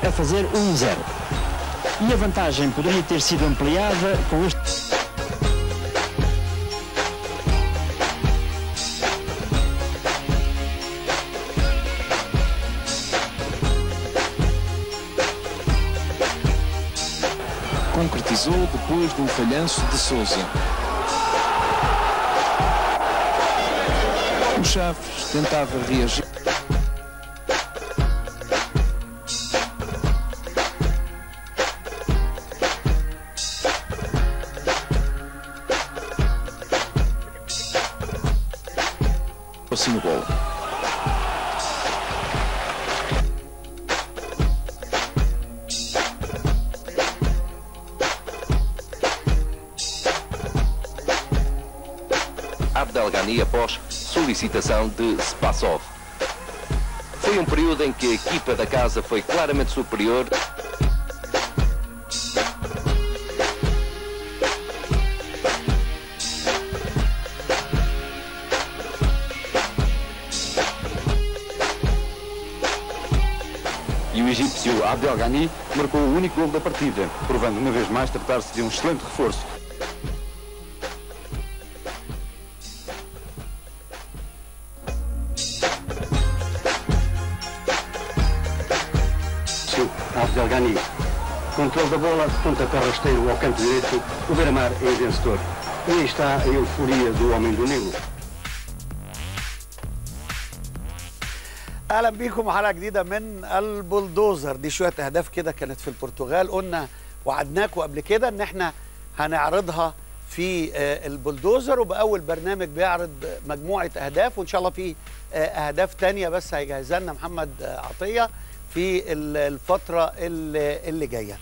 a fazer 1-0. E a vantagem poderia ter sido ampliada com este. concretizou depois do falhanço de Souza. O Chaves tentava reagir. Assim no gol. Abdelghani após solicitação de Spassov. Foi um período em que a equipa da casa foi claramente superior. E o egípcio Abdel Ghani marcou o único gol da partida, provando uma vez mais tratar-se de um excelente reforço. Abdel Ghani. Controle da bola, pontapé rasteiro ao canto direito, o Beira-Mar é vencedor. E aí está a euforia do homem do Nilo. اهلا بيكم حلقه جديده من البلدوزر دي شويه اهداف كده كانت في البرتغال قلنا وعدناكم قبل كده ان احنا هنعرضها في آه، البلدوزر وباول برنامج بيعرض مجموعه اهداف وان شاء الله في آه، اهداف تانية بس هيجهزها لنا محمد آه، عطيه في ال- الفتره اللي اللي جايه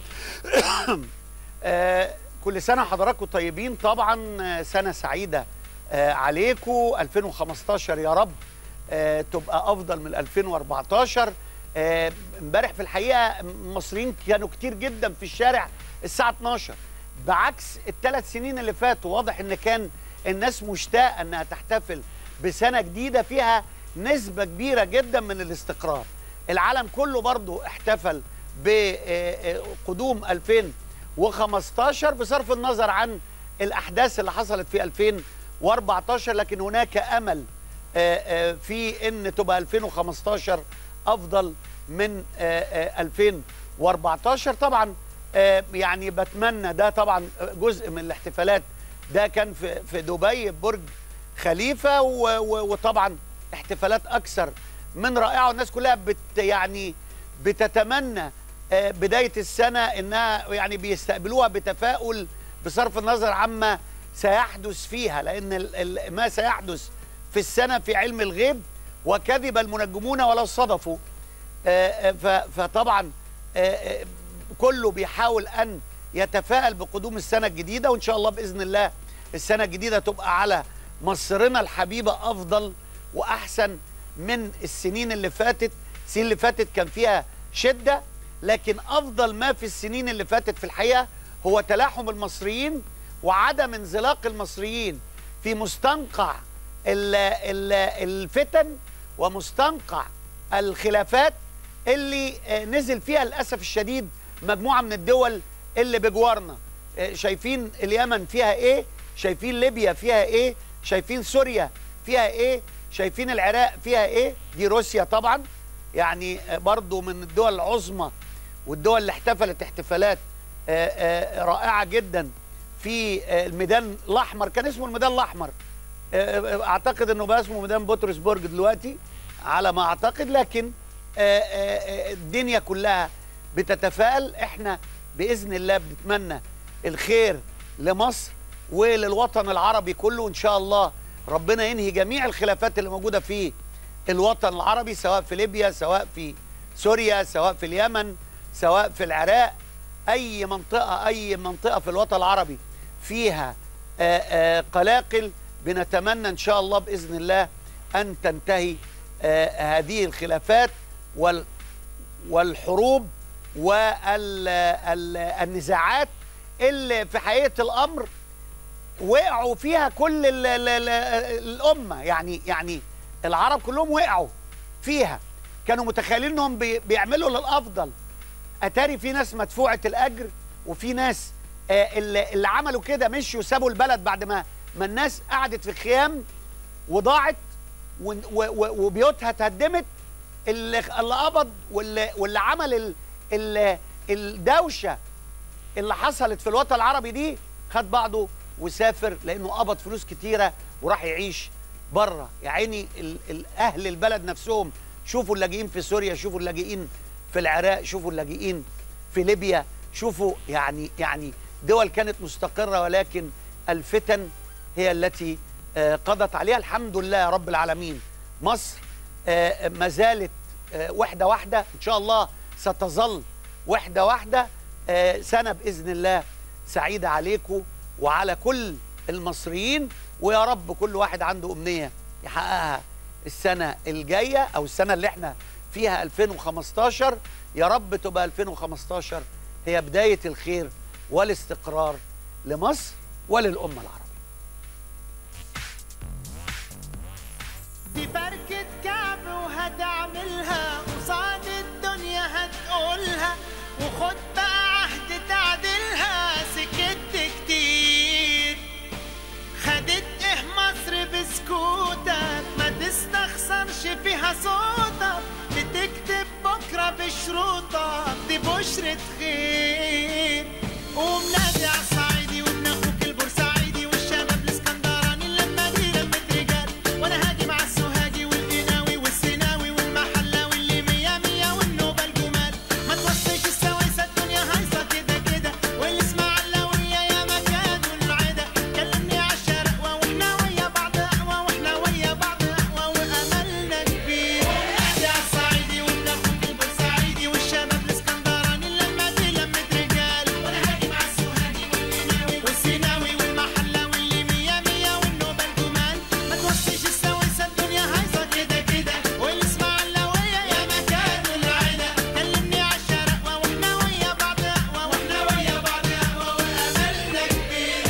آه، كل سنه حضراتكم طيبين طبعا آه، سنه سعيده آه، عليكم 2015 يا رب آه، تبقى افضل من 2014 آه، امبارح في الحقيقه المصريين كانوا كتير جدا في الشارع الساعه 12 بعكس الثلاث سنين اللي فاتوا واضح ان كان الناس مشتاقه انها تحتفل بسنه جديده فيها نسبه كبيره جدا من الاستقرار العالم كله برضو احتفل بقدوم 2015 بصرف النظر عن الاحداث اللي حصلت في 2014 لكن هناك امل آه، آه، في ان تبقى 2015 افضل من آه، آه، 2014 طبعا آه، يعني بتمنى ده طبعا جزء من الاحتفالات ده كان في في دبي برج خليفه و- و- وطبعا احتفالات اكثر من رائعه والناس كلها بت يعني بتتمنى آه، بدايه السنه انها يعني بيستقبلوها بتفاؤل بصرف النظر عما سيحدث فيها لان ال- ال- ما سيحدث في السنه في علم الغيب وكذب المنجمون ولا صدفوا آه، آه، ف- فطبعا آه، آه، كله بيحاول ان يتفائل بقدوم السنه الجديده وان شاء الله باذن الله السنه الجديده تبقى على مصرنا الحبيبه افضل واحسن من السنين اللي فاتت السنين اللي فاتت كان فيها شده لكن افضل ما في السنين اللي فاتت في الحقيقه هو تلاحم المصريين وعدم انزلاق المصريين في مستنقع ال- ال- الفتن ومستنقع الخلافات اللي آه، نزل فيها للاسف الشديد مجموعه من الدول اللي بجوارنا آه، شايفين اليمن فيها ايه شايفين ليبيا فيها ايه شايفين سوريا فيها ايه شايفين العراق فيها ايه دي روسيا طبعا يعني آه، برضو من الدول العظمى والدول اللي احتفلت احتفالات آه، آه، رائعه جدا في آه، الميدان الاحمر كان اسمه الميدان الاحمر آه، اعتقد انه بقى اسمه ميدان بطرسبرج دلوقتي على ما اعتقد لكن آه، آه، آه، الدنيا كلها بتتفائل احنا باذن الله بنتمنى الخير لمصر وللوطن العربي كله وان شاء الله ربنا ينهي جميع الخلافات اللي موجوده في الوطن العربي سواء في ليبيا سواء في سوريا سواء في اليمن سواء في العراق اي منطقه اي منطقه في الوطن العربي فيها آه، آه، قلاقل بنتمنى ان شاء الله باذن الله ان تنتهي آه، هذه الخلافات وال والحروب والنزاعات اللي في حقيقه الامر وقعوا فيها كل ال ال ال الامه يعني يعني العرب كلهم وقعوا فيها كانوا متخيلين انهم بي- بيعملوا للافضل اتاري في ناس مدفوعه الاجر وفي ناس آه، اللي, اللي عملوا كده مشوا سابوا البلد بعد ما ما الناس قعدت في خيام وضاعت و- و- و- وبيوتها اتهدمت اللي اللي قبض واللي واللي عمل ال ال الدوشه اللي حصلت في الوطن العربي دي خد بعضه وسافر لانه قبض فلوس كتيره وراح يعيش بره يا عيني ال- ال- اهل البلد نفسهم شوفوا اللاجئين في سوريا شوفوا اللاجئين في العراق شوفوا اللاجئين في ليبيا شوفوا يعني يعني دول كانت مستقره ولكن الفتن هي التي آه، قضت عليها الحمد لله يا رب العالمين مصر آه، ما زالت آه، وحده واحده ان شاء الله ستظل وحده واحده آه، سنه باذن الله سعيده عليكم وعلى كل المصريين ويا رب كل واحد عنده امنيه يحققها السنه الجايه او السنه اللي احنا فيها 2015 يا رب تبقى 2015 هي بدايه الخير والاستقرار لمصر وللامه العربيه دي بركة كعب وهتعملها قصاد الدنيا هتقولها وخد بقى عهد تعدلها سكت كتير خدت ايه مصر بسكوتك ما تستخسرش فيها صوتك بتكتب بكرة بشروطك دي بشرة خير قوم نادي على الصعيدي وابن اخوك البورسعيدي والشباب الاسكندراني اللمة دي لمة رجال وانا هاجي مع السوهاجي والقناوي والسيناوي والمحلاوي اللي مية مية والنوبة الجمال ما توصيش السويسة الدنيا هايصة كده كده والاسماعيلاوية يا مكان والعدا كلمني عالشرقوة واحنا ويا بعض قهوة واحنا ويا بعض قهوة واملنا كبير نادي على الصعيدي وابن اخوك البورسعيدي والشباب الاسكندراني اللمة دي لمة رجال وانا هاجي مع السوهاجي والقناوي والسيناوي والمحلاوي اللي مية مية والنوبة الجمال ما توصيش السويسة الدنيا هايصة كده كده والاسماعيلاوية يا مكان والعدا كلمني عالشرقوة واحنا ويا بعض قهوة واحنا ويا بعض قهوة واملنا كبير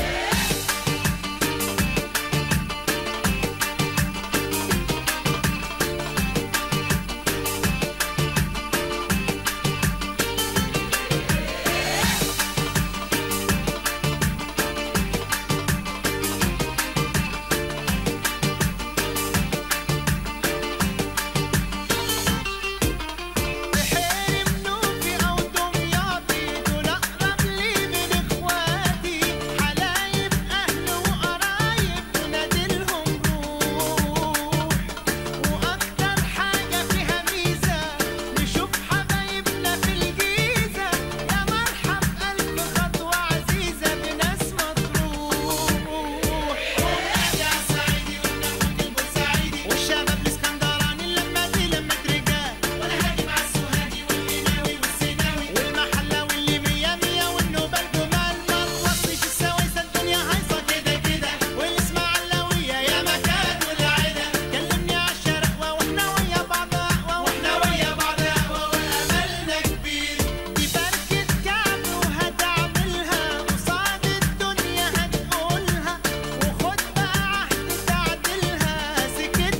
بحيري منوفي أو دمياطي دول أقرب لي من إخواتي حلايب أهل وقرايب ونادلهم روح وأكتر حاجة فيها ميزة نشوف حبايبنا في الجيزة يا مرحب ألف خطوة عزيزة بناس مطروح نادي على الصعيدي وابن أخوك البورسعيدي والشباب الإسكندراني اللمة دي لمة رجال وأنا هاجي مع السوهاجي والقناوي والسيناوي والمحلاوي اللي مية مية والنوبة الجمال ما توصيش السويسة الدنيا هايصة كده كده والإسماعيلاوية يا مكان والعدا كلمني عالشرقوة واحنا ويا بعض قهوة واحنا ويا بعض قهوة وأملنا كبير دي بركة كعب وهتعملها قصاد الدنيا هتقولها وخد بقى عهد تعدلها سكت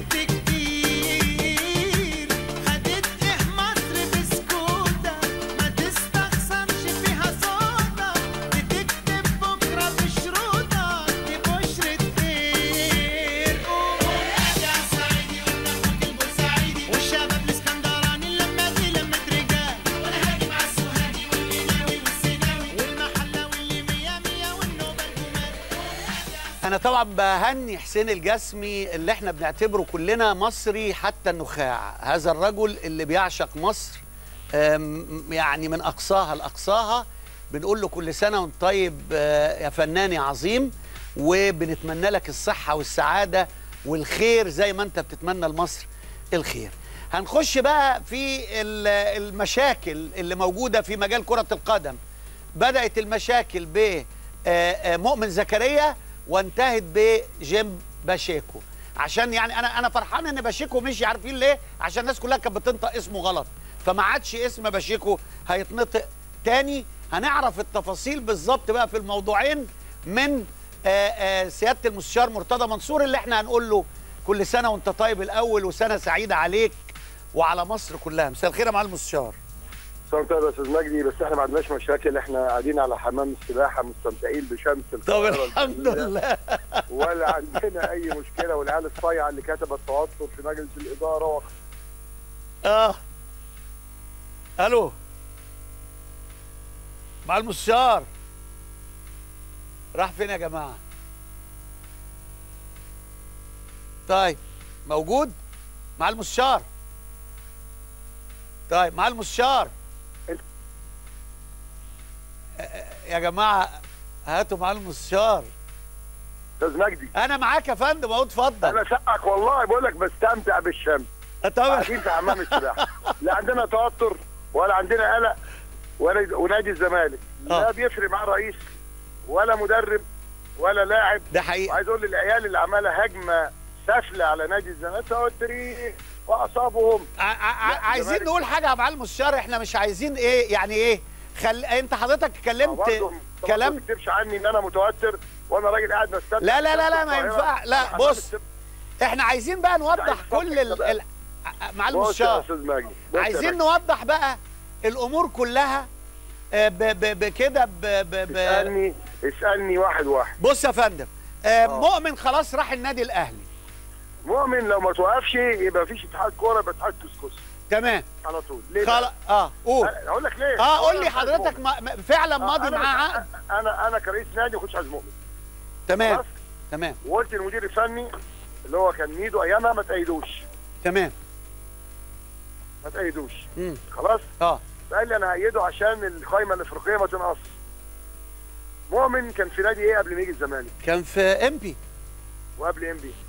كتير خدت ايه مصر بسكوتك ما تستخسرش فيها صوتك بتكتب بكرة بشروطك دي بشرة خير قوم نادي على الصعيدي وابن اخوك البورسعيدي والشباب الاسكندراني اللمة دي لمة رجال وانا هاجي مع السوهاجي والقناوي والسيناوي والمحلاوي اللي مية مية والنوبة الجمال انا طبعا بهني حسين الجسمي اللي احنا بنعتبره كلنا مصري حتى النخاع هذا الرجل اللي بيعشق مصر أم، يعني من اقصاها لاقصاها بنقول له كل سنه وانت طيب آه، يا فنان يا عظيم وبنتمنى لك الصحه والسعاده والخير زي ما انت بتتمنى لمصر الخير هنخش بقى في ال- المشاكل اللي موجوده في مجال كره القدم بدات المشاكل ب آه، آه، مؤمن زكريا وانتهت بجيم باشيكو عشان يعني انا انا فرحان ان باشيكو مشي عارفين ليه عشان الناس كلها كانت بتنطق اسمه غلط فما عادش اسم باشيكو هيتنطق تاني هنعرف التفاصيل بالظبط بقى في الموضوعين من آه، آه، سياده المستشار مرتضى منصور اللي احنا هنقول له كل سنه وانت طيب الاول وسنه سعيده عليك وعلى مصر كلها مساء الخير يا معالي المستشار سنه وأنت طيب يا استاذ مجدي بس احنا ما عندناش مشاكل احنا قاعدين على حمام السباحه مستمتعين بشمس طب القاهرة الحمد الجميلة. لله ولا عندنا اي مشكله والعيال الصايعه اللي كتبت توتر في مجلس الاداره و... اه الو مع المستشار راح فين يا جماعه طيب موجود مع المستشار طيب مع المستشار آه، آه، يا جماعه هاتوا مع المستشار استاذ مجدي انا معاك يا فندم اهو اتفضل انا سقك والله بقول لك بستمتع بالشمس طبعا قاعدين في حمام السباحه لا عندنا توتر ولا عندنا قلق ولا ونادي الزمالك لا آه. بيفرق معاه رئيس ولا مدرب ولا لاعب ده حقيقي وعايز اقول للعيال اللي عماله هجمه سافله على نادي الزمالك توترين واعصابهم ع- ع- لا، عايزين الزمالك- نقول حاجه يا معلم الشر احنا مش عايزين ايه يعني ايه خل... انت حضرتك اتكلمت برضه كلام ما تكتبش عني ان انا متوتر وانا راجل قاعد بستمتع لا لا لا لا ما القاهرة ينفع لا على بص حمام احنا عايزين بقى نوضح عايز كل ال... بقى. ال... ع- معلم بص يا الشر استاذ مجدي بص يا عايزين مجدي. نوضح بقى الامور كلها آه، ب... ب... بكده ب... ب... ب... اسالني اسالني واحد واحد بص يا فندم آه، مؤمن خلاص راح النادي الاهلي مؤمن لو ما توقفش يبقى مفيش اتحاد كوره يبقى اتحاد كسكس تمام على طول ليه بقى؟ خلاص اه قول أنا- اقول لك ليه اه قول أولاً لي عايز حضرتك مؤمن. ما... ما- فعلا آه، ماضي أنا معاه مش- عقد انا انا كرئيس نادي ما كنتش عايز مؤمن تمام خلاص تمام وقلت للمدير الفني اللي هو كان ميدو ايامها ما تأيدوش تمام ما تأيدوش مم. خلاص اه فقال لي انا هأيده عشان القايمه الافريقيه ما تنقص مؤمن كان في نادي ايه قبل ما يجي الزمالك كان في امبي وقبل ام بي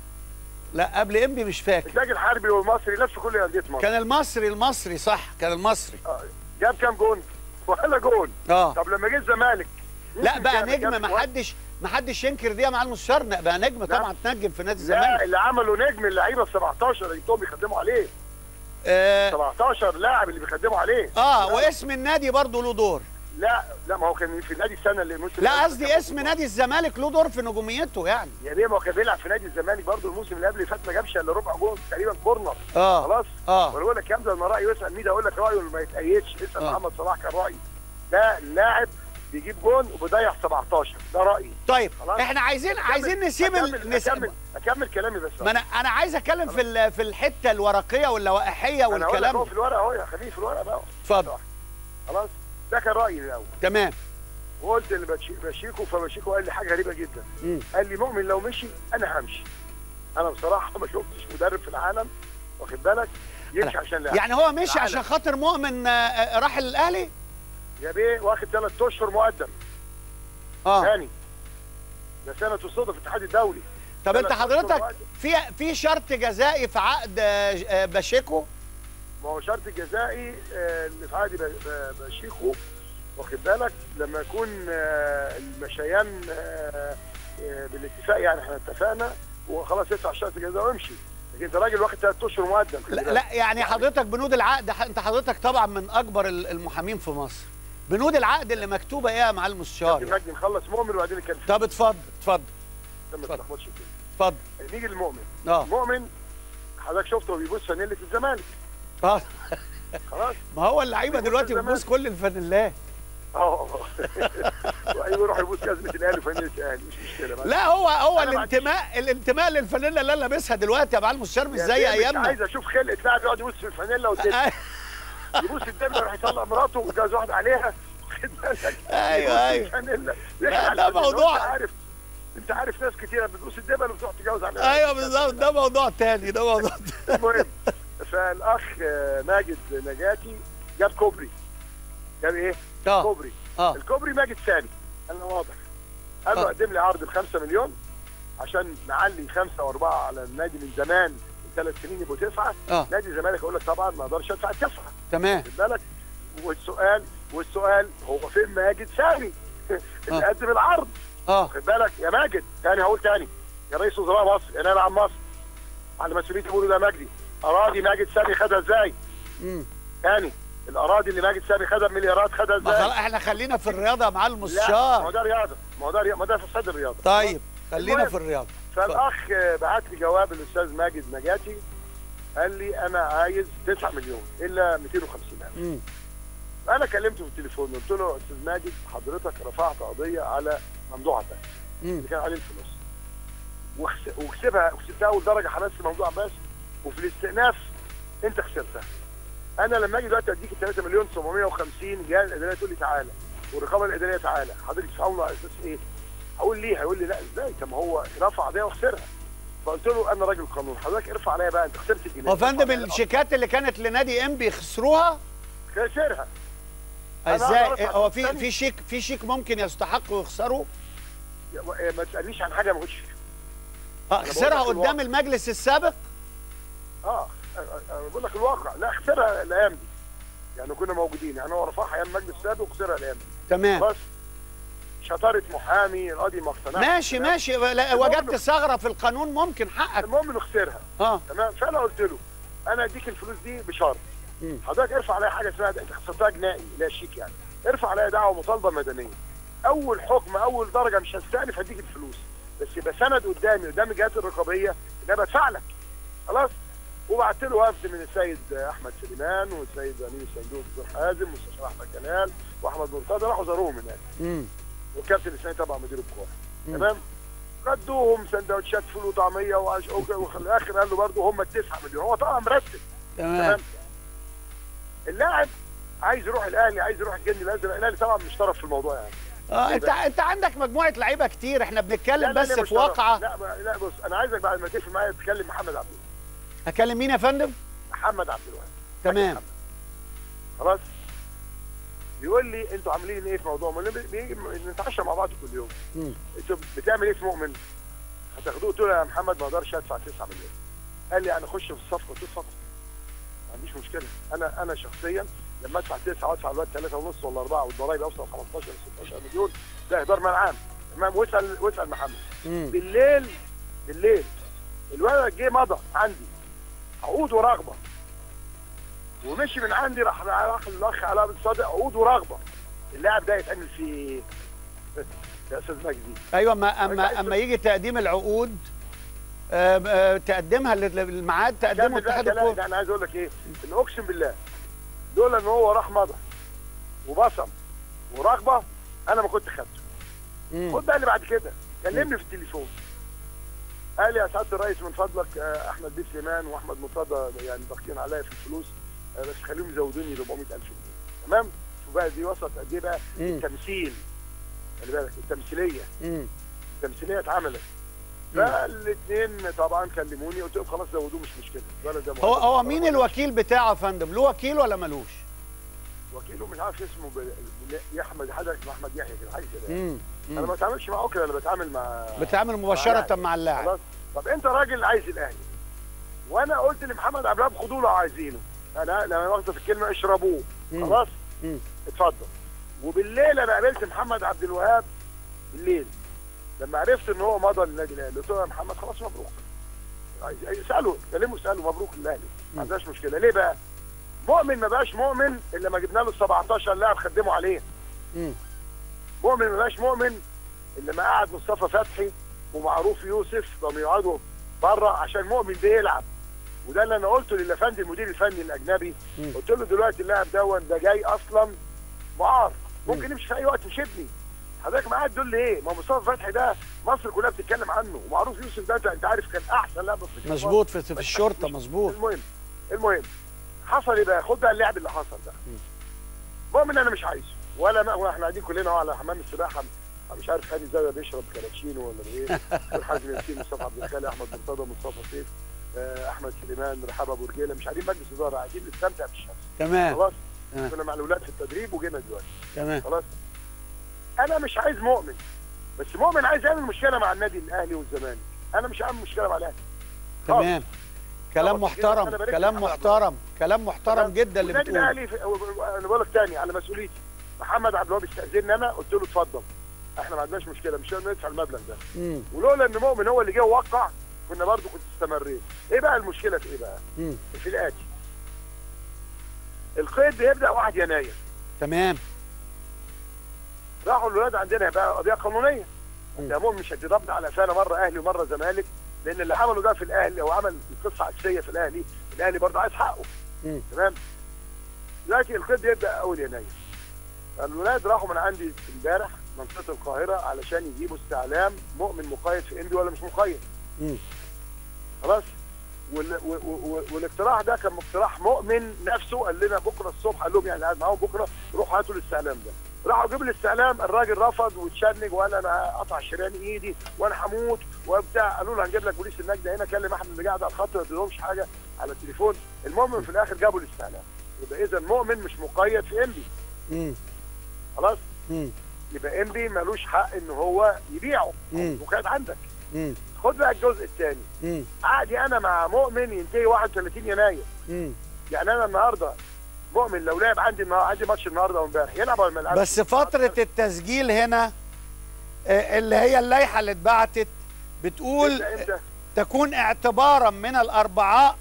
لا قبل امبي مش فاكر الانتاج الحربي والمصري لف كل انديه مصر كان المصري المصري صح كان المصري آه، جاب كام جون ولا جون اه طب لما جه الزمالك لا يمكن بقى كان نجم جاب ما حدش ما حدش ينكر دي يا معلم الشر بقى نجم لا. طبعا تنجم في نادي لا الزمالك اللي عملوا نجم اللعيبه ال 17 اللي جبتهم بيخدموا عليه آه, 17 لاعب اللي بيخدموا عليه اه لا، واسم النادي برضه له دور لا لا ما هو كان في نادي السنه اللي الموسم لا اللي قبل قصدي كان اسم موجود. نادي الزمالك له دور في نجوميته يعني يا بيه ما هو كان بيلعب في نادي الزمالك برضه الموسم اللي قبل اللي فات ما جابش الا ربع جون تقريبا كورنر اه خلاص اه وانا بقول لك كام ده لما رايه يسال مين اقول لك رايه اللي ما يتأيدش اسال آه. محمد صلاح كان رايي ده لاعب بيجيب جون وبيضيع 17 ده رايي طيب خلاص. احنا عايزين عايزين نسيب ال... أكمل, نس... أكمل, اكمل كلامي بس ما انا انا عايز اتكلم في ال... في الحته الورقيه واللوائحيه انا هقول لك والكلام هو ده. في الورقه اهو يا خليه في الورقه بقى اتفضل خلاص ده كان رايي الاول تمام وقلت لبشيكو فبشيكو قال لي حاجه غريبه جدا مم. قال لي مؤمن لو مشي انا همشي انا بصراحه ما شفتش مدرب في العالم واخد بالك يمشي عشان لاعب يعني هو مشي تعالى. عشان خاطر مؤمن آه، آه، راح الاهلي يا بيه واخد ثلاث اشهر مقدم اه ثاني ده سنه الصدف الاتحاد الدولي طب انت ثلاث أشهر حضرتك مقدم. في في شرط جزائي في عقد آه، آه، باشيكو ما هو شرط الجزائي آه، اللي في عادي ب- ب- بشيخو واخد بالك لما يكون آه، المشيان آه، آه، بالاتفاق يعني احنا اتفقنا وخلاص يدفع شرط الجزاء ويمشي لكن انت راجل واخد ثلاث اشهر مقدم خلي لا, بالك. لا يعني حضرتك بنود العقد ح- انت حضرتك طبعا من اكبر ال- المحامين في مصر بنود العقد اللي مكتوبه ايه يا معلم الشار كابتن مجدي نخلص مؤمن وبعدين نتكلم طب اتفضل اتفضل عشان ما اتفضل. تلخبطش الدنيا اتفضل نيجي للمؤمن اه مؤمن حضرتك شفته بيبص فانيله الزمالك اه خلاص ما هو اللعيبه بيبص دلوقتي الزمالك. بتبوس كل الفانيلات اه وايوه يروح يبوس جزمه الاهلي وفانيله الاهلي مش مشكله بقى. لا هو هو أنا ما الانتماء الانتماء للفانيلا اللي انا لابسها دلوقتي يا معلم الشار مش يا زي بيه مش ايامنا عايز اشوف خلقه لاعب يقعد يبص في الفانيلا والدنيا آه، يبوس الدنيا يروح يطلق مراته ويتجوز واحد عليها واخد بالك أيوة، يبوس أيوة. الفانيلا. لا، يخلع ده الفانيلا. موضوع. انت عارف انت عارف ناس كتيره بتبوس الدبل وبتروح تتجوز عليها ايوه بالظبط ده موضوع تاني ده موضوع تاني. المهم فالاخ آه، ماجد نجاتي جاب كوبري جاب ايه؟ اه كوبري اه الكوبري ماجد ثاني انا واضح قال له آه. قدم لي عرض ب 5 مليون عشان نعلي خمسه واربعه على النادي من زمان من ثلاث سنين يبقوا تسعه اه نادي الزمالك اقول لك طبعا ما اقدرش ادفع التسعه تمام خد بالك والسؤال والسؤال هو فين ماجد ثاني اللي آه. قدم العرض اه خد بالك يا ماجد تاني هقول تاني يا رئيس وزراء مصر يا نائب عن مصر على مسؤوليتي بيقولوا ده مجدي اراضي ماجد ثاني خدها ازاي؟ امم تاني الاراضي اللي ماجد ثاني خدها بمليارات خدها ما خلاص ازاي؟ احنا خلينا في الرياضه يا معلم لا ما هو الشار ده رياضه ما هو ده رياضة. ما ده فساد الرياضه طيب خلينا المهم. في الرياضه فالاخ بعت لي جواب الاستاذ ماجد نجاتي قال لي انا عايز 9 مليون الا 250 الف امم انا كلمته في التليفون قلت له يا استاذ ماجد حضرتك رفعت قضيه على ممدوح عباس مم. اللي كان عليه الفلوس وخس- وكسبها وكسبتها اول درجه حبست ممدوح عباس وفي الاستئناف انت خسرتها انا لما اجي دلوقتي اديك 3 مليون 750 الجهه الاداريه تقول لي تعالى والرقابه الاداريه تعالى حضرتك تفهموا على اساس ايه؟ هقول ليه؟ هيقول لي لا ازاي؟ طب ما هو رفع قضيه وخسرها فقلت له انا راجل قانون حضرتك ارفع عليا بقى انت خسرت الجنيه هو فندم ارفع عليا الشيكات اللي كانت لنادي ام بيخسروها خسرها أنا أقدر ازاي أدفع هو فلوس في تاني؟ في شيك في شيك ممكن يستحق ويخسره ما تسالنيش عن حاجه ما كنتش فيها اه بقول خسرها لك قدام المجلس السابق اه انا بقول لك الواقع لا خسرها الايام دي يعني كنا موجودين يعني هو رفعها ايام المجلس السابق وخسرها الايام دي تمام بس شطاره محامي القاضي ما اقتنعش ماشي تمام؟ ماشي لا، المهم وجدت إنه- ثغره في القانون ممكن حقك المهم انه خسرها اه تمام فانا قلت له انا اديك الفلوس دي بشرط مم. حضرتك ارفع عليا حاجه اسمها انت خسرتها جنائي اللي هي الشيك يعني ارفع عليا دعوه مطالبه مدنيه اول حكم اول درجه مش هستأنف هديك الفلوس بس يبقى سند قدامي قدام الجهات الرقابيه ان انا بدفع لك خلاص وبعت له وفد من السيد احمد سليمان والسيد امين الصندوق الدكتور حازم والمستشار احمد كمال واحمد مرتضى راحوا زاروهم هناك مم. والكابتن الاسماعيلي طبعا مدير الكوره تمام خدوهم سندوتشات فول وطعميه وعش... وفي الاخر قال له برضه هم التسعة مليون هو طبعا مرتب تمام تمام اللاعب عايز يروح الاهلي عايز يروح الجن الازرق الاهلي طبعا مش طرف في الموضوع يعني اه انت انت عندك مجموعه لعيبه كتير احنا بنتكلم لا، لا، بس لا، مش في طرف. واقعه لا ما- لا بص انا عايزك بعد ما تقفل معايا تكلم محمد عبد الوهاب هكلم مين يا فندم محمد عبد الوهاب تمام خلاص بيقول لي انتوا عاملين ايه في موضوع ما بيجي نتعشى مع بعض كل يوم مم. انتوا بتعمل ايه في مؤمن؟ هتاخدوه قلت له يا محمد ما اقدرش ادفع 9 مليون قال لي انا اخش في الصفقه قلت له اتفضل ما عنديش مشكله انا انا شخصيا لما ادفع 9 وادفع الوقت 3 ونص ولا 4 والضرايب اوصل 15 16 مليون ده اهدار مال عام تمام واسال واسال محمد مم. بالليل بالليل الولد جه مضى عندي عقود ورغبه ومشي من عندي راح راح الاخ علاء بن صادق عقود ورغبه اللاعب ده يتعمل فيه ايه؟ يا استاذ مجدي ايوه اما اما عايز- اما يجي تقديم العقود آه، آه، تقدمها لل- للميعاد تقدمه كمل بقى اتحاد كلام. الكوره ده انا عايز اقول لك ايه ان اقسم بالله لولا ان هو راح مضى وبصم ورغبه انا ما كنت خدته مم. خد بقى اللي بعد كده كلمني في التليفون قال لي يا سعاده الرئيس من فضلك آه، احمد بن سليمان واحمد مرتضى يعني ضاغطين عليا في الفلوس آه، بس خليهم يزودوني 400000 جنيه تمام شوف بقى دي وصلت قد ايه بقى مم. التمثيل خلي بالك التمثيليه مم. التمثيليه اتعملت فالاثنين طبعا كلموني قلت لهم خلاص زودوه مش مشكله الولد ده هو مؤدب. هو مين الوكيل بتاعه يا فندم له وكيل ولا ملوش وكيله مش عارف اسمه ب... ب- احمد حضرتك اسمه احمد يحيى كده حاجه كده يعني. مم. انا ما مم. بتعاملش مع اوكلاند انا بتعامل مع بتعامل مباشره لاعب. مع اللاعب خلاص طب انت راجل عايز الاهلي وانا قلت لمحمد عبد الوهاب خدوه لو عايزينه انا لما واخده في الكلمه اشربوه مم. خلاص مم. اتفضل وبالليل انا قابلت محمد عبد الوهاب بالليل لما عرفت ان هو مضى للنادي الاهلي قلت له يا محمد خلاص مبروك عايز- عايز- اساله كلمه اساله مبروك للاهلي ما عندناش مشكله ليه بقى؟ مؤمن ما بقاش مؤمن الا لما جبنا له ال 17 لاعب خدموا عليه مم. مؤمن ما بقاش مؤمن الا لما قعد مصطفى فتحي ومعروف يوسف بقوا يقعدوا بره عشان مؤمن ده يلعب وده اللي انا قلته للافندي المدير الفني الاجنبي مم. قلت له دلوقتي اللاعب دون ده جاي اصلا معار ممكن يمشي في اي وقت مش ابني حضرتك معاه تقول لي ايه؟ ما مصطفى فتحي ده مصر كلها بتتكلم عنه ومعروف يوسف ده انت- انت عارف كان احسن لاعب في مصر. مظبوط في, في الشرطه مظبوط المهم المهم حصل ايه بقى خد بقى اللعب اللي حصل ده مؤمن انا مش عايزه ولا ما واحنا قاعدين كلنا على حمام السباحه مش عارف خالد زاويه بيشرب كابتشينو ولا ايه دكتور حازم ياسين مصطفى عبد الخالق احمد مرتضى مصطفى سيف آه، احمد سليمان رحاب ابو رجيله مش قاعدين مجلس اداره قاعدين نستمتع بالشمس تمام خلاص آه. كنا مع الاولاد في التدريب وجينا دلوقتي تمام خلاص انا مش عايز مؤمن بس مؤمن عايز يعمل مشكله مع النادي الاهلي والزمالك انا مش عامل مشكله مع الاهلي تمام كلام خلاص كده، محترم أنا بارك كلام لك على محترم كلام محترم تمام؟ جدا اللي والنادي بتقوله الاهلي في- انا بقول لك تاني على مسؤوليتي محمد عبد الوهاب استاذني انا قلت له اتفضل احنا ما عندناش مشكله مش هنقدر ندفع المبلغ ده مم. ولولا ان مؤمن هو اللي جه ووقع كنا برضه كنت استمريت ايه بقى المشكله في ايه بقى مم. في الاتي القيد بيبدا 1 يناير تمام راحوا الولاد عندنا بقى قضيه قانونيه مم. يا مؤمن مش هتضربنا على قفانا مره اهلي ومره زمالك لان اللي عمله ده في الاهلي او عمل قصه عكسيه في الاهلي الاهلي برضه عايز حقه مم. تمام دلوقتي القيد بيبدا اول يناير الولاد راحوا من عندي امبارح منطقه القاهره علشان يجيبوا استعلام مؤمن مقيد في انبي ولا مش مقيد مم. خلاص وال... و... و... والاقتراح ده كان اقتراح مؤمن نفسه قال لنا بكره الصبح قال لهم يعني قاعد معاهم بكره روحوا هاتوا الاستعلام ده راحوا جيبوا الاستعلام الراجل رفض واتشنج وقال انا هقطع شريان ايدي وانا هموت وبتاع قالوا له هنجيب لك بوليس النجده هنا كلم احمد اللي قاعد على الخط ما ادلهمش حاجه على التليفون المهم في الاخر جابوا الاستعلام يبقى اذا مؤمن مش مقيد في انبي مم. خلاص مم. يبقى انبي ملوش حق ان هو يبيعه مم. مقيد عندك مم. خد بقى الجزء الثاني مم. عقدي انا مع مؤمن ينتهي 31 يناير مم. يعني انا النهارده مؤمن لو لعب عندي النهارده عندي ماتش النهارده وامبارح يلعب ولا ما يلعبش؟ بس فترة التسجيل هنا آه، اللي هي اللائحة اللي اتبعتت بتقول تبدأ امتى؟ تكون اعتبارا من الأربعاء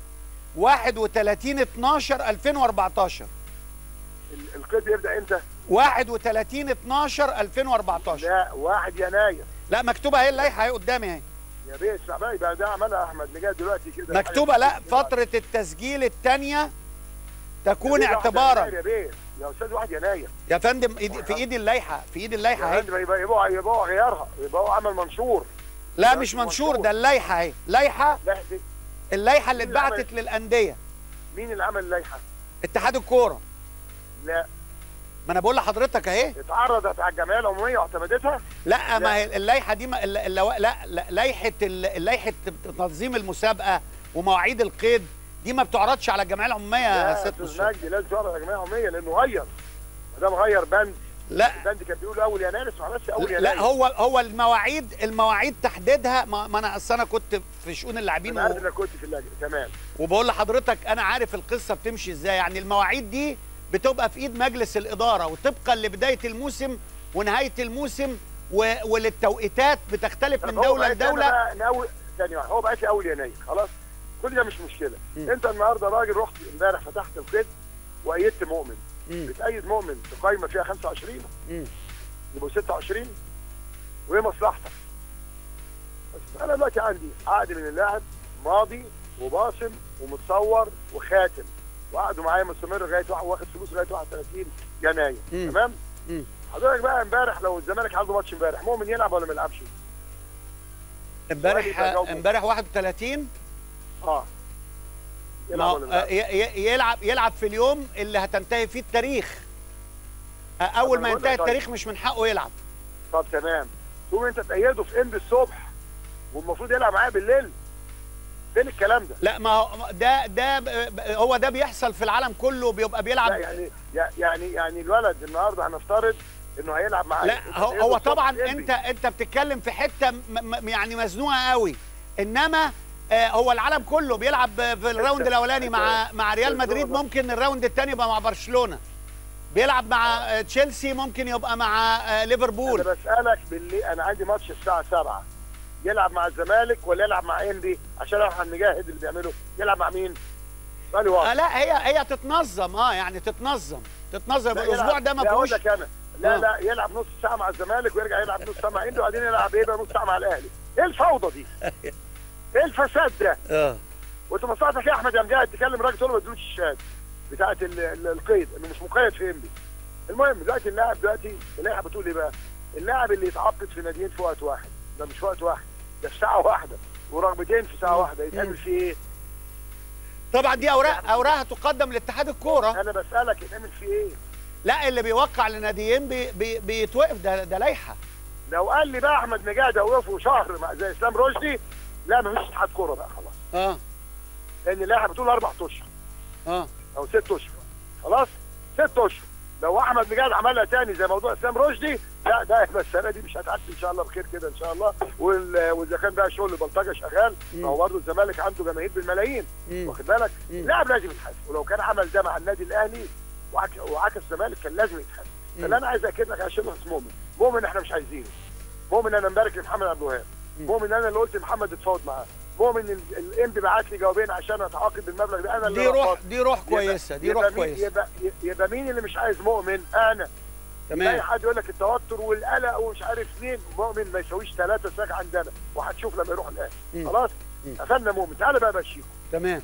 31 12 2014 ال- القيد يبدا امتى؟ 31 12 2014 لا 1 يناير لا مكتوبة اهي اللائحة اهي قدامي اهي يا بيه اسمع بقى يبقى ده عملها احمد نجاد دلوقتي كده مكتوبة لا فترة التسجيل الثانية تكون يا بيه، واحد اعتبارا يناير يا بيه يا استاذ 1 يناير يا فندم إيدي- في ايدي اللائحة في ايدي اللائحة يا اهي فندم يبقى يبقى يبقى غيرها يبقى هو عمل منشور لا مش منشور ده اللائحة اهي لائحة لائحة اللائحة اللي مين اللي اتبعتت للأندية مين اللي عمل اللائحه؟ اتحاد الكورة لا ما انا بقول لحضرتك اهي اتعرضت على الجمعيه العموميه واعتمدتها لا ما لا. هي اللائحه دي ما- الل- الل- لا لا لائحه ال- لائحه تنظيم المسابقه ومواعيد القيد دي ما بتعرضش على الجمعيه العموميه لا يا يا ست استاذ الشرطة. مجدي لازم تعرض على الجمعيه العموميه لانه غير ما دام غير بند لا البند كان بيقول اول يناير اسمع بس اول يناير لا هو هو المواعيد المواعيد تحديدها ما, ما انا اصل انا كنت في شؤون اللاعبين انا عارف و- انك كنت في اللجنه تمام وبقول لحضرتك انا عارف القصه بتمشي ازاي يعني المواعيد دي بتبقى في ايد مجلس الاداره وطبقا لبدايه الموسم ونهايه الموسم و... وللتوقيتات بتختلف من هو دوله بقيت أنا لدوله بقى من اول ثانيه واحده هو بقى في اول يناير خلاص كل ده مش مشكله مم. انت النهارده راجل رحت امبارح فتحت القيد وايدت مؤمن مم. بتأيد مؤمن في قايمه فيها 25 مم. يبقوا 26 وايه مصلحتك؟ بس انا دلوقتي عندي عقد من اللاعب ماضي وباصم ومتصور وخاتم وقعدوا معايا مستمر لغايه واحد واخد فلوس لغايه 31 يناير مم. تمام؟ مم. حضرتك بقى امبارح لو الزمالك عنده ماتش امبارح مؤمن يلعب ولا ما يلعبش؟ امبارح سؤالي بجاوبه. امبارح 31 اه ما يلعب هو- ولا ما يلعبش؟ ي- ي- يلعب يلعب في اليوم اللي هتنتهي فيه التاريخ آه، اول أنا ما بقول ينتهي لك طيب. التاريخ مش من حقه يلعب طب تمام تقوم انت تأيده في اند الصبح والمفروض يلعب معايا بالليل فين الكلام ده؟ لا ما هو ده ده ب- ب- هو ده بيحصل في العالم كله بيبقى لا بيلعب يعني يعني يعني الولد النهارده هنفترض انه هيلعب معايا لا أنت هو, تأيده هو الصبح طبعا في انت إنبي. انت بتتكلم في حته م م يعني مزنوقه قوي انما آه هو العالم كله بيلعب في الراوند الاولاني مع مع ريال مدريد ممكن الراوند الثاني يبقى مع برشلونه بيلعب مع آه تشيلسي ممكن يبقى مع آه ليفربول انا بسالك بالليل انا عندي ماتش الساعه 7 يلعب مع الزمالك ولا يلعب مع انبي عشان احنا نجاهد اللي بيعمله يلعب مع مين؟ سؤالي آه واضح لا هي هي تتنظم اه يعني تتنظم تتنظم لا، الاسبوع يلعب- ده ما لا، أقول فيهوش لك انا لا آه. لا يلعب نص ساعه مع الزمالك ويرجع يلعب نص ساعه مع انبي وبعدين يلعب ايه بقى نص ساعه مع الاهلي ايه الفوضى دي؟ ايه الفساد ده؟ اه وانت مصلحتك يا احمد يا مجاهد تكلم الراجل تقول له ما تدلوش الشهاده بتاعه ال- ال- القيد انه مش مقيد في انبي المهم دلوقتي اللاعب دلوقتي اللائحه بتقول ايه بقى؟ اللاعب اللي يتعاقد في ناديين في وقت واحد ده مش في وقت واحد ده في ساعه واحده ورغبتين في ساعه واحده يتعمل فيه ايه؟ طبعا دي اوراق اوراقها تقدم لاتحاد الكوره انا بسالك يتعمل فيه ايه؟ لا اللي بيوقع لناديين بي بي بيتوقف ده ده لائحه لو قال لي بقى احمد نجاد اوقفه شهر مع زي اسلام رشدي لا مفيش اتحاد كوره بقى خلاص اه لان اللائحه بتقول اربع اشهر اه او ست اشهر خلاص ست اشهر لو احمد نجاد عملها تاني زي موضوع اسلام رشدي لا ده يبقى السنه دي مش هتعدي ان شاء الله بخير كده ان شاء الله وال- واذا كان بقى شغل بلطجه شغال مم. ما هو برضه الزمالك عنده جماهير بالملايين مم. واخد بالك مم. لاعب لازم يتحاسب ولو كان عمل ده مع النادي الاهلي وعك- وعكس الزمالك كان لازم يتحاسب مم. فاللي انا عايز اكد لك عشان بس مؤمن مؤمن احنا مش عايزينه مؤمن انا مبارك لمحمد عبد الوهاب مم. مؤمن انا اللي قلت محمد اتفاوض معاه مؤمن ال- الانبي بعت لي جوابين عشان اتعاقد بالمبلغ ده انا اللي دي روح رفضت. دي روح يبقى- كويسه دي يبقى روح مين- كويسه يبقى يبقى مين اللي مش عايز مؤمن انا اي تمام حد يقول لك التوتر والقلق ومش عارف مين مؤمن ما يساويش ثلاثة ساعة عندنا وهتشوف لما يروح الاهلي مم. خلاص مم. قفلنا مؤمن تعالى بقى بشيكو تمام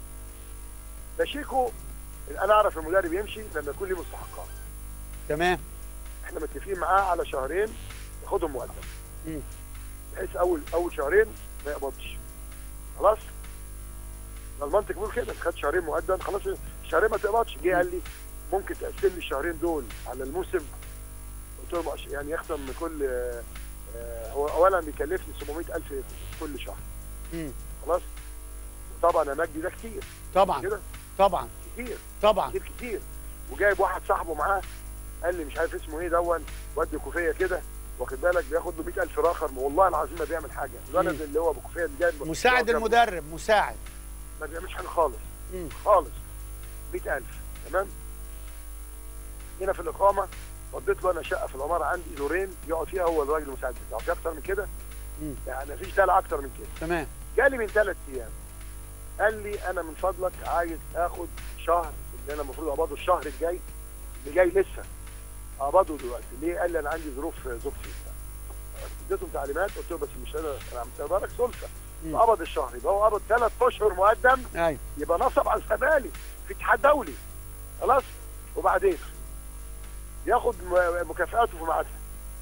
بشيكو انا اعرف المدرب يمشي لما يكون ليه مستحقات تمام احنا متفقين معاه على شهرين ياخدهم مقدم مم. بحيث اول اول شهرين ما يقبضش خلاص ده المنطق بيقول كده خد شهرين مقدم خلاص الشهرين ما تقبضش جه قال لي ممكن تقسم لي الشهرين دول على الموسم قلت له مقش- يعني يخصم من كل آه، آه، هو اولا بيكلفني 700000 كل شهر مم. خلاص وطبعا يا مجدي ده كتير طبعا كده طبعا كتير طبعا كتير كتير وجايب واحد صاحبه معاه قال لي مش عارف اسمه ايه دون ودي كوفيه كده واخد بالك بياخد له 100000 راخر والله العظيم ما بيعمل حاجه الولد مم. اللي هو ابو كوفيه اللي جايب مساعد جنبه المدرب مساعد ما بيعملش حاجه خالص مم. خالص 100000 تمام هنا في الاقامه فضيت له انا شقه في العماره عندي دورين يقعد فيها هو الراجل المساعد بتاعه في اكتر من كده مم. يعني مفيش دلع اكتر من كده تمام جالي من ثلاث ايام قال لي انا من فضلك عايز اخد شهر اللي انا المفروض اقبضه الشهر الجاي اللي جاي لسه اقبضه دلوقتي ليه قال لي انا عندي ظروف زوجتي اديتهم تعليمات قلت له بس مش انا انا عم لك سلفه مم. قبض الشهر يبقى هو قبض ثلاث اشهر مقدم ايوه يبقى نصب على الزمالك في اتحاد دولي خلاص وبعدين ياخد م- مكافآته في ميعادها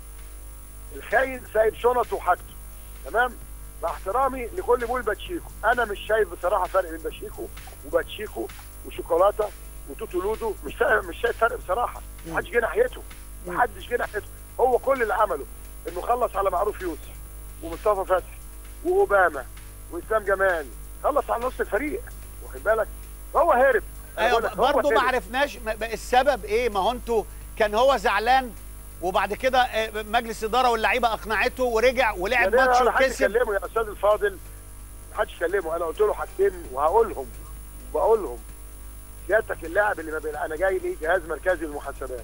الخاين سايب شنطه وحاجته تمام مع احترامي لكل بول باتشيكو انا مش شايف بصراحه فرق بين باتشيكو وباتشيكو وشوكولاته وتوتو لودو مش فاهم مش شايف فرق بصراحه محدش جه ناحيته محدش جه ناحيته هو كل اللي عمله انه خلص على معروف يوسف ومصطفى فتحي واوباما واسلام جمال خلص على نص الفريق واخد بالك فهو هرب أنا ايوه بقول لك هو برضه ما هرب. عرفناش م- السبب ايه ما هو انتوا كان هو زعلان وبعد كده آه، مجلس اداره واللعيبه اقنعته ورجع ولعب يعني ماتش انا حدش وكسب كلمه يا استاذ الفاضل محدش كلمه انا قلت له حاجتين وهقولهم وبقولهم سيادتك اللاعب اللي ما بين انا جاي لي جهاز مركزي للمحاسبات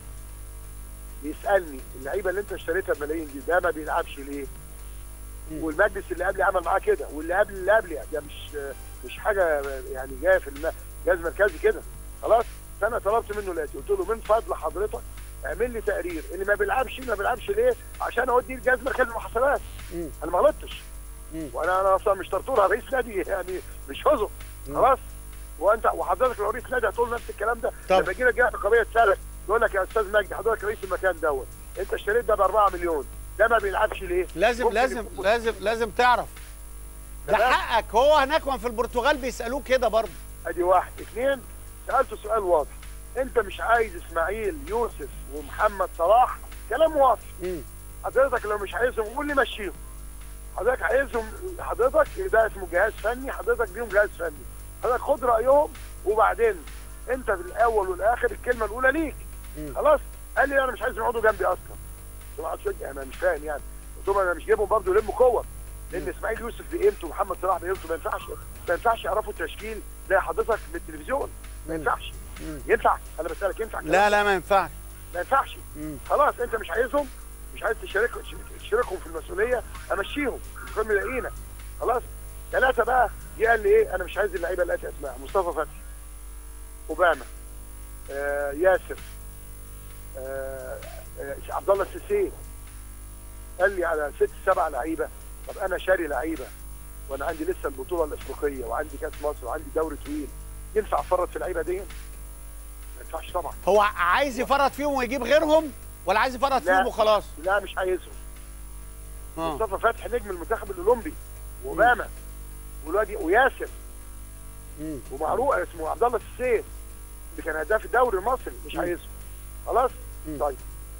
بيسالني اللعيبه اللي انت اشتريتها بملايين دي ده ما بيلعبش ليه؟ والمجلس اللي قبلي عمل معاه كده واللي قبل اللي قبلي ده مش مش حاجه يعني جايه في الم- جهاز مركزي كده خلاص فانا طلبت منه الاتي قلت له من فضل حضرتك اعمل لي تقرير اللي ما بيلعبش ما بيلعبش ليه؟ عشان اوديه لجهاز مركزي المحاسبات مم. انا ما غلطتش مم. وانا انا اصلا مش طرطور رئيس نادي يعني مش هزق خلاص وانت وحضرتك لو رئيس نادي هتقول نفس الكلام ده طب. لما يجي لك جهه رقابيه تسالك يقول لك يا استاذ مجدي حضرتك رئيس المكان دوت انت اشتريت ده ب 4 مليون ده ما بيلعبش ليه؟ لازم ممكن لازم يكون- لازم لازم تعرف ده تمام. حقك هو هناك وان في البرتغال بيسالوه كده برضه ادي واحد اثنين سالته سؤال واضح انت مش عايز اسماعيل يوسف ومحمد صلاح كلام واضح مم. حضرتك لو مش عايزهم قول لي مشيهم حضرتك عايزهم حضرتك ده اسمه جهاز فني حضرتك ليهم جهاز فني حضرتك خد رايهم وبعدين انت في الاول والاخر الكلمه الاولى ليك مم. خلاص قال لي انا مش عايز يقعدوا جنبي اصلا قلت له عشان انا مش فاهم يعني قلت لهم انا مش جايبهم برضه يلموا كور لان اسماعيل يوسف بقيمته ومحمد صلاح بقيمته ما ينفعش ما ينفعش يعرفوا التشكيل زي حضرتك من التلفزيون ما ينفعش مم. ينفع انا بسالك ينفع كده؟ لا لا ما ينفعش ما ينفعش مم. خلاص انت مش عايزهم مش عايز تشارك تشاركهم في المسؤوليه امشيهم كل ملاقينا خلاص ثلاثه بقى جه قال لي ايه انا مش عايز اللعيبه اللي اسماء مصطفى فتحي اوباما آه ياسر آه آه عبد الله السيسي قال لي على ست سبع لعيبه طب انا شاري لعيبه وانا عندي لسه البطوله الافريقيه وعندي كاس مصر وعندي دوري طويل ينفع افرط في اللعيبه دي؟ ما ينفعش طبعا هو عايز يفرط فيهم ويجيب غيرهم ولا عايز يفرط لا. فيهم وخلاص لا مش عايزهم اه مصطفى فتحي نجم المنتخب الاولمبي واوباما والواد وياسر مم. ومعروف اسمه عبد الله السيد اللي كان هداف الدوري المصري مش مم. عايزهم خلاص مم. طيب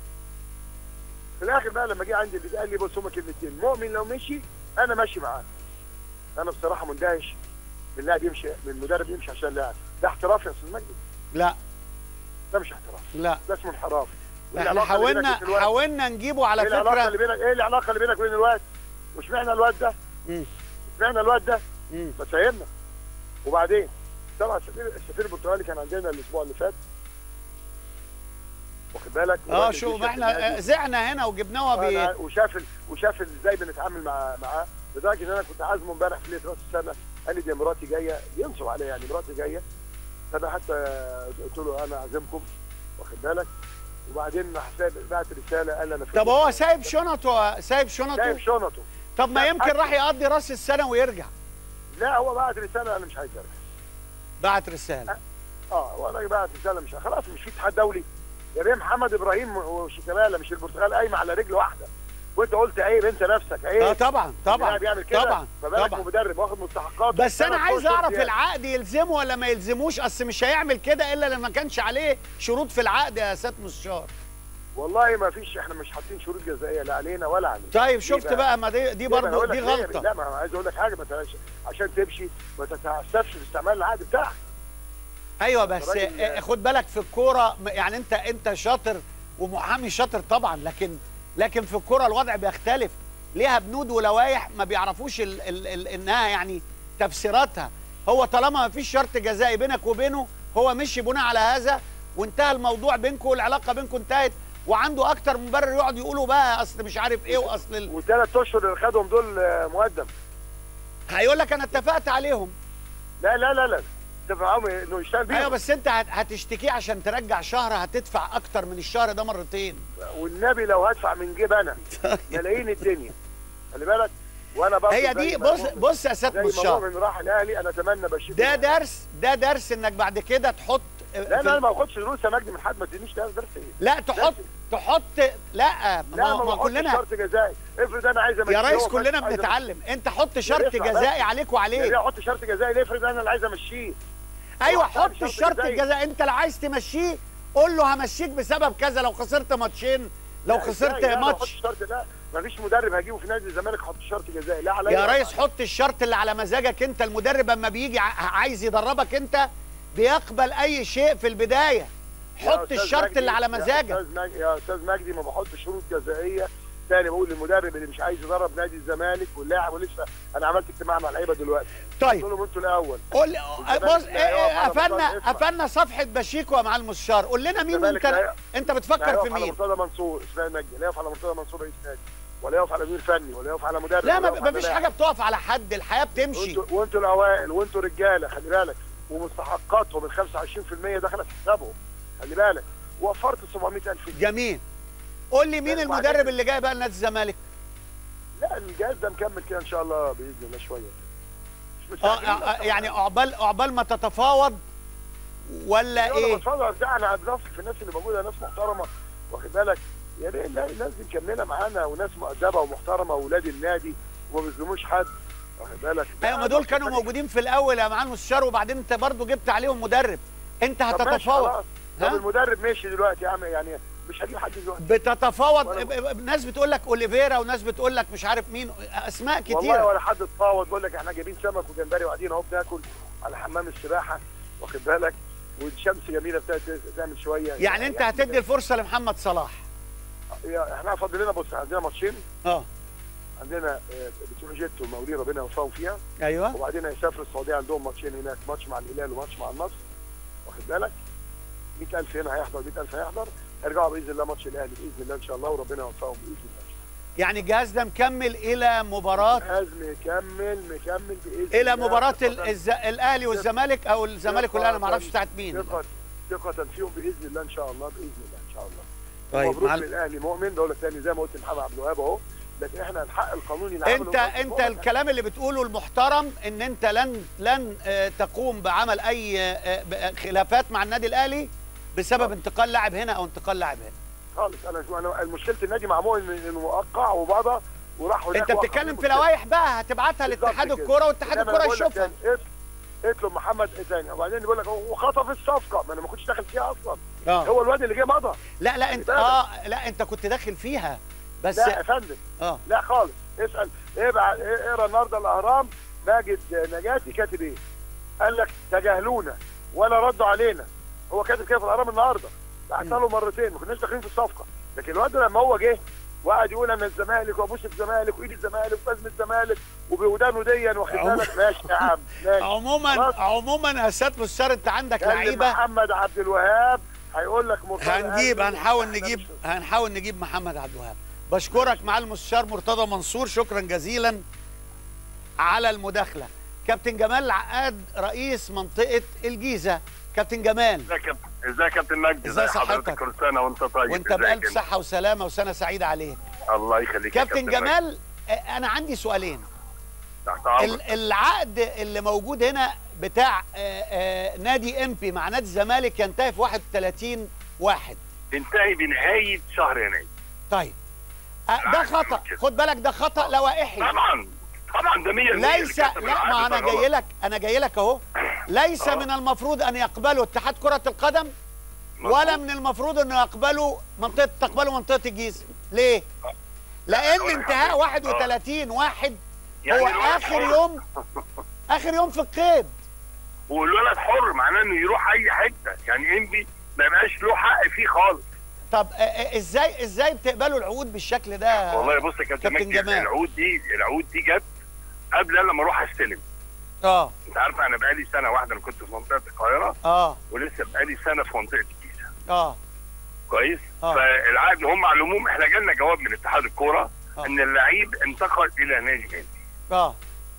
في الاخر بقى لما جه عندي اللي قال لي بص هما كلمتين مؤمن لو مشي انا ماشي معاه انا بصراحه مندهش من لاعب يمشي من المدرب يمشي عشان لاعب ده احتراف يا استاذ مجدي لا ده مش احتراف لا ده اسمه انحراف احنا والعلاقة اللي بينك حاولنا وبين الواد- حاولنا نجيبه على ايه العلاقه فكره اللي بينك ايه العلاقه اللي بينك وبين الواد واشمعنى الواد ده مم. اشمعنى الواد ده مم. ما فهمنا وبعدين طبعا السفير السفير البرتغالي كان عندنا الاسبوع اللي فات واخد بالك اه والراجل شوف جه ما شاف احنا النادي. آه، زعنا هنا وجبناها بي... وأنا- وشاف ال- وشاف ال- ازاي بنتعامل مع معاه لدرجه ان انا كنت عازمه امبارح في ليله راس السنه قال لي دي مراتي جايه ينصب عليا يعني مراتي جايه فانا حتى قلت له انا عازمكم واخد بالك وبعدين راح ساب- بعت رساله قال انا في طب هو سايب شنطه سايب سايب شنطه شنطه طب ما لا، يمكن حتى- راح يقضي راس السنه ويرجع لا هو بعت رساله انا مش عايز ارجع بعت رساله اه وانا بعت رساله مش خلاص مش في اتحاد دولي يا بيه محمد ابراهيم وشيكابالا مش البرتغال قايمه على رجل واحده وانت قلت عيب انت نفسك عيب اه طبعا طبعا اللاعب يعمل كده طبعا فبالك طبعا مدرب واخد مستحقات بس انا ثلاث عايز أشهر اعرف زيادة. العقد يلزمه ولا ما يلزموش اصل مش هيعمل كده الا لما كانش عليه شروط في العقد يا سياده مستشار والله ما فيش احنا مش حاطين شروط جزائيه لا علينا ولا علينا طيب ليه شفت بقى ما دي دي ليه؟ ما أنا برضه أقول لك دي ليه؟ غلطه لا ما أنا عايز اقول لك حاجه ما تلاش عشان تمشي ما تتعسفش في استعمال العقد بتاعك ايوه بس الراجل- آه، خد بالك في الكوره م- يعني انت انت شاطر ومحامي شاطر طبعا لكن لكن في الكوره الوضع بيختلف ليها بنود ولوائح ما بيعرفوش ال ال ال انها يعني تفسيراتها هو طالما ما فيش شرط جزائي بينك وبينه هو مشي بناء على هذا وانتهى الموضوع بينكم والعلاقه بينكم انتهت وعنده اكتر من مبرر يقعد يقولوا بقى اصل مش عارف ايه واصل ال... والثلاث اشهر اللي خدهم دول آه، مقدم هيقول لك انا اتفقت عليهم لا لا لا لا اتفق معاهم انه يشتغل بيهم ايوه بس انت هت- هتشتكيه عشان ترجع شهر هتدفع اكتر من الشهر ده مرتين والنبي لو هدفع من جيب انا ملايين الدنيا خلي بالك وانا برضه هي زي دي ما بص مؤمن- بص يا سياده زي ما مستشار مؤمن راح الاهلي انا اتمنى بشير ده درس ده درس انك بعد كده تحط لا في لا ال- انا ما باخدش دروس يا مجدي من حد ما تدينيش درس درس ايه لا تحط تحط لا ما, لا ما ما باخدش كلنا شرط جزائي افرض انا عايز امشيه يا ريس هو بس كلنا عايز بنتعلم انت حط شرط اسمع بس. جزائي عليك أمشيه. يا وعليك ريت احط شرط جزائي ليه افرض انا اللي عايز امشيه ايوه حط حط شرط الشرط جزائي. الجزائي انت لو عايز تمشيه قول له همشيك بسبب كذا لو خسرت ماتشين لو لا، خسرت إزاي؟ لا، ما ماتش احطش شرط ده ما فيش مدرب هجيبه في نادي الزمالك احط شرط جزائي لا عليا يا ولا ريس عليك. حط الشرط اللي على مزاجك انت المدرب اما بيجي ع- عايز يدربك انت بيقبل اي شيء في البدايه يا حط أستاذ الشرط مجدي- اللي على يا مزاجك استاذ مجدي يا استاذ مجدي ما بحطش شروط جزائيه تاني بقول للمدرب اللي مش عايز يدرب نادي الزمالك واللاعب ولسه انا عملت اجتماع مع اللعيبه دلوقتي طيب قلت لهم انتوا الاول قول والزمالك بص لا يقف على قفلنا مستوى الاسم. قفلنا صفحه بشيكو يا معالي المستشار قول لنا مين الزمالك انت لا- انت لا بتفكر يقف في على مين مرتضى منصور اسماعيل مجدي لا يقف على مرتضى منصور رئيس نادي ولا يقف على مدير فني ولا يقف على مدرب لا ولا ما يقف ما على فيش لاعب. حاجه بتقف على حد الحياه بتمشي وانتوا وانتوا الاوائل وانتوا رجاله خلي بالك ومستحقاتهم ال 25% دخلت حسابهم خلي بالك وفرت 700000 جنيه جميل قول لي مين لا، المدرب وبعدين- اللي جاي بقى لنادي الزمالك لا الجهاز ده مكمل كده ان شاء الله باذن الله شويه مش اه مستعجلين آه، بس يعني عقبال عقبال ما تتفاوض ولا انا ايه بتفرج ده انا بنصف في الناس اللي موجوده ناس محترمه واخد بالك يا ريت نلاقي ناس دي مكمله معانا وناس مؤدبه ومحترمه واولاد النادي وما بيظلموش حد واخد بالك ايوه ما دول كانوا موجودين في الاول يا معالي المستشار وبعدين انت برضو جبت عليهم مدرب انت طب ماشي هتتفاوض خلاص. ها؟ طب المدرب ماشي دلوقتي يا عم يعني مش هجيب حد دلوقتي بتتفاوض ولا- ب- ب- ناس بتقول لك اوليفيرا وناس بتقول لك مش عارف مين اسماء والله كتير ولا حد اتفاوض بقول لك احنا جايبين سمك وجمبري وقاعدين اهو بناكل على حمام السباحه واخد بالك والشمس جميله ابتدت تعمل شويه يعني انت هتدي الفرصه لمحمد صلاح يا- احنا فاضل لنا بص عندنا ماتشين اه عندنا آه، بتروجيت والمقاولين ربنا يوفقهم فيها ايوه وبعدين هيسافروا السعوديه عندهم ماتشين هناك ماتش مع الهلال وماتش مع النصر واخد بالك 100000 هنا هيحضر 100000 هيحضر هيرجعوا باذن الله ماتش الاهلي باذن الله ان شاء الله وربنا يوفقهم باذن الله يعني الجهاز ده مكمل الى مباراه لازم مكمل مكمل باذن الى الله. مباراه ال- ثقة- الز... الاهلي والزمالك او الزمالك والاهلي ما اعرفش ثقة- بتاعت مين ثقة ثقة فيهم باذن الله ان شاء الله باذن الله ان شاء الله طيب مبروك مع... للاهلي مؤمن بقول لك تاني زي ما قلت محمد عبد الوهاب اهو لكن احنا الحق القانوني اللي عمله انت انت الكلام اللي بتقوله المحترم ان انت لن لن آه، تقوم بعمل اي آه، ب- خلافات مع النادي الاهلي بسبب انتقال لاعب هنا او انتقال لاعب هنا خالص انا انا مشكله النادي مع مؤمن انه وقع وبعض وراح هناك انت وقع بتتكلم فيه في مشكلة. لوائح بقى هتبعتها بالظبط لاتحاد كده. الكوره واتحاد زي ما الكوره أنا بقول لك يشوفها تاني، اطلب- اطلب محمد تاني وبعدين بيقول لك هو خطف الصفقه ما انا ما كنتش داخل فيها اصلا اه هو الواد اللي جه مضى لا لا انت بالك. اه لا انت كنت داخل فيها بس لا يا فندم اه لا خالص اسال ابعت اقرا النهارده الاهرام ماجد نجاتي كاتب ايه؟ قال لك تجاهلونا ولا ردوا علينا هو كاتب كده في الاهرام النهارده بعتها له مرتين ما كناش داخلين في الصفقه لكن الواد ده لما هو جه وقعد يقول انا الزمالك وابوس الزمالك وايد الزمالك وبزم الزمالك وبودانه ديا واخد عمو- بالك ماشي يا عم ماشي عموما خلاص. عموما يا سياده مستشار انت عندك كلم لعيبه محمد عبد الوهاب هيقول لك مرتضى هنجيب قال لي هنحاول إحنا نجيب مش- هنحاول نجيب محمد عبد الوهاب بشكرك مع المستشار مرتضى منصور شكرا جزيلا على المداخله كابتن جمال العقاد رئيس منطقه الجيزه كابتن جمال ازيك يا ازيك يا كابتن مجدي ازاي ازي حضرتك صحتك؟ كل سنه وانت طيب وانت ازيك بألف انت؟ صحه وسلامه وسنه سعيده عليك الله يخليك يا كابتن مجدي. جمال آه، انا عندي سؤالين تحت امرك ال- العقد اللي موجود هنا بتاع آه، آه، نادي امبي مع نادي الزمالك ينتهي في 31 واحد تنتهي بنهايه شهر يناير طيب آه، ده خطا خد بالك ده خطا لوائحي طبعا طبعا ده 100% ليس لا ما انا جاي لك انا جاي لك اهو ليس من المفروض ان يقبلوا اتحاد كره القدم ولا من المفروض انه يقبلوا منطقه تقبلوا منطقه الجيزه ليه لان انتهاء 31 واحد هو يعني الولد اخر حر. يوم اخر يوم في القيد والولد حر معناه انه يروح اي حته يعني انبي ما يبقاش له حق فيه خالص طب آه، آه، ازاي ازاي بتقبلوا العقود بالشكل ده والله بص يا كابتن كابتن مجدي جمال. العقود دي العقود دي جت قبل انا لما اروح استلم اه انت عارف انا بقالي سنه واحده انا كنت في منطقه القاهره اه ولسه بقالي سنه في منطقه الجيزه اه كويس آه. فالعقد هم على العموم احنا جالنا جواب من اتحاد الكوره آه. ان اللعيب انتقل الى نادي انبي اه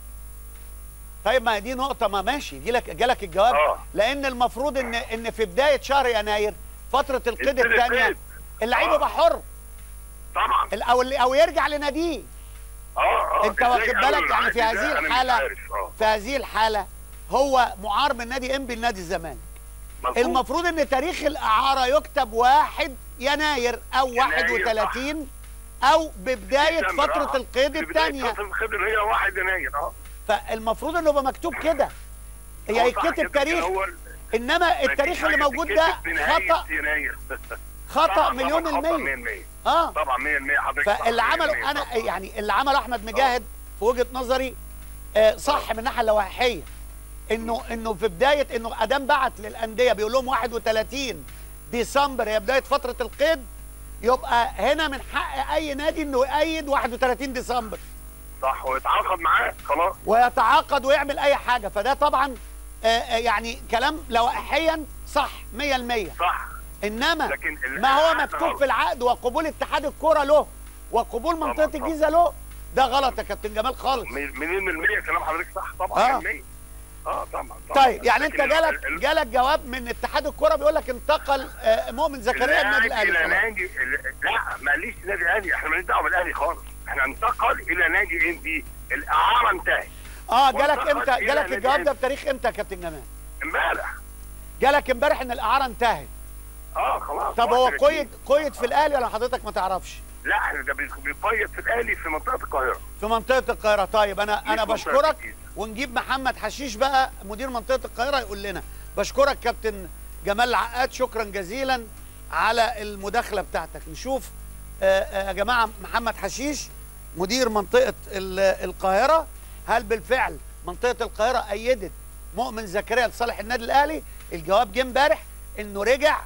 طيب ما دي نقطة ما ماشي جالك جالك الجواب آه. لأن المفروض إن إن في بداية شهر يناير فترة القيد يبتدي الثانية القيد. اللعيب آه. يبقى حر طبعا ال- أو اللي- أو يرجع لناديه اه اه أنت إزاي واخد قالوا بالك يعني في العقد ده؟ هذه أنا مش الحالة عارف. اه في هذه الحالة هو معار من نادي إنبي لنادي الزمالك مظبوط. المفروض إن تاريخ الإعارة يكتب 1 يناير أو يناير، 31 أو ببداية ديسمبر، فترة آه. القيد في بداية الثانية فترة القيد اللي هي 1 يناير اه فالمفروض إنه يبقى مكتوب كده هي هو صح كده، يتكتب كان تاريخ هو ال- انما ما التاريخ فيش اللي حاجة موجود تتكتب ده بنهاية خطا يناير خطا طبعاً، مليون طبعاً، خطأ المية 100% اه طبعا 100% حضرتك صح، فاللي 100% عمله انا طبعاً. يعني اللي عمله احمد مجاهد في وجهه نظري آه صح من الناحيه اللوائحيه انه انه في بدايه انه ادام بعت للانديه بيقول لهم 31 ديسمبر هي بدايه فتره القيد يبقى هنا من حق اي نادي انه يأيد 31 ديسمبر صح ويتعاقد معاه خلاص ويتعاقد ويعمل اي حاجه فده طبعا آه آه يعني كلام لوائحيا صح 100% صح انما لكن ال- ما هو العقد مكتوب غلط. في العقد وقبول اتحاد الكوره له وقبول طبعاً، منطقه طبعاً. الجيزه له ده غلط يا كابتن جمال خالص مليون من المية كلام حضرتك صح طبعا آه. 100%. اه طبعا طبعاً. طيب يعني انت لكن جالك ال- ال- جالك جواب من اتحاد الكوره بيقول لك انتقل آه، مؤمن زكريا النادي اللاعب الاهلي الى خلاص. نادي ال- لا ماليش نادي الاهلي احنا ماليش دعوه بالاهلي خالص احنا انتقل الى نادي ام بي الاعاره انتهت اه جالك وانتقل امتى إلى جالك نادي الجواب ده إيه؟ بتاريخ امتى يا كابتن جمال امبارح جالك امبارح ان الاعاره انتهت اه خلاص طب هو 31. قيد قيد في الاهلي ولا حضرتك ما تعرفش لا احنا ده بي- بيقيد في الاهلي في منطقه القاهره في منطقه القاهره طيب انا مش انا منطقة بشكرك الجيزة. ونجيب محمد حشيش بقى مدير منطقه القاهره يقول لنا بشكرك كابتن جمال العقاد شكرا جزيلا على المداخله بتاعتك نشوف آه، آه، يا جماعه محمد حشيش مدير منطقه ال- القاهره هل بالفعل منطقه القاهره ايدت مؤمن زكريا لصالح النادي الاهلي الجواب جه امبارح انه رجع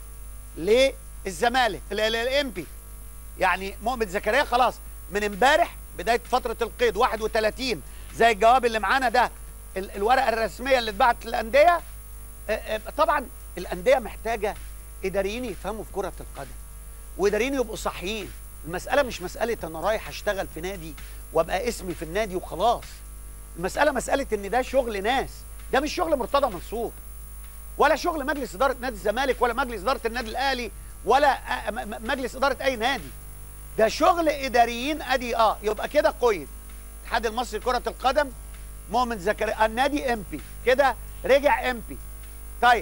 للزمالك الامبي يعني مؤمن زكريا خلاص من امبارح بدايه فتره القيد 31 زي الجواب اللي معانا ده ال- الورقه الرسميه اللي اتبعت للانديه آه، آه، طبعا الانديه محتاجه اداريين يفهموا في كره القدم واداريين يبقوا صحيين المساله مش مساله انا رايح اشتغل في نادي وابقى اسمي في النادي وخلاص المساله مساله ان ده شغل ناس ده مش شغل مرتضى منصور ولا شغل مجلس اداره نادي الزمالك ولا مجلس اداره النادي الاهلي ولا آه، م- م- مجلس اداره اي نادي ده شغل اداريين ادي اه يبقى كده قيد الاتحاد المصري لكره القدم مؤمن زكريا النادي ام بي كده رجع ام بي طيب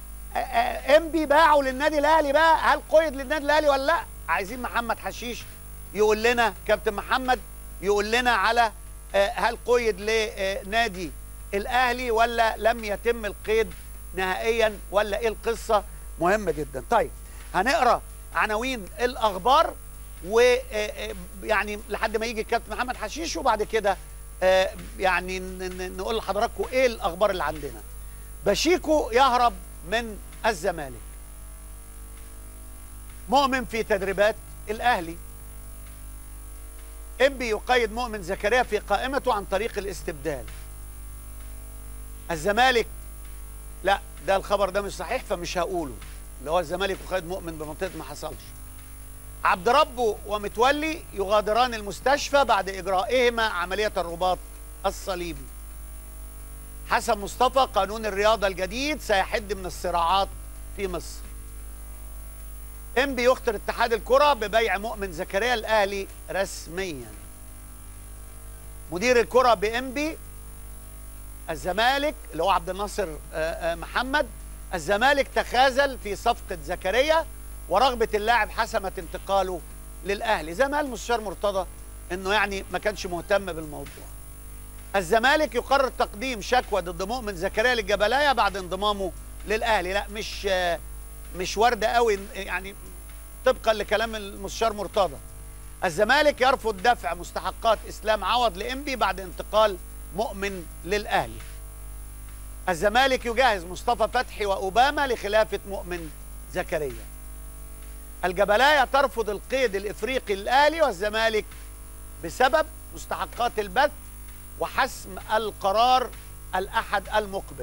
ام بي باعوا للنادي الاهلي بقى هل قيد للنادي الاهلي ولا لا عايزين محمد حشيش يقول لنا كابتن محمد يقول لنا على آه، هل قيد لنادي الاهلي ولا لم يتم القيد نهائيا ولا ايه القصه مهمه جدا طيب هنقرا عناوين الاخبار ويعني لحد ما يجي الكابتن محمد حشيش وبعد كده آه، يعني ن- ن- نقول لحضراتكم ايه الاخبار اللي عندنا بشيكو يهرب من الزمالك مؤمن في تدريبات الاهلي انبي يقيد مؤمن زكريا في قائمته عن طريق الاستبدال الزمالك لا ده الخبر ده مش صحيح فمش هقوله اللي هو الزمالك يقيد مؤمن بمنطقه ما حصلش عبد ربه ومتولي يغادران المستشفى بعد اجرائهما عمليه الرباط الصليبي حسن مصطفى قانون الرياضه الجديد سيحد من الصراعات في مصر انبي يخطر اتحاد الكره ببيع مؤمن زكريا الاهلي رسميا مدير الكره بانبي الزمالك اللي هو عبد الناصر آه، آه، محمد الزمالك تخاذل في صفقه زكريا ورغبه اللاعب حسمت انتقاله للاهلي زي ما قال المستشار مرتضى انه يعني ما كانش مهتم بالموضوع الزمالك يقرر تقديم شكوى ضد مؤمن زكريا للجبلايه بعد انضمامه للاهلي لا مش آه، مش وارده قوي يعني طبقا لكلام المستشار مرتضى الزمالك يرفض دفع مستحقات اسلام عوض لانبي بعد انتقال مؤمن للاهلي الزمالك يجهز مصطفى فتحي واوباما لخلافه مؤمن زكريا الجبلايه ترفض القيد الافريقي للاهلي والزمالك بسبب مستحقات البث وحسم القرار الاحد المقبل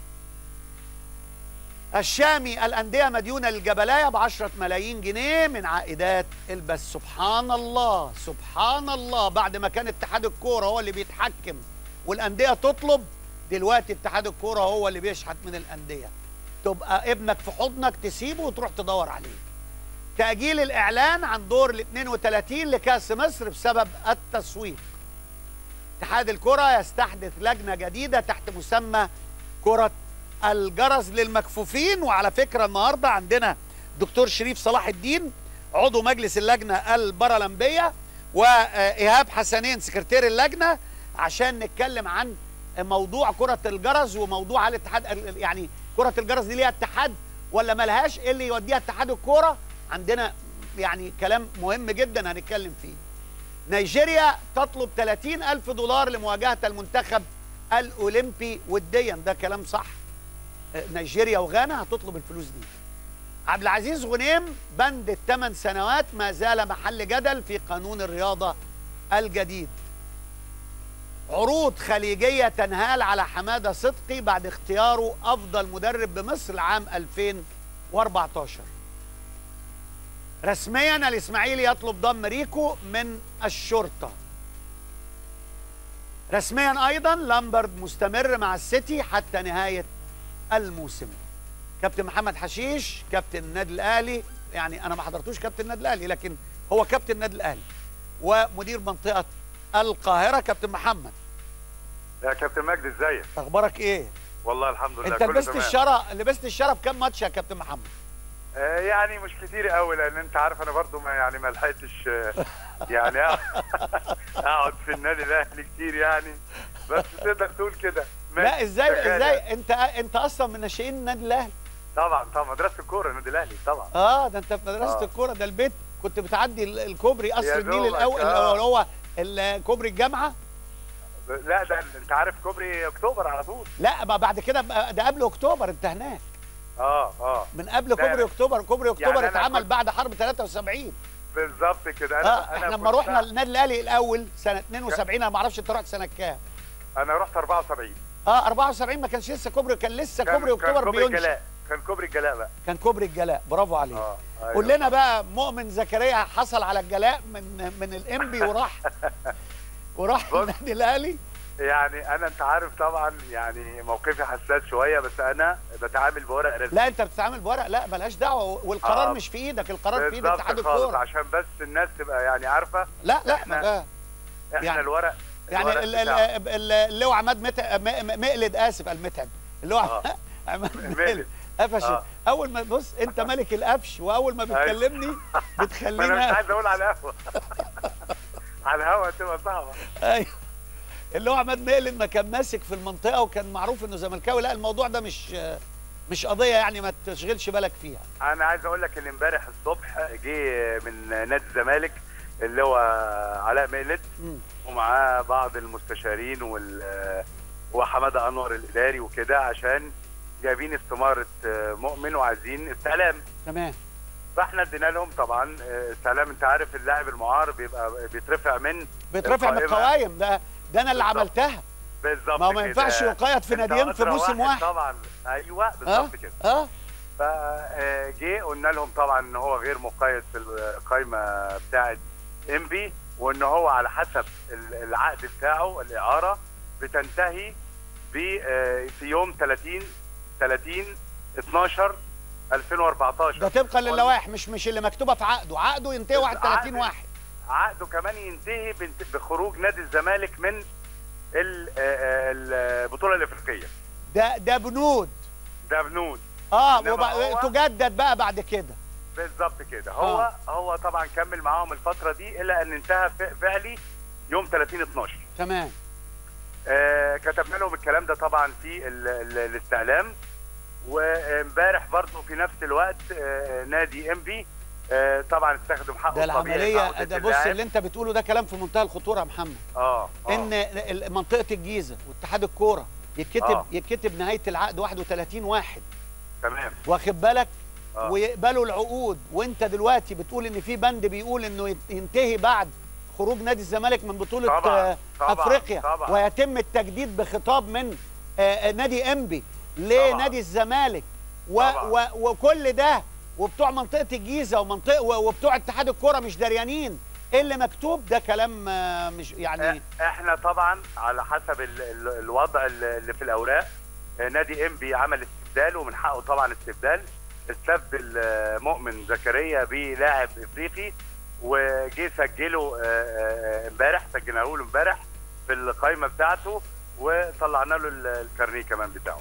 الشامي الأندية مديونة للجبلاية بعشرة ملايين جنيه من عائدات البث سبحان الله سبحان الله بعد ما كان اتحاد الكورة هو اللي بيتحكم والأندية تطلب دلوقتي اتحاد الكورة هو اللي بيشحت من الأندية تبقى ابنك في حضنك تسيبه وتروح تدور عليه تأجيل الإعلان عن دور ال 32 لكأس مصر بسبب التسويق اتحاد الكرة يستحدث لجنة جديدة تحت مسمى كرة الجرس للمكفوفين وعلى فكرة النهاردة عندنا دكتور شريف صلاح الدين عضو مجلس اللجنة البارالمبية وإيهاب حسنين سكرتير اللجنة عشان نتكلم عن موضوع كرة الجرس وموضوع هل الاتحاد يعني كرة الجرس دي ليها اتحاد ولا ملهاش ايه اللي يوديها اتحاد الكورة عندنا يعني كلام مهم جدا هنتكلم فيه نيجيريا تطلب 30 ألف دولار لمواجهة المنتخب الأولمبي وديا ده كلام صح نيجيريا وغانا هتطلب الفلوس دي عبد العزيز غنيم بند الثمان سنوات ما زال محل جدل في قانون الرياضة الجديد عروض خليجية تنهال على حمادة صدقي بعد اختياره أفضل مدرب بمصر عام 2014 رسميا الإسماعيلي يطلب ضم ريكو من الشرطة رسميا أيضا لامبرد مستمر مع السيتي حتى نهاية الموسم كابتن محمد حشيش كابتن النادي الأهلي يعني أنا ما حضرتوش كابتن النادي الأهلي لكن هو كابتن النادي الأهلي ومدير منطقة القاهرة كابتن محمد يا كابتن مجدي ازيك؟ اخبارك ايه؟ والله الحمد لله انت كله لبست تمام. الشرف لبست الشرف كام ماتش يا كابتن محمد؟ آه يعني مش كتير قوي لان انت عارف انا برضو ما يعني ما لحقتش آه، يعني اقعد في النادي الاهلي كتير يعني بس تقدر تقول كده لا ماشي، ازاي شغال ازاي يعني. انت انت اصلا من ناشئين النادي الاهلي طبعا طبعا مدرسه الكوره النادي الاهلي طبعا اه ده انت في مدرسه آه. الكوره ده البيت كنت بتعدي ال- الكوبري قصر يا النيل دوبك، الاول آه. اللي هو ال- كوبري الجامعه لا ده انت عارف كوبري اكتوبر على طول لا ما بعد كده بقى- ده قبل اكتوبر انت هناك اه اه من قبل لا، كوبري اكتوبر كوبري يعني اكتوبر أنا اتعمل كنت- بعد حرب 73 بالظبط كده اه انا احنا انا لما كنت- رحنا النادي الاهلي الاول سنه 72 انا ما اعرفش انت رحت سنه كام انا رحت 74 اه 74 ما كانش لسه كوبري كان لسه كان- كوبري كان اكتوبر كوبري بينشأ الجلاء كان كوبري الجلاء بقى كان كوبري الجلاء برافو عليك اه أيوة. قول لنا بقى مؤمن زكريا حصل على الجلاء من من الانبي وراح وراح بص. النادي الاهلي يعني انا انت عارف طبعا يعني موقفي حساس شويه بس انا بتعامل بورق رسمي لا انت بتتعامل بورق لا ملهاش دعوه والقرار آه. مش في ايدك القرار في ايد بالظبط اتحاد خالص الكوره عشان بس الناس تبقى يعني عارفه لا لا إحنا- ما ده احنا يعني- الورق يعني الورق ال- ال- بتاعه. ال- اللي هو عماد مت... م- م- مقلد اسف المتعب اللي هو آه. عماد مقلد. مقلد قفش آه. اول ما بص انت ملك القفش واول ما أيوة. بتكلمني ما انا مش بتخليني عايز اقول على القهوه على الهوا تبقى صعبه ايوه اللي هو عماد مقلد ما كان ماسك في المنطقه وكان معروف انه زملكاوي لا الموضوع ده مش مش قضيه يعني ما تشغلش بالك فيها انا عايز اقول لك ان امبارح الصبح جه من نادي الزمالك اللي هو علاء مقلد مم. ومعاه بعض المستشارين وال وحماده انور الاداري وكده عشان جايبين استماره مؤمن وعايزين استعلام تمام فاحنا ادينا لهم طبعا استعلام انت عارف اللاعب المعار بيبقى بيترفع من بيترفع من القائمة. القوايم ده ده انا اللي بالظبط. عملتها بالظبط ما هو ما كده. ينفعش يقيد في أنت ناديين في أدرى موسم واحد. طبعا ايوه اه بالظبط كده اه فجه قلنا لهم طبعا ان هو غير مقيد في القائمه بتاعه انبي وان هو على حسب ال- العقد بتاعه الاعاره بتنتهي ب آه، في يوم 30 30 12 2014 ده طبقا للوائح مش مش اللي مكتوبه في عقده عقده ينتهي 31 عقد- واحد عقده كمان ينتهي بنت- بخروج نادي الزمالك من ال- آه، آه، البطوله الافريقيه ده ده بنود ده بنود اه إنما وبقى هو- تجدد بقى بعد كده بالظبط كده هو هو طبعا كمل معاهم الفتره دي الا ان انتهى ف- فعلي يوم 30 12 تمام آه كتبنا لهم الكلام ده طبعا في ال ال الاستعلام وامبارح برضه في نفس الوقت آه نادي ام بي آه طبعا استخدم حقه ده الطبيعي العمليه بعودة ده بص اللاعب. اللي انت بتقوله ده كلام في منتهى الخطوره يا محمد اه آه. ان ال- منطقه الجيزه واتحاد الكوره يتكتب آه. يتكتب نهايه العقد 31 واحد تمام واخد بالك آه. ويقبلوا العقود وانت دلوقتي بتقول ان في بند بيقول انه يت- ينتهي بعد خروج نادي الزمالك من بطوله طبعاً، آه، طبعاً، افريقيا طبعاً. ويتم التجديد بخطاب من آه، آه، نادي انبي لنادي الزمالك و و وكل ده وبتوع منطقه الجيزه ومنطقه و- وبتوع اتحاد الكوره مش دريانين ايه اللي مكتوب ده كلام آه، مش يعني احنا طبعا على حسب ال ال الوضع ال- اللي في الاوراق آه، نادي ام بي عمل استبدال ومن حقه طبعا استبدال استبدل آه، مؤمن زكريا بلاعب افريقي وجه سجله آه، آه، امبارح سجلناه له امبارح في القائمه بتاعته وطلعنا له ال- الكارنيه كمان بتاعه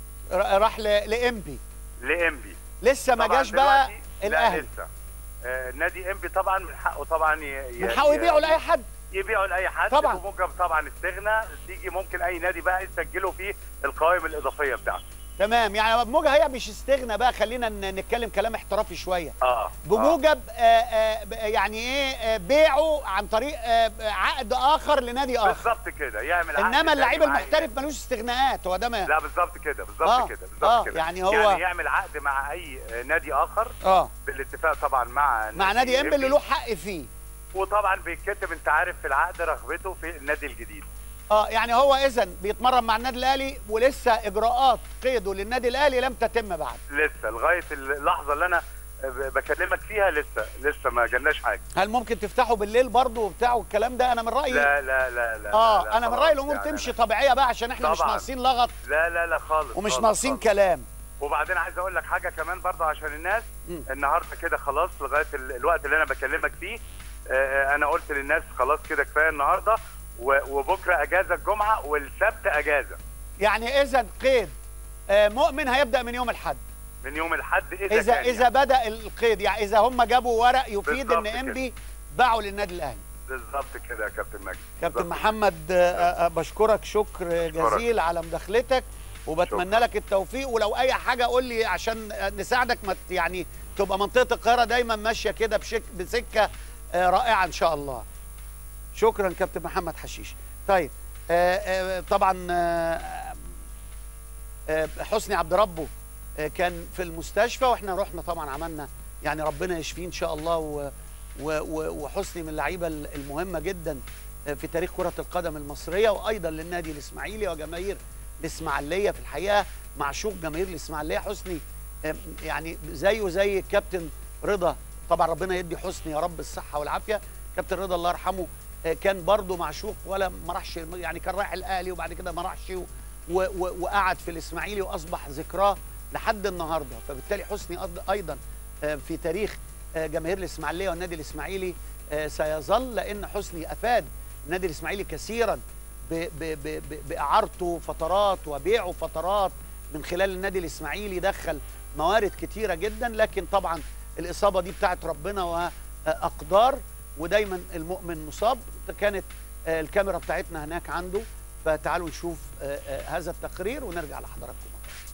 ر- راح لانبي لام بي لسه ما طبعاً جاش بقى دلوقتي- لا الاهلي لسه آه، نادي ام بي طبعا من حقه طبعا ي- ي- من حقه ي- يبيعوا لاي حد يبيعوا لاي حد طبعاً. وممكن طبعا استغنى تيجي ممكن اي نادي بقى يسجله في القوائم الاضافيه بتاعته تمام يعني موجة هي مش استغنى بقى خلينا ن- نتكلم كلام احترافي شويه اه بموجب آه آه ب- يعني ايه آه بيعه عن طريق آه عقد اخر لنادي اخر بالظبط كده يعمل عقد انما تاني اللعيب مع أي المحترف ملوش استغناءات هو ده ما لا بالظبط كده بالظبط آه، كده بالظبط آه، كده يعني هو- يعني يعمل عقد مع اي نادي اخر اه بالاتفاق طبعا مع مع نادي انبي اللي له حق فيه وطبعا بيتكتب انت عارف في العقد رغبته في النادي الجديد اه يعني هو اذا بيتمرن مع النادي الاهلي ولسه اجراءات قيده للنادي الاهلي لم تتم بعد لسه لغايه اللحظه اللي انا ب- بكلمك فيها لسه لسه ما جالناش حاجه هل ممكن تفتحوا بالليل برضه وبتاع والكلام ده انا من رايي لا لا لا لا اه لا انا من خلاص رايي الامور يعني تمشي طبيعيه بقى عشان احنا مش طبعاً. ناقصين لغط لا لا لا خالص ومش خالص ناقصين خالص. كلام وبعدين عايز اقول لك حاجه كمان برضه عشان الناس مم. النهارده كده خلاص لغايه ال- الوقت اللي انا بكلمك فيه آه، انا قلت للناس خلاص كده كفايه النهارده و- وبكره اجازه الجمعه والسبت اجازه يعني اذا قيد آه، مؤمن هيبدا من يوم الاحد من يوم الاحد اذا اذا كان اذا بدا القيد يعني اذا هم جابوا ورق يفيد بالظبط ان كده. انبي باعوا للنادي الاهلي بالظبط كده يا كابتن مجدي كابتن بالظبط. محمد آه، آه، بشكرك شكر جزيل على مداخلتك وبتمنى لك التوفيق ولو اي حاجه قول لي عشان نساعدك ما ت- يعني تبقى منطقه القاهره دايما ماشيه كده بشك بسكه آه، رائعه ان شاء الله شكرا كابتن محمد حشيش طيب آه، آه، طبعا آه، آه، حسني عبد ربه آه، كان في المستشفى واحنا رحنا طبعا عملنا يعني ربنا يشفيه ان شاء الله و و و وحسني من اللعيبه المهمه جدا آه، في تاريخ كره القدم المصريه وايضا للنادي الاسماعيلي وجماهير الاسماعيليه في الحقيقه معشوق جماهير الاسماعيليه حسني آه، يعني زيه زي الكابتن رضا طبعا ربنا يدي حسني يا رب الصحه والعافيه كابتن رضا الله يرحمه آه، كان برضه معشوق ولا ما راحش يعني كان رايح الاهلي وبعد كده ما راحش و- و- و- وقعد في الاسماعيلي واصبح ذكراه لحد النهارده فبالتالي حسني أض- ايضا آه، في تاريخ آه، جماهير الاسماعيليه والنادي الاسماعيلي آه، سيظل لان حسني افاد النادي الاسماعيلي كثيرا ب- ب- ب- ب- باعارته فترات وبيعه فترات من خلال النادي الاسماعيلي دخل موارد كتيره جدا لكن طبعا الاصابه دي بتاعت ربنا واقدار ودايما المؤمن مصاب كانت آه، الكاميرا بتاعتنا هناك عنده فتعالوا نشوف آه، آه، هذا التقرير ونرجع لحضراتكم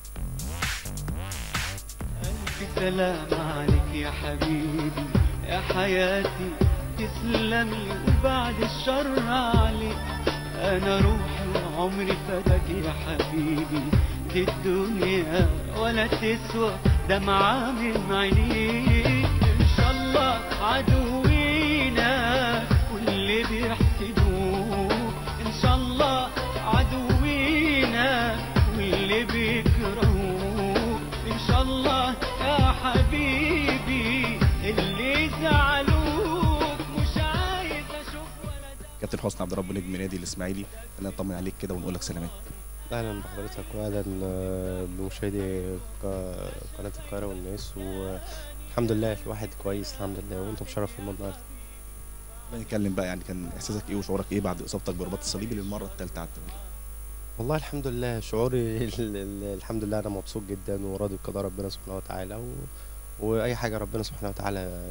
ألف سلام عليك يا حبيبي يا حياتي تسلمي وبعد الشر عليك أنا روحي وعمري فداك يا حبيبي دي الدنيا ولا تسوى دمعة من عينيك إن شاء الله عدوينا واللي بيحسدوك إن شاء الله عدوينا واللي بيكرهوك إن شاء الله يا حبيبي اللي زعلوك مش عايز أشوف كابتن حسني عبد رب نجم نادي الاسماعيلي خلينا نطمن عليك كده ونقول لك سلامات اهلا بحضرتك واهلا آه، بمشاهدي ق- قناه القاهره والناس والحمد لله الواحد كويس الحمد لله وانتم مشرفين النهارده نتكلم بقى يعني كان احساسك ايه وشعورك ايه بعد اصابتك برباط الصليبي للمره الثالثه على التوالي والله الحمد لله شعوري ال- ال- الحمد لله انا مبسوط جدا وراضي بقضاء ربنا سبحانه وتعالى و... واي حاجه ربنا سبحانه وتعالى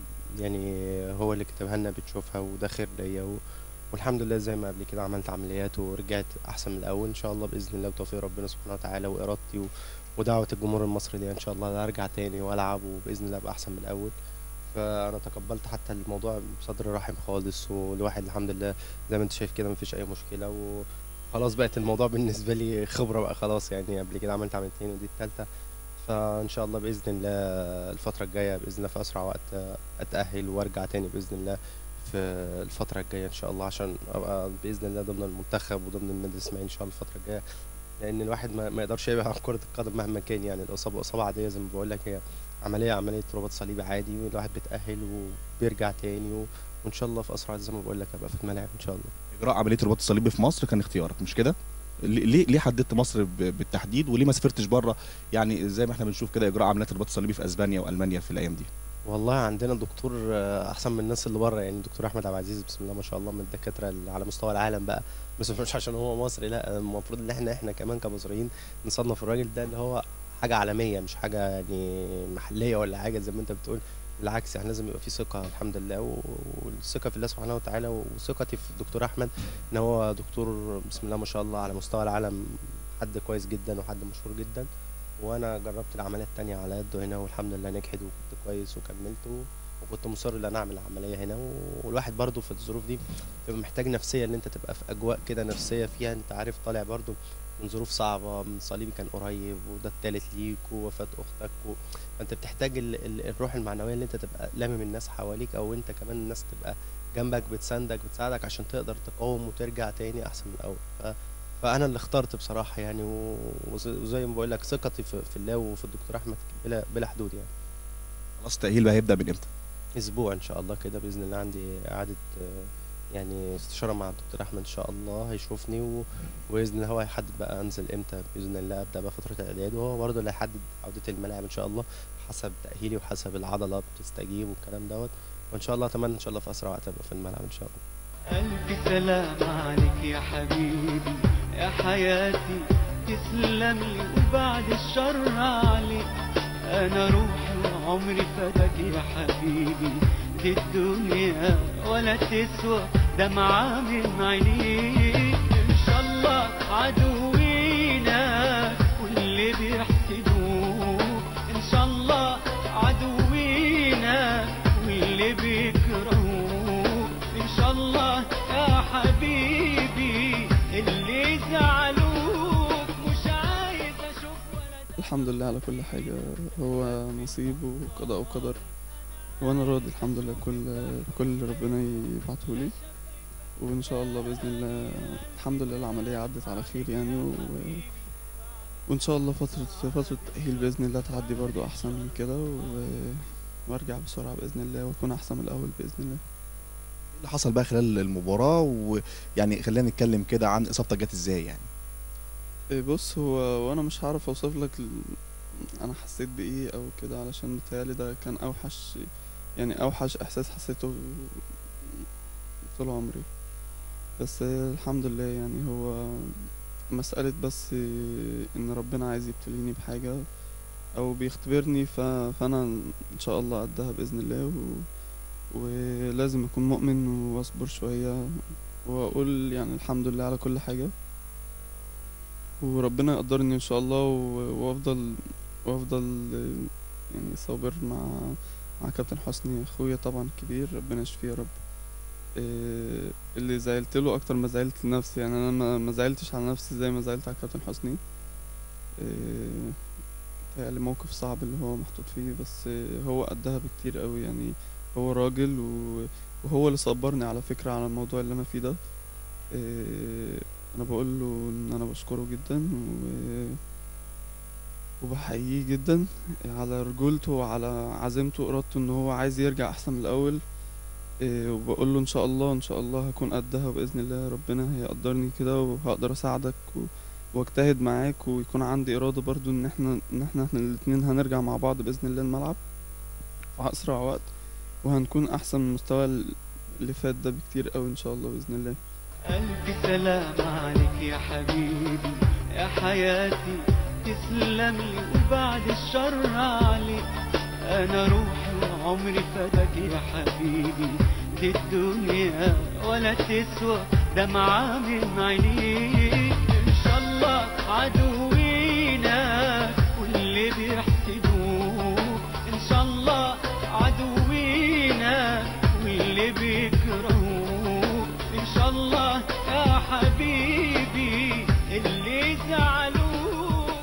يعني هو اللي كتبها لنا بتشوفها وده خير ليا و... والحمد لله زي ما قبل كده عملت عمليات ورجعت احسن من الاول ان شاء الله باذن الله وتوفيق ربنا سبحانه وتعالى وارادتي و... ودعوه الجمهور المصري ليا ان شاء الله ارجع تاني والعب وباذن الله ابقى احسن من الاول فانا تقبلت حتى الموضوع بصدر رحب خالص والواحد الحمد لله زي ما انت شايف كده مفيش اي مشكله وخلاص بقت الموضوع بالنسبه لي خبره بقى خلاص يعني قبل كده عملت عملتين ودي التالتة فان شاء الله باذن الله الفتره الجايه باذن الله في اسرع وقت اتاهل وارجع تاني باذن الله في الفتره الجايه ان شاء الله عشان ابقى باذن الله ضمن المنتخب وضمن النادي الاسماعيلي ان شاء الله الفتره الجايه لان الواحد ما, ما يقدرش يبعد عن كره القدم مهما كان يعني الاصابه اصابه عاديه زي ما بقول لك هي عمليه عمليه رباط صليبي عادي والواحد بيتاهل وبيرجع تاني و... وان شاء الله في اسرع زي ما بقول لك ابقى في الملاعب ان شاء الله اجراء عمليه الرباط الصليبي في مصر كان اختيارك مش كده ليه ليه حددت مصر ب- بالتحديد وليه ما سافرتش بره يعني زي ما احنا بنشوف كده اجراء عمليات الرباط الصليبي في اسبانيا والمانيا في الايام دي والله عندنا دكتور آه، احسن من الناس اللي بره يعني دكتور احمد عبد العزيز بسم الله ما شاء الله من الدكاتره اللي على مستوى العالم بقى بس مش عشان هو مصري لا المفروض ان احنا احنا كمان كمصريين نصنف الراجل ده اللي هو حاجه عالميه مش حاجه يعني محليه ولا حاجه زي ما انت بتقول بالعكس يعني لازم يبقى في ثقه الحمد لله و- والثقه في الله سبحانه وتعالى وثقتي في الدكتور احمد ان هو دكتور بسم الله ما شاء الله على مستوى العالم حد كويس جدا وحد مشهور جدا وانا جربت العمليه التانية على يده هنا والحمد لله نجحت وكنت كويس وكملت و- وكنت مصر ان انا اعمل العمليه هنا والواحد برضو في الظروف دي بيبقى محتاج نفسيه ان انت تبقى في اجواء كده نفسيه فيها انت عارف طالع برضو من ظروف صعبه من صليبي كان قريب وده التالت ليك ووفاه اختك و... فانت بتحتاج ال... ال... الروح المعنويه اللي انت تبقى لامم الناس حواليك او انت كمان الناس تبقى جنبك بتساندك بتساعدك عشان تقدر تقاوم وترجع تاني احسن من الاول ف... فانا اللي اخترت بصراحه يعني و- وز- وزي ما بقول لك ثقتي في, في الله وفي الدكتور احمد بلا بلا حدود يعني خلاص التاهيل بقى هيبدا من امتى اسبوع ان شاء الله كده باذن الله عندي اعاده آه، يعني استشاره مع الدكتور احمد ان شاء الله هيشوفني و... باذن الله هو هيحدد بقى انزل امتى باذن الله ابدا بقى فتره الاعداد وهو برضه اللي هيحدد عوده الملاعب ان شاء الله حسب تاهيلي وحسب العضله بتستجيب والكلام دوت وان شاء الله اتمنى ان شاء الله في اسرع وقت ابقى في الملعب ان شاء الله ألف سلام عليك يا حبيبي يا حياتي تسلم لي وبعد الشر عليك أنا روحي وعمري فداك يا حبيبي دي الدنيا ولا تسوى دمعة من عينيك إن شاء الله عدوينا واللي بيحسدوك إن شاء الله عدوينا واللي بيكرهوك إن شاء الله يا حبيبي اللي زعلوك مش عايز أشوف الحمد لله على كل حاجة هو نصيب وقضاء وقدر وأنا راضي الحمد لله كل كل اللي ربنا يبعته لي وإن شاء الله بإذن الله الحمد لله العملية عدت على خير يعني و... وإن شاء الله فترة فترة التأهيل بإذن الله تعدي برضو أحسن من كده و... وأرجع بسرعة بإذن الله وأكون أحسن من الأول بإذن الله اللي حصل بقى خلال المباراه ويعني خلينا نتكلم كده عن اصابتك جت ازاي يعني إيه بص هو وانا مش هعرف اوصف لك ال... انا حسيت بايه او كده علشان بتهيألي ده كان اوحش يعني اوحش احساس حسيته طول عمري بس الحمد لله يعني هو مسألة بس ان ربنا عايز يبتليني بحاجة او بيختبرني ف... فانا ان شاء الله قدها باذن الله و... ولازم اكون مؤمن واصبر شوية واقول يعني الحمد لله على كل حاجة وربنا يقدرني ان شاء الله و- وافضل وافضل يعني صابر مع مع كابتن حسني اخويا طبعا كبير ربنا يشفيه يا رب إيه، اللي زعلت له اكتر ما زعلت لنفسي يعني انا ما- ما زعلتش على نفسي زي ما زعلت على كابتن حسني إيه، بيتهيألي موقف صعب اللي هو محطوط فيه بس هو قدها بكتير قوي يعني هو راجل و- وهو اللي صبرني على فكرة على الموضوع اللي انا فيه ده إيه، انا بقول له ان انا بشكره جدا و... وبحييه جدا على رجولته وعلى عزيمته وارادته ان هو عايز يرجع احسن من الاول إيه، وبقول له ان شاء الله ان شاء الله هكون قدها باذن الله ربنا هيقدرني كده وهقدر اساعدك و... واجتهد معاك ويكون عندي اراده برضو ان احنا ان احنا احنا الاتنين هنرجع مع بعض باذن الله الملعب في اسرع وقت وهنكون احسن من المستوى اللي فات ده بكتير قوي ان شاء الله باذن الله ألف سلام عليك يا حبيبي يا حياتي تسلم لي وبعد الشر عليك انا روحي وعمري فداك يا حبيبي دي الدنيا ولا تسوى دمعة من عينيك ان شاء الله عدوينا واللي بيحسدوك ان شاء الله عدوينا واللي بيكرهوك ان شاء الله يا حبيبي اللي زعلوك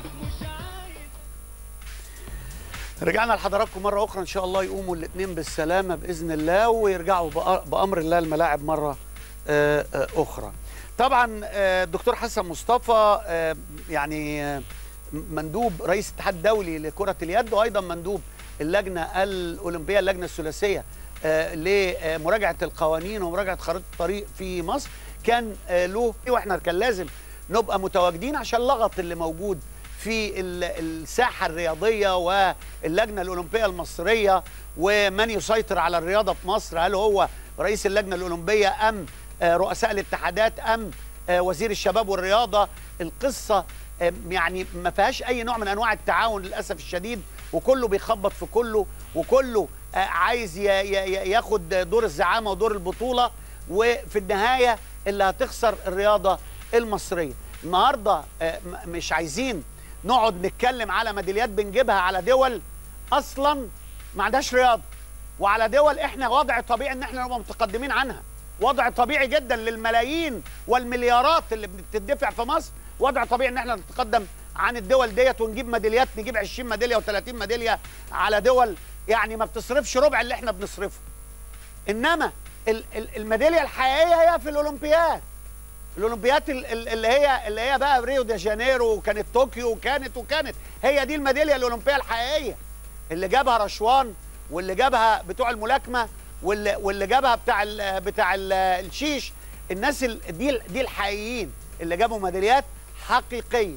رجعنا لحضراتكم مرة أخرى إن شاء الله يقوموا الاثنين بالسلامة بإذن الله ويرجعوا بأ- بأمر الله الملاعب مرة آه، آه، أخرى. طبعا آه، الدكتور حسن مصطفى آه، يعني آه، مندوب رئيس الاتحاد الدولي لكرة اليد وأيضا مندوب اللجنة الأولمبية اللجنة الثلاثية آه، لمراجعة القوانين ومراجعة خريطة الطريق في مصر كان آه، له واحنا كان لازم نبقى متواجدين عشان اللغط اللي موجود في ال- الساحة الرياضية واللجنة الأولمبية المصرية ومن يسيطر على الرياضة في مصر هل هو رئيس اللجنة الأولمبية أم آه، رؤساء الاتحادات أم آه، وزير الشباب والرياضة القصة آه، يعني ما فيهاش أي نوع من أنواع التعاون للأسف الشديد وكله بيخبط في كله وكله آه، عايز ي- ي- ي- ياخد دور الزعامة ودور البطولة وفي النهاية اللي هتخسر الرياضة المصرية النهاردة آه، م- مش عايزين نقعد نتكلم على ميداليات بنجيبها على دول اصلا ما عندهاش رياضه وعلى دول احنا وضع طبيعي ان احنا نبقى متقدمين عنها وضع طبيعي جدا للملايين والمليارات اللي بتدفع في مصر وضع طبيعي ان احنا نتقدم عن الدول ديت ونجيب ميداليات نجيب 20 ميداليه و30 ميداليه على دول يعني ما بتصرفش ربع اللي احنا بنصرفه انما ال- ال- الميداليه الحقيقيه هي في الاولمبياد الاولمبياد ال- ال- اللي هي اللي هي بقى ريو دي جانيرو وكانت طوكيو وكانت وكانت هي دي الميداليه الاولمبيه الحقيقيه اللي جابها رشوان واللي جابها بتوع الملاكمه واللي واللي جابها بتاع ال بتاع ال الشيش الناس ال- دي ال- دي الحقيقيين اللي جابوا ميداليات حقيقيه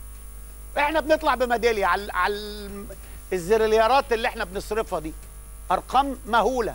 احنا بنطلع بميداليه على على الم- الزريليارات اللي احنا بنصرفها دي ارقام مهوله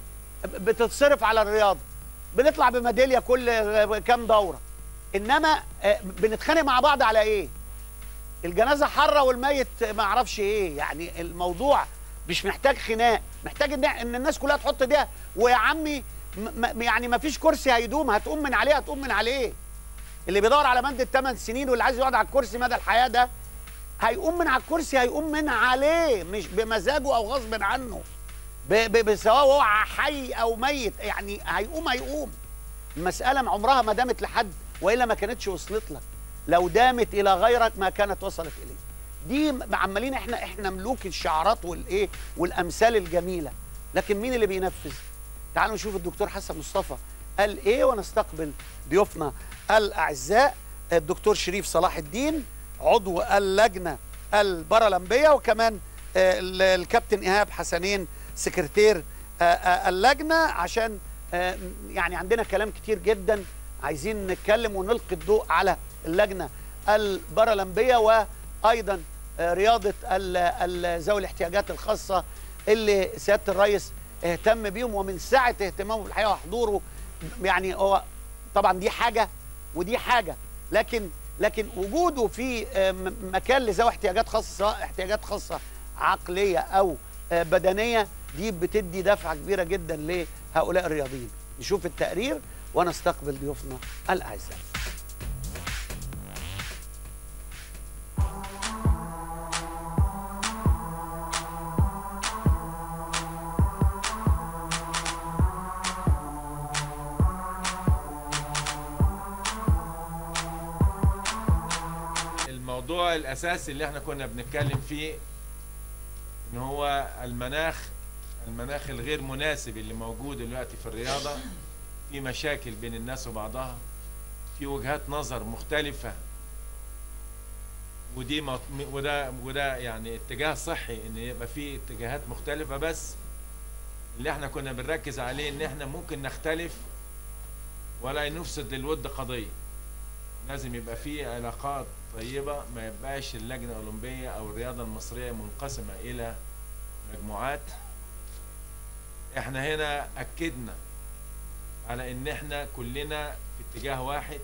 بتتصرف على الرياضه بنطلع بميداليه كل كام دوره انما آه، بنتخانق مع بعض على ايه الجنازه حره والميت ما اعرفش ايه يعني الموضوع مش محتاج خناق محتاج ان ان الناس كلها تحط ده ويا عمي م- م- يعني ما فيش كرسي هيدوم هتقوم من عليه هتقوم من عليه اللي بيدور على مادة 8 سنين واللي عايز يقعد على الكرسي مدى الحياه ده هيقوم من على الكرسي هيقوم من عليه مش بمزاجه او غصب عنه ب- ب- بسواء هو حي او ميت يعني هيقوم هيقوم المساله عمرها ما دامت لحد والا ما كانتش وصلت لك لو دامت الى غيرك ما كانت وصلت اليه دي م- عمالين احنا احنا ملوك الشعارات والايه والامثال الجميله لكن مين اللي بينفذ تعالوا نشوف الدكتور حسن مصطفى قال ايه ونستقبل ضيوفنا الاعزاء الدكتور شريف صلاح الدين عضو اللجنه البارالمبيه وكمان آه، ال- الكابتن ايهاب حسنين سكرتير آه، آه، اللجنه عشان آه، يعني عندنا كلام كتير جدا عايزين نتكلم ونلقي الضوء على اللجنه البارالمبيه وايضا آه، رياضه ال- ال- ذوي الاحتياجات الخاصه اللي سياده الرئيس اهتم بيهم ومن ساعه اهتمامه بالحقيقه وحضوره يعني هو طبعا دي حاجه ودي حاجه لكن لكن وجوده في آه، م- مكان لذوي احتياجات خاصه سواء احتياجات خاصه عقليه او آه، بدنيه دي بتدي دفعه كبيره جدا لهؤلاء الرياضيين نشوف التقرير ونستقبل ضيوفنا الاعزاء الموضوع الاساسي اللي احنا كنا بنتكلم فيه ان هو المناخ المناخ الغير مناسب اللي موجود دلوقتي في الرياضه في مشاكل بين الناس وبعضها في وجهات نظر مختلفه ودي مط- وده وده يعني اتجاه صحي ان يبقى في اتجاهات مختلفه بس اللي احنا كنا بنركز عليه ان احنا ممكن نختلف ولا نفسد للود قضيه لازم يبقى في علاقات طيبة ما يبقاش اللجنة الأولمبية أو الرياضة المصرية منقسمة إلى مجموعات احنا هنا أكدنا على إن احنا كلنا في اتجاه واحد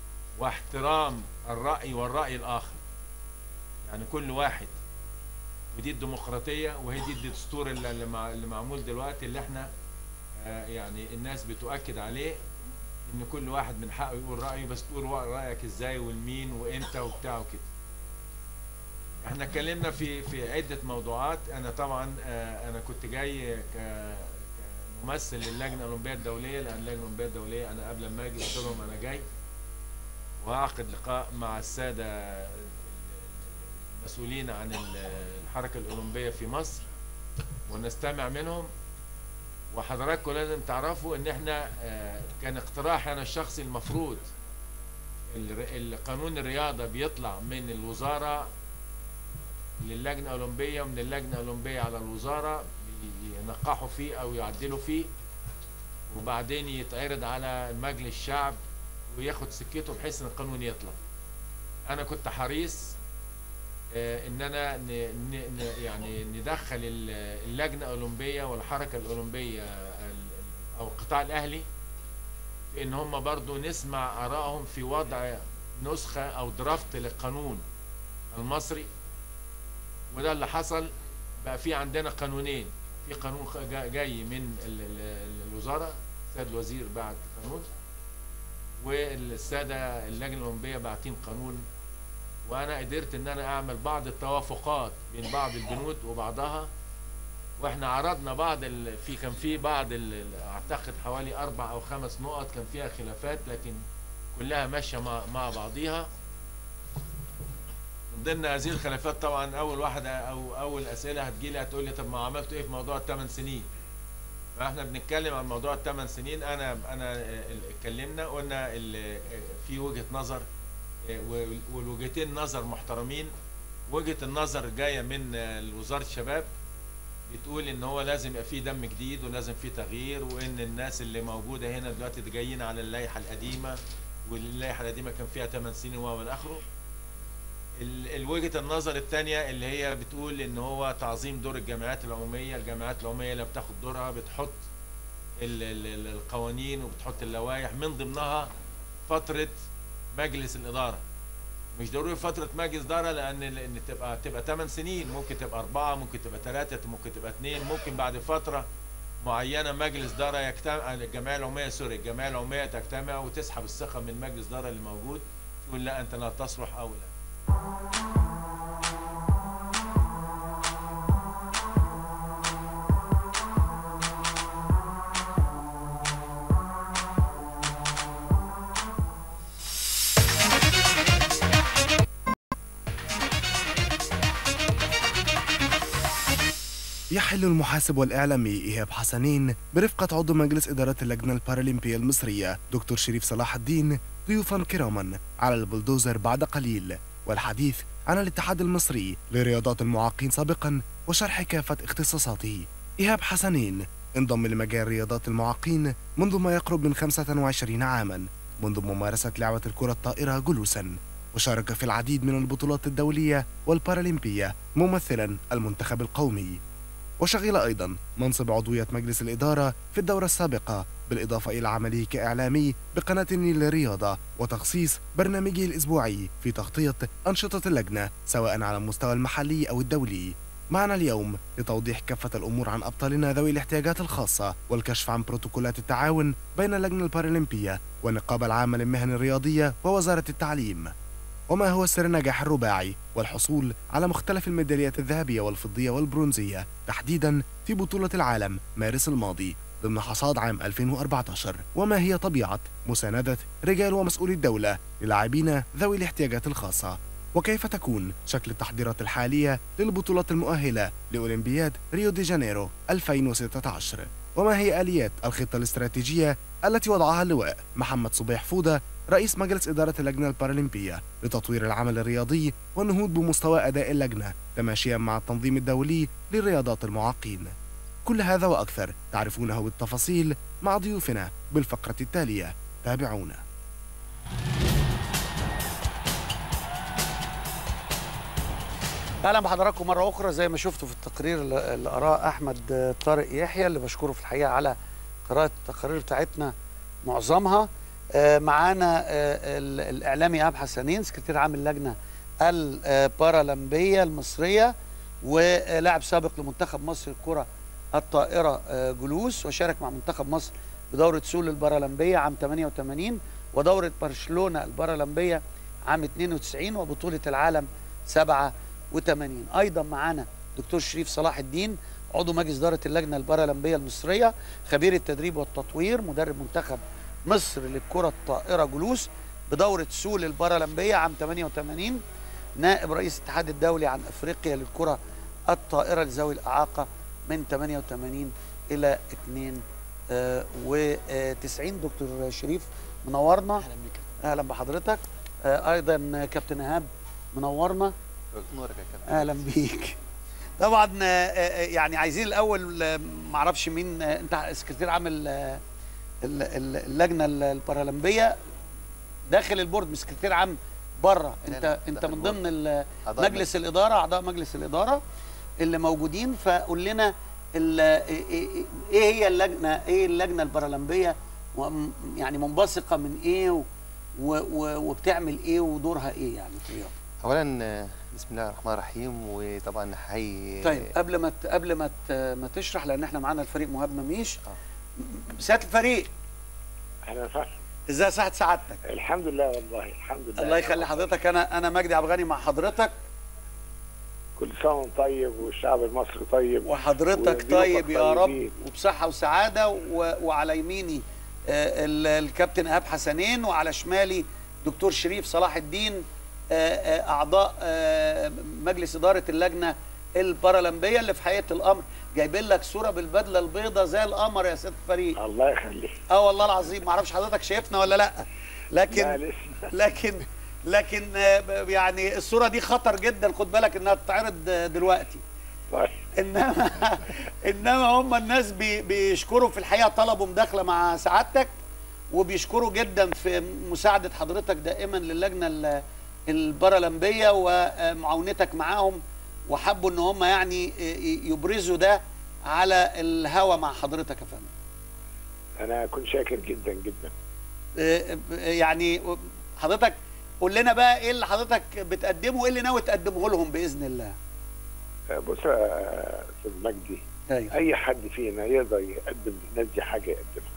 واحترام الرأي والرأي الآخر يعني كل واحد ودي الديمقراطيه وهي دي الدستور اللي, اللي مع- اللي معمول دلوقتي اللي احنا آه، يعني الناس بتؤكد عليه ان كل واحد من حقه يقول رايه بس تقول رايك ازاي والمين وامتى وبتاع وكده احنا اتكلمنا في في عده موضوعات انا طبعا آه، انا كنت جاي ك- كممثل للجنه الاولمبيه الدوليه لان اللجنه الاولمبيه الدوليه انا قبل ما اجي قلت لهم انا جاي وهعقد لقاء مع الساده المسؤولين عن ال- الحركه الاولمبيه في مصر ونستمع منهم وحضراتكم لازم تعرفوا ان احنا آه، كان اقتراحي انا الشخصي المفروض الر- القانون الرياضه بيطلع من الوزاره للجنه الاولمبيه ومن اللجنه الاولمبيه على الوزاره ينقحوا فيه او يعدلوا فيه وبعدين يتعرض على مجلس الشعب وياخد سكته بحيث ان القانون يطلع انا كنت حريص آه، ان انا ن ن ن يعني ندخل ال- اللجنه الاولمبيه والحركه الاولمبيه ال- او القطاع الاهلي في ان هم برضو نسمع ارائهم في وضع نسخه او درافت للقانون المصري وده اللي حصل بقى في عندنا قانونين في قانون خ- جا- جاي من ال- ال- الوزاره السيد الوزير بعت قانون والساده اللجنه الاولمبيه باعتين قانون وانا قدرت ان انا اعمل بعض التوافقات بين بعض البنود وبعضها واحنا عرضنا بعض ال... في كان في بعض ال... ال- اعتقد حوالي اربع او خمس نقط كان فيها خلافات لكن كلها ماشيه مع, مع بعضيها من ضمن هذه الخلافات طبعا اول واحده او اول اسئله هتجيلي هتقول لي طب ما عملتوا ايه في موضوع الثمان سنين فاحنا بنتكلم عن موضوع الثمان سنين انا انا آه، اتكلمنا قلنا ال- آه، في وجهه نظر آه، وال- والوجهتين نظر محترمين وجهه النظر جايه من آه، وزاره الشباب بتقول ان هو لازم يبقى فيه دم جديد ولازم فيه تغيير وان الناس اللي موجوده هنا دلوقتي جايين على اللائحه القديمه واللائحه القديمه كان فيها 8 سنين وهو من اخره ال- الوجهه النظر الثانيه اللي هي بتقول ان هو تعظيم دور الجامعات العموميه الجامعات العموميه اللي بتاخد دورها بتحط ال- ال- ال- القوانين وبتحط اللوائح من ضمنها فتره مجلس الاداره مش ضروري فتره مجلس اداره لان لان تبقى تبقى 8 سنين ممكن تبقى اربعه ممكن تبقى ثلاثه ممكن تبقى اثنين ممكن بعد فتره معينه مجلس اداره يجتمع الجمعيه العموميه سوري الجمعيه العموميه تجتمع وتسحب الثقه من مجلس اداره اللي موجود تقول لا انت لا تصلح او لا يحل المحاسب والإعلامي إيهاب حسنين برفقة عضو مجلس إدارة اللجنة البارالمبية المصرية دكتور شريف صلاح الدين ضيوفا كراما على البلدوزر بعد قليل والحديث عن الاتحاد المصري لرياضات المعاقين سابقا وشرح كافة اختصاصاته إيهاب حسنين انضم لمجال رياضات المعاقين منذ ما يقرب من 25 عاما منذ ممارسة لعبة الكرة الطائرة جلوسا وشارك في العديد من البطولات الدولية والبارالمبية ممثلا المنتخب القومي وشغل أيضا منصب عضوية مجلس الإدارة في الدورة السابقة بالإضافة إلى عمله كإعلامي بقناة النيل للرياضة وتخصيص برنامجه الأسبوعي في تغطية أنشطة اللجنة سواء على المستوى المحلي أو الدولي معنا اليوم لتوضيح كافة الأمور عن أبطالنا ذوي الاحتياجات الخاصة والكشف عن بروتوكولات التعاون بين اللجنة البارالمبية والنقابة العامة للمهن الرياضية ووزارة التعليم وما هو سر نجاح الرباعي والحصول على مختلف الميداليات الذهبية والفضية والبرونزية تحديدا في بطولة العالم مارس الماضي ضمن حصاد عام 2014 وما هي طبيعة مساندة رجال ومسؤولي الدولة للاعبين ذوي الاحتياجات الخاصة وكيف تكون شكل التحضيرات الحالية للبطولات المؤهلة لأولمبياد ريو دي جانيرو 2016 وما هي آليات الخطة الاستراتيجية التي وضعها اللواء محمد صبيح فودة رئيس مجلس إدارة اللجنة البارالمبية لتطوير العمل الرياضي والنهوض بمستوى أداء اللجنة تماشيا مع التنظيم الدولي للرياضات المعاقين كل هذا وأكثر تعرفونه بالتفاصيل مع ضيوفنا بالفقرة التالية تابعونا اهلا بحضراتكم مره اخرى زي ما شفتوا في التقرير اللي اللي قراه احمد طارق يحيى اللي بشكره في الحقيقه على قراءه التقارير بتاعتنا معظمها آه، معانا آه، ال- الاعلامي اب حسنين سكرتير عام اللجنه البارالمبيه المصريه ولاعب سابق لمنتخب مصر الكره الطائره آه، جلوس وشارك مع منتخب مصر بدوره سول البارالمبيه عام 88 ودوره برشلونه البارالمبيه عام 92 وبطوله العالم 87 ايضا معانا دكتور شريف صلاح الدين عضو مجلس اداره اللجنه البارالمبيه المصريه خبير التدريب والتطوير مدرب منتخب مصر للكره الطائره جلوس بدوره سول البارالمبيه عام 88 نائب رئيس الاتحاد الدولي عن افريقيا للكره الطائره لذوي الاعاقه من 88 الى 92 دكتور شريف منورنا اهلا بك اهلا بحضرتك آه، ايضا كابتن ايهاب منورنا نورك يا كابتن اهلا بيك طبعا آه، آه، يعني عايزين الاول آه، معرفش مين آه، انت سكرتير عام ال- ال- ال- اللجنه ال- البارالمبيه داخل البورد مش سكرتير عام بره انت لا، انت داخل من البورد. ضمن ال- أعضاء مجلس الاداره اعضاء مجلس الاداره اللي موجودين فقول لنا ال- ايه إيه- إيه هي اللجنه ايه اللجنه البارالمبيه وم- يعني منبثقه من ايه و- و- و- وبتعمل ايه ودورها ايه يعني في الرياضه اولا آه، بسم الله الرحمن الرحيم وطبعا نحيي طيب قبل ما ت- قبل ما ت- ما تشرح لان احنا معانا الفريق مهاب مميش سياده الفريق اهلا وسهلا ازاي صحه سعادتك الحمد لله والله الحمد لله الله يخلي حضرتك انا انا مجدي عبد الغني مع حضرتك كل سنه وانت طيب والشعب المصري طيب وحضرتك وضيوفك طيب يا رب طيبين. وبصحه وسعاده و- وعلى يميني آه، ال- الكابتن ايهاب حسنين وعلى شمالي دكتور شريف صلاح الدين آه، آه، اعضاء آه، مجلس اداره اللجنه البارالمبيه اللي في حقيقه الامر جايبين لك صوره بالبدله البيضاء زي القمر يا سياده الفريق الله يخليك اه والله العظيم ما اعرفش حضرتك شايفنا ولا لا لكن لا، لسه. لكن لكن آه، ب- يعني الصوره دي خطر جدا خد بالك انها تتعرض آه، دلوقتي طيب انما انما هم الناس بي بيشكروا في الحقيقه طلبوا مداخله مع سعادتك وبيشكروا جدا في مساعده حضرتك دائما للجنه ال- البارالمبيه ومعاونتك معاهم وحبوا ان هم يعني ي- يبرزوا ده على الهوا مع حضرتك يا فندم انا كنت شاكر جدا جدا آه، يعني حضرتك قول لنا بقى ايه اللي حضرتك بتقدمه وايه اللي ناوي تقدمه لهم باذن الله آه، بص يا استاذ مجدي أيوة. اي حد فينا يقدر يقدم للناس دي حاجه يقدمها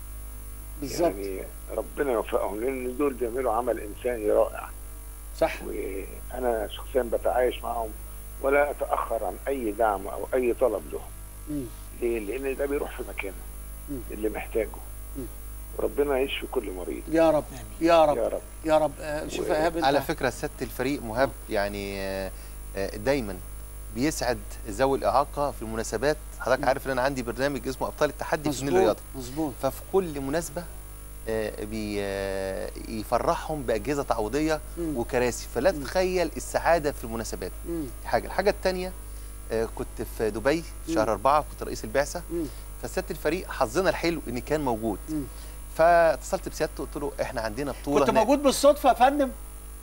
بالظبط يعني ربنا يوفقهم لان دول بيعملوا عمل انساني رائع صح وانا شخصيا بتعايش معهم ولا اتاخر عن اي دعم او اي طلب لهم مم. ليه؟ لان ده بيروح في مكانه مم. اللي محتاجه مم. وربنا يشفي كل مريض يا رب يا رب يا رب يا رب آه، شوف يا ايهاب انت على فكره سياده الفريق مهاب يعني آه، آه، دايما بيسعد ذوي الاعاقه في المناسبات حضرتك عارف ان انا عندي برنامج اسمه ابطال التحدي في فنون مظبوط الرياضه مظبوط ففي كل مناسبه آه، بي آه، يفرحهم باجهزه تعويضيه مم. وكراسي فلا تتخيل السعاده في المناسبات مم. دي حاجه الحاجه الثانيه كنت في دبي في مم. شهر أربعة كنت رئيس البعثه مم. فسياده الفريق حظنا الحلو ان كان موجود مم. فاتصلت بسيادته قلت له احنا عندنا بطوله كنت هناك. موجود بالصدفه يا فندم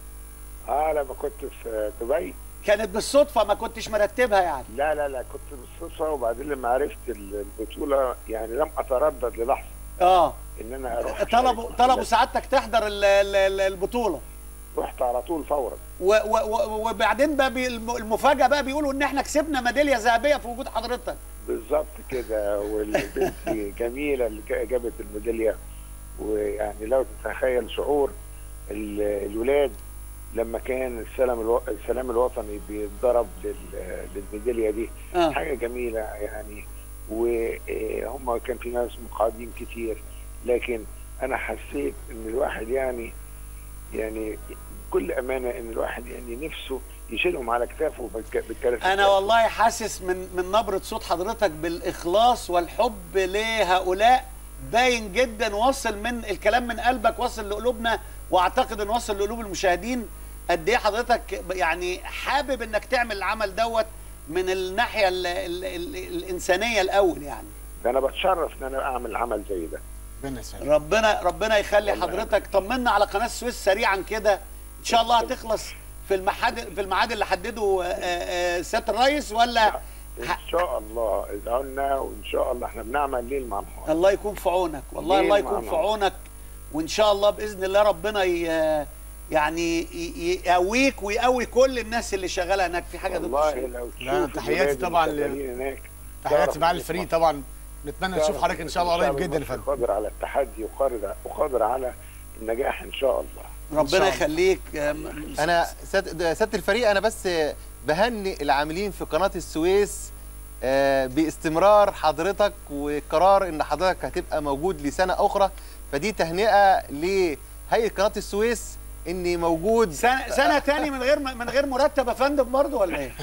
اه لما كنت في دبي كانت بالصدفه ما كنتش مرتبها يعني لا لا لا كنت بالصدفه وبعدين لما عرفت البطوله يعني لم اتردد للحظه اه ان انا اروح طلبوا طلبوا سعادتك تحضر ال- ال- ال- البطوله رحت على طول فورا و و و وبعدين بقى بي- الم- المفاجاه بقى بيقولوا ان احنا كسبنا ميداليه ذهبيه في وجود حضرتك بالظبط كده والبنت جميله اللي جا- جابت الميداليه ويعني لو تتخيل شعور ال- الولاد لما كان السلام الو... السلام الوطني بيتضرب لل... للميداليه دي آه. حاجه جميله يعني وهم كان في ناس مقعدين كتير لكن انا حسيت ان الواحد يعني يعني بكل امانه ان الواحد يعني نفسه يشيلهم على كتافه بالك- بالكراسي انا والله حاسس من من نبره صوت حضرتك بالاخلاص والحب لهؤلاء باين جدا واصل من الكلام من قلبك واصل لقلوبنا واعتقد ان واصل لقلوب المشاهدين قد ايه حضرتك يعني حابب انك تعمل العمل دوت من الناحيه ال ال ال الانسانيه الاول يعني ده انا بتشرف ان انا اعمل عمل زي ده ربنا ربنا يخلي حضرتك طمنا على قناه السويس سريعا كده ان شاء الله هتخلص في الميعاد في الميعاد اللي حدده آه، آه، سياده الرئيس ولا ان شاء الله ادعوا لنا وان شاء الله احنا بنعمل ليل مع نهار الله يكون في عونك والله ليه الله يكون مع في بعض؟ عونك وان شاء الله باذن الله ربنا ي- يعني ي- يقويك ويقوي كل الناس اللي شغاله هناك في حاجه والله دكتور لو لا، تشوف تحياتي الولاد طبعا اللي ل- شغالين هناك تحياتي تعرف مع إن الفريق طبعا نتمنى نشوف حضرتك ان شاء الله قريب جدا يا فندم قادر على التحدي وقادر وقادر على النجاح ان شاء الله ربنا يخليك انا سياده سيادة الفريق انا بس بهني العاملين في قناه السويس آه، باستمرار حضرتك وقرار ان حضرتك هتبقى موجود لسنه اخرى فدي تهنئه لهيئه قناه السويس اني موجود سنه سنه تاني من غير من غير مرتب يا فندم برضه ولا ايه؟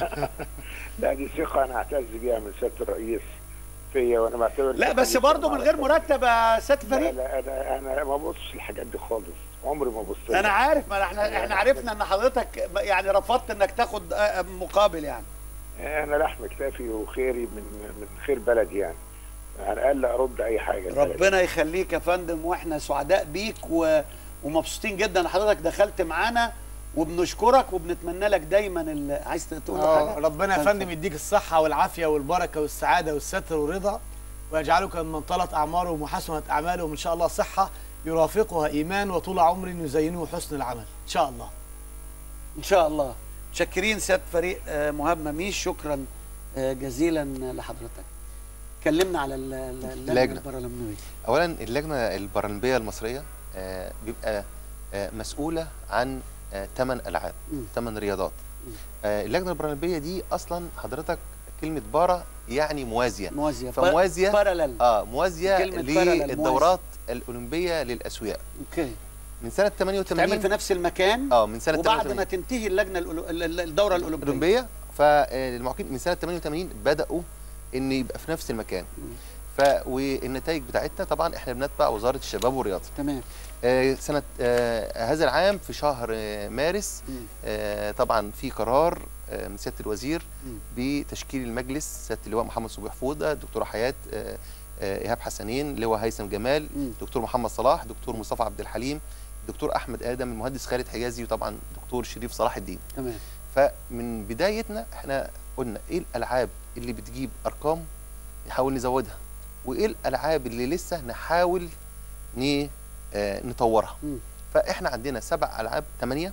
لا دي ثقه انا اعتز بيها من سياده الرئيس فيا وانا بعتبر لا بس برضه من غير مرتب يا سياده لا الفريق لا انا انا ما ببصش الحاجات دي خالص عمري ما بصيت انا عارف ما احنا احنا عرفنا ان حضرتك يعني رفضت انك تاخد آه، مقابل يعني انا لحم كتافي وخيري من من خير بلدي يعني على الاقل ارد اي حاجه ربنا يخليك يا فندم واحنا سعداء بيك و... ومبسوطين جدا ان حضرتك دخلت معانا وبنشكرك وبنتمنى لك دايما ال... عايز تقول آه، حاجه ربنا يا اتفضل. فندم يديك الصحة والعافية والبركة والسعادة والستر والرضا ويجعلك من طالت أعمارهم وحسنت أعمالهم إن شاء الله صحة يرافقها إيمان وطول عمر يزينه حسن العمل إن شاء الله ان شاء الله متشكرين سياده فريق آه، مهاب مميش شكرا آه، جزيلا لحضرتك كلمنا على ال- ال- اللجنه اللجنة. البرلمانيه اولا اللجنه البارالمبيه المصريه آه، بيبقى آه، مسؤوله عن ثمان العاب ثمان رياضات آه، اللجنه البارالمبيه دي اصلا حضرتك كلمه بارا يعني موازيه موازيه فموازيه بارالل اه موازيه كلمة parallel، للدورات الاولمبيه للاسوياء اوكي من سنه 88 تعمل في نفس المكان اه من سنه وبعد 88 ما تنتهي اللجنه الأولو- ال- ال- الدوره الاولمبيه الاولمبيه فالمعاقين من سنه 88 بداوا ان يبقى في نفس المكان ف والنتائج بتاعتنا طبعا احنا بنتبع وزاره الشباب والرياضه تمام آه سنه آه هذا العام في شهر آه مارس آه طبعا في قرار آه من سياده الوزير بتشكيل المجلس سياده اللواء محمد صبحي حفوده دكتوره حياه آه آه ايهاب حسنين لواء هيثم جمال دكتور محمد صلاح دكتور مصطفى عبد الحليم دكتور احمد ادم المهندس خالد حجازي وطبعا دكتور شريف صلاح الدين تمام فمن بدايتنا احنا قلنا ايه الالعاب اللي بتجيب ارقام نحاول نزودها وايه الالعاب اللي لسه نحاول ن آه نطورها فاحنا عندنا سبع العاب ثمانيه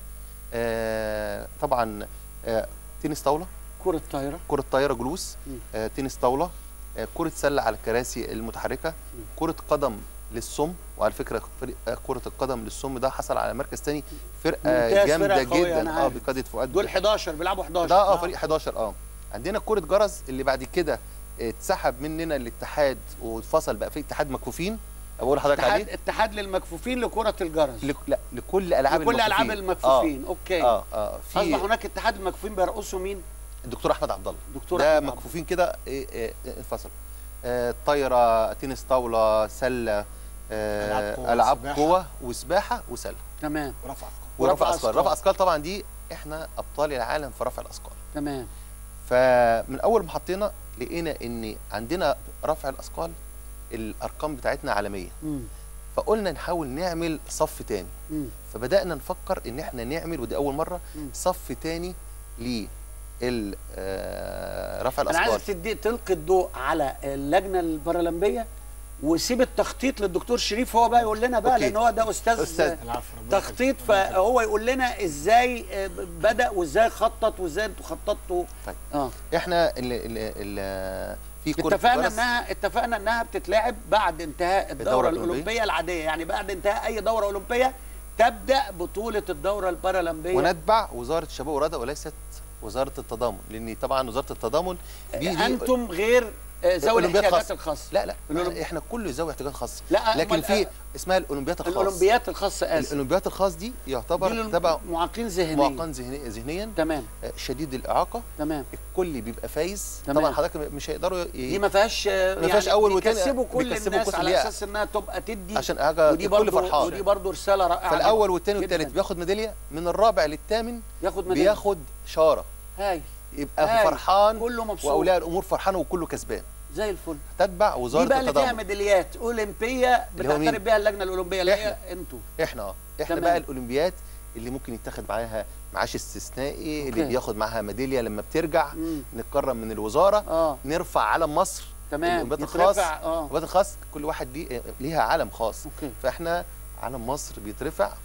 آه طبعا آه تنس طاوله كره طايره كره طايره جلوس آه تنس طاوله آه كره سله على الكراسي المتحركه كره قدم للصم وعلى فكره فريق آه كره القدم للصم ده حصل على مركز ثاني فرقه ممتاز، جامده فرقة قوية، جدا أنا اه عارف. بقياده فؤاد دول 11 بيلعبوا 11 ده اه فريق 11 اه عندنا كرة جرس اللي بعد كده اتسحب مننا الاتحاد واتفصل بقى في اتحاد مكفوفين اقول لحضرتك اتحاد عليه اتحاد للمكفوفين لكره الجرس لك لا لكل العاب لكل العاب المكفوفين آه. اوكي اه اه اصبح في هناك اتحاد المكفوفين بيرقصوا مين الدكتور احمد عبد الله دكتور ده أحمد عبد مكفوفين كده إيه، إيه، انفصل آه طايره تنس طاوله سله ألعاب قوة، آه العاب سباحة. قوه وسباحه وسله تمام ورفع ورفع اثقال رفع اثقال طبعا دي احنا ابطال العالم في رفع الاثقال تمام فمن اول ما حطينا لقينا ان عندنا رفع الاثقال الارقام بتاعتنا عالميه مم. فقلنا نحاول نعمل صف تاني مم. فبدانا نفكر ان احنا نعمل ودي اول مره صف تاني ل رفع انا الاثقال عايزك تدي تلقي الضوء على اللجنه البارالمبيه وسيب التخطيط للدكتور شريف هو بقى يقول لنا بقى أوكي. لان هو ده استاذ, أستاذ. تخطيط فهو يقول لنا ازاي آه، بدا وازاي خطط وازاي انتوا خططتوا طيب اه احنا ال ال ال في كرة اتفقنا جرس. انها اتفقنا انها بتتلعب بعد انتهاء الدوره, الدورة الاولمبيه الأولمبية. العاديه يعني بعد انتهاء اي دوره اولمبيه تبدا بطوله الدوره البارالمبيه ونتبع وزاره الشباب والرياضه وليست وزاره التضامن لان طبعا وزاره التضامن دي دي انتم غير آه، ذوي أولمبياد الاحتياجات خاصة. الخاصه لا لا الأولمب- احنا كل ذوي احتياجات خاصه لا، لكن أمال في أ- اسمها الاولمبيات الخاص الاولمبيات الخاصه اسف الاولمبيات الخاص دي يعتبر دي تبع معاقين ذهنيا معاقين ذهني- ذهنيا تمام آه، شديد الاعاقه تمام الكل بيبقى فايز تمام. طبعا حضرتك مش هيقدروا ي... دي ما فيهاش آه، ما فيهاش اول وتاني بيكسبوا كل بيكسبوا الناس كل على اللي- اساس انها تبقى تدي عشان حاجه ودي الكل برضو فرحان ودي برضو رساله رائعه فالاول جدا. والثاني والثالث جدا. بياخد ميداليه من الرابع للثامن ياخد ميدالية. بياخد شاره هاي يبقى هاي. فرحان كله مبسوط واولياء الامور فرحان وكله كسبان زي الفل تتبع وزاره دي بقى اللي فيها التضامن ميداليات اولمبيه اللي هو مين؟ بتعترف بيها اللجنه الاولمبيه اللي هي انتوا احنا اه احنا تمام. بقى الاولمبيات اللي ممكن يتاخد معاها معاش استثنائي اللي أوكي. بياخد معاها ميداليه لما بترجع نتكرم من الوزاره اه نرفع علم مصر تمام. الاولمبياد الخاص يترفع، آه. الاولمبياد الخاص كل واحد ليه ليها علم خاص أوكي. فاحنا علم مصر بيترفع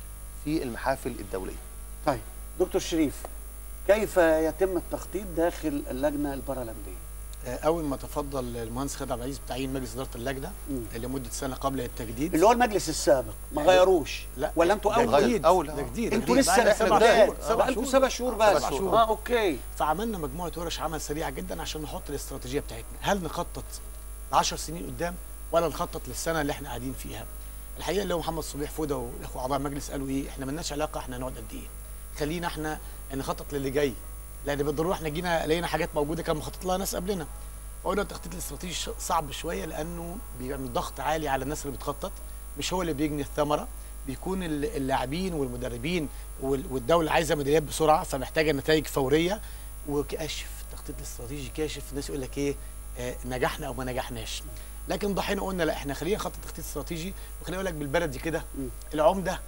في المحافل الدوليه طيب دكتور شريف كيف يتم التخطيط داخل اللجنه البارالمبيه آه، اول ما تفضل المهندس خالد عبد العزيز بتعيين مجلس اداره اللجنه لمده سنه قبل التجديد اللي هو المجلس السابق ما غيروش لا ولا انتوا ده اول جديد ده جديد انتوا جديد. لسه بقالنا احنا سبع جداد شهور سبع بقالكم شهور سبع شهور بس سبع شهور. اه اوكي فعملنا مجموعه ورش عمل سريعه جدا عشان نحط الاستراتيجيه بتاعتنا هل نخطط ل 10 سنين قدام ولا نخطط للسنه اللي احنا قاعدين فيها الحقيقه اللي هو محمد صبيح فوده والاخوه اعضاء المجلس قالوا ايه احنا مالناش علاقه احنا هنقعد قد ايه خلينا احنا نخطط للي جاي لان بالضروره احنا جينا لقينا حاجات موجوده كان مخطط لها ناس قبلنا فقلنا التخطيط الاستراتيجي ش- صعب شويه لانه بيعمل ضغط عالي على الناس اللي بتخطط مش هو اللي بيجني الثمره بيكون ال- اللاعبين والمدربين وال- والدوله عايزه ميداليات بسرعه فمحتاجه نتائج فوريه وكاشف التخطيط الاستراتيجي كاشف الناس يقول لك ايه آه نجحنا او ما نجحناش لكن ضحينا قلنا لا احنا خلينا نخطط تخطيط استراتيجي وخلينا اقول لك بالبلدي كده العمده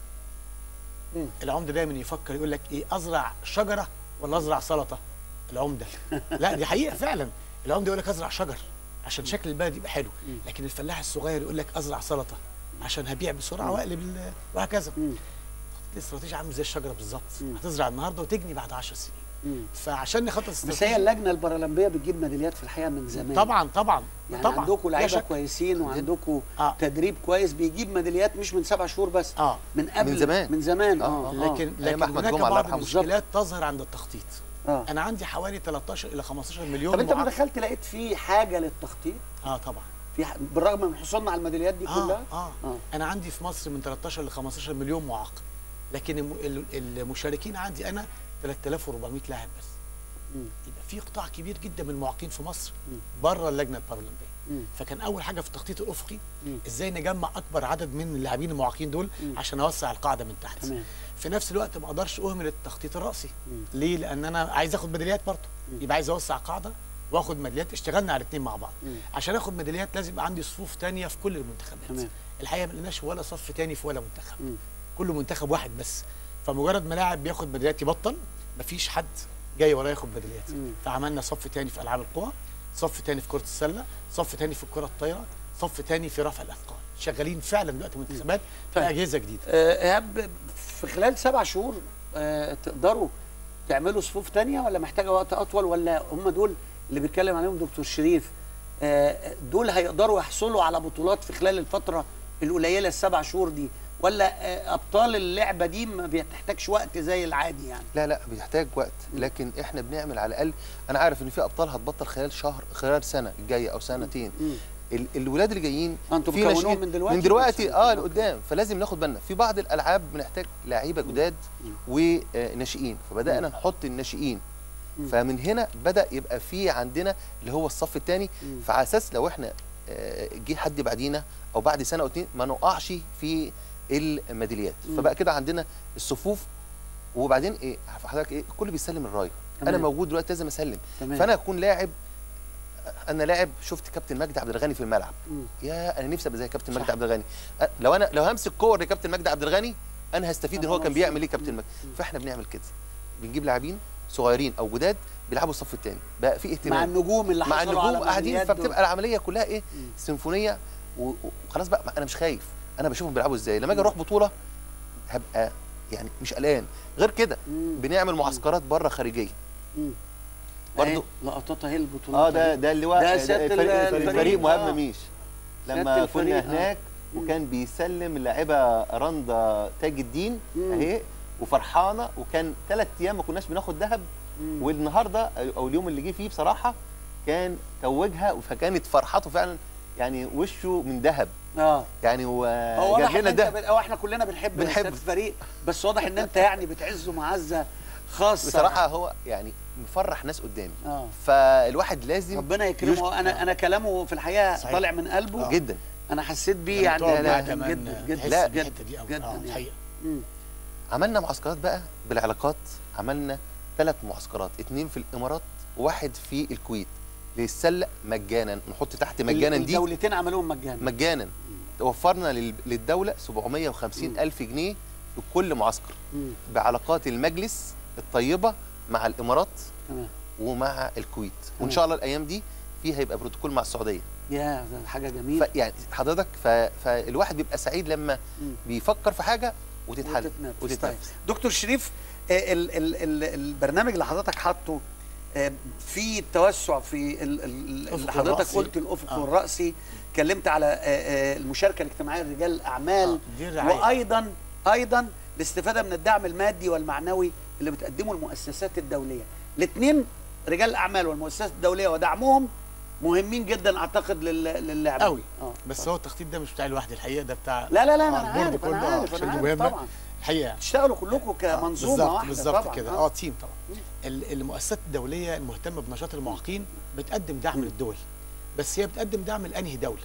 العمده دايما يفكر يقول لك ايه ازرع شجره ولا ازرع سلطه العمده لا دي حقيقه فعلا العمده يقول لك ازرع شجر عشان شكل البلد يبقى حلو لكن الفلاح الصغير يقول لك ازرع سلطه عشان هبيع بسرعه واقلب ال- وهكذا الاستراتيجيه عامل زي الشجره بالظبط هتزرع النهارده وتجني بعد 10 سنين فعشان نخطط بس استراتيجي هي اللجنه البارالمبيه بتجيب ميداليات في الحقيقه من زمان طبعا طبعا يعني طبعا عندكم لا لعيبه شك. كويسين وعندكم آه. تدريب كويس بيجيب ميداليات مش من سبع شهور بس اه من قبل من زمان. من زمان آه، اه, آه. لكن أيام لكن أحمد هناك جمعة الله بعض يرحمه. المشكلات تظهر عند التخطيط آه. انا عندي حوالي 13 الى 15 مليون طب انت ما معاق- دخلت لقيت في حاجه للتخطيط اه طبعا في ح... بالرغم من حصولنا على الميداليات دي آه كلها آه. آه. انا عندي في مصر من 13 ل 15 مليون معاق لكن الم- ال- المشاركين عندي انا 3400 لاعب بس يبقى في قطاع كبير جدا من المعاقين في مصر بره اللجنه البارالمبيه مم. فكان اول حاجه في التخطيط الافقي ازاي نجمع اكبر عدد من اللاعبين المعاقين دول عشان اوسع القاعده من تحت تمام. في نفس الوقت ما اقدرش اهمل التخطيط الراسي ليه لان انا عايز اخد ميداليات برضه يبقى عايز اوسع قاعده واخد ميداليات اشتغلنا على الاثنين مع بعض عشان اخد ميداليات لازم يبقى عندي صفوف تانية في كل المنتخبات تمام. الحقيقه ما لقيناش ولا صف تاني في ولا منتخب كل منتخب واحد بس فمجرد ما لاعب بياخد ميداليات يبطل مفيش حد جاي وراه ياخد ميداليات فعملنا صف تاني في العاب القوى صف تاني في كره السله صف تاني في الكره الطايره صف تاني في رفع الاثقال شغالين فعلا دلوقتي منتخبات في اجهزه جديده آه، ايهاب في خلال سبع شهور آه، تقدروا تعملوا صفوف تانية ولا محتاجه وقت اطول ولا هم دول اللي بيتكلم عليهم دكتور شريف آه، دول هيقدروا يحصلوا على بطولات في خلال الفتره القليله السبع شهور دي ولا آه، ابطال اللعبه دي ما بتحتاجش وقت زي العادي يعني لا لا بيحتاج وقت لكن احنا بنعمل على الاقل انا عارف ان في ابطال هتبطل خلال شهر خلال سنه الجايه او سنتين ال- الولاد اللي جايين انتوا في بتكونوهم ناشئين- من دلوقتي من دلوقتي بس- اه لقدام فلازم ناخد بالنا في بعض الالعاب بنحتاج لعيبه جداد وناشئين فبدانا نحط الناشئين فمن هنا بدا يبقى في عندنا اللي هو الصف الثاني فعلى اساس لو احنا آه، جه حد بعدينا او بعد سنه او اتنين ما نقعش في الميداليات مم. فبقى كده عندنا الصفوف وبعدين ايه عارف حضرتك ايه الكل بيسلم الرايه انا تمام. موجود دلوقتي لازم اسلم تمام. فانا اكون لاعب انا لاعب شفت كابتن مجدي عبد الغني في الملعب مم. يا انا نفسي ابقى زي كابتن صح. مجدي عبد الغني أ- لو انا لو همسك كور لكابتن مجدي عبد الغني انا هستفيد ان هو كان بيعمل ايه كابتن مجدي فاحنا بنعمل كده بنجيب لاعبين صغيرين او جداد بيلعبوا الصف الثاني بقى في اهتمام مع النجوم اللي مع حصلوا النجوم على قاعدين ميداليات دول. فبتبقى العمليه كلها ايه سيمفونيه و- وخلاص بقى انا مش خايف انا بشوفهم بيلعبوا ازاي لما اجي اروح بطوله هبقى يعني مش قلقان غير كده بنعمل معسكرات بره خارجيه مم. برضو أهي لقطات اهي البطولات اه ده أهي. ده اللواء ده ده سيادة فريق, ال- فريق مهاب آه. مميش سيادة لما الفريق، كنا آه. هناك وكان بيسلم اللاعبه رندا تاج الدين اهي وفرحانه وكان ثلاث ايام ما كناش بناخد ذهب والنهارده او اليوم اللي جه فيه بصراحه كان توجها فكانت فرحته فعلا يعني وشه من ذهب اه يعني هو هو واضح جاب ان لنا انت ده بت... او احنا كلنا بنحب بنحب. سيادة الفريق بس واضح ان انت يعني بتعزه معزه خاصه بصراحه هو يعني مفرح ناس قدامي اه فالواحد لازم ربنا يكرمه انا انا كلامه في الحقيقه صحيح. طالع من قلبه آه. جدا انا حسيت بيه لما يعني تقعد لا معاه جدا كمان جدا جدا تحس لا. بالحته دي قوي جدا اه يعني. الحقيقه مم. عملنا معسكرات بقى بالعلاقات عملنا ثلاث معسكرات اثنين في الامارات وواحد في الكويت للسله مجانا نحط تحت مجانا دي الدولتين عملوهم مجانا مجانا وفرنا لل- للدوله 750 الف جنيه في كل معسكر مم. بعلاقات المجلس الطيبه مع الامارات تمام ومع الكويت وان تمام. شاء الله الايام دي في هيبقى بروتوكول مع السعوديه يا ده حاجه جميله فيعني حضرتك ف... فالواحد بيبقى سعيد لما مم. بيفكر في حاجه وتتحل وتتنفذ. وتتنفذ طيب. دكتور شريف آه، ال ال ال البرنامج اللي حضرتك حاطه آه، في توسع في ال- ال- اللي الأفق حضرتك الرأسي. قلت الافق آه. الراسي اتكلمت على آه، آه، المشاركه الاجتماعيه لرجال الاعمال دي الرعاية. وايضا ايضا الاستفاده من الدعم المادي والمعنوي اللي بتقدمه المؤسسات الدوليه الاثنين رجال الاعمال والمؤسسات الدوليه ودعمهم مهمين جدا اعتقد لل- للعبه قوي اه بس هو التخطيط ده مش بتاعي لوحدي الحقيقه ده بتاع لا لا لا آه، ما انا البورد عارف انا كله، آه، عارف عشان انا دي عارف مهمة. طبعا الحقيقه تشتغلوا كلكم كمنظومه بالظبط واحده بالظبط طبعا كده آه. اه تيم طبعا ال- المؤسسات الدوليه المهتمه بنشاط المعاقين بتقدم دعم للدول بس هي بتقدم دعم لانهي دوله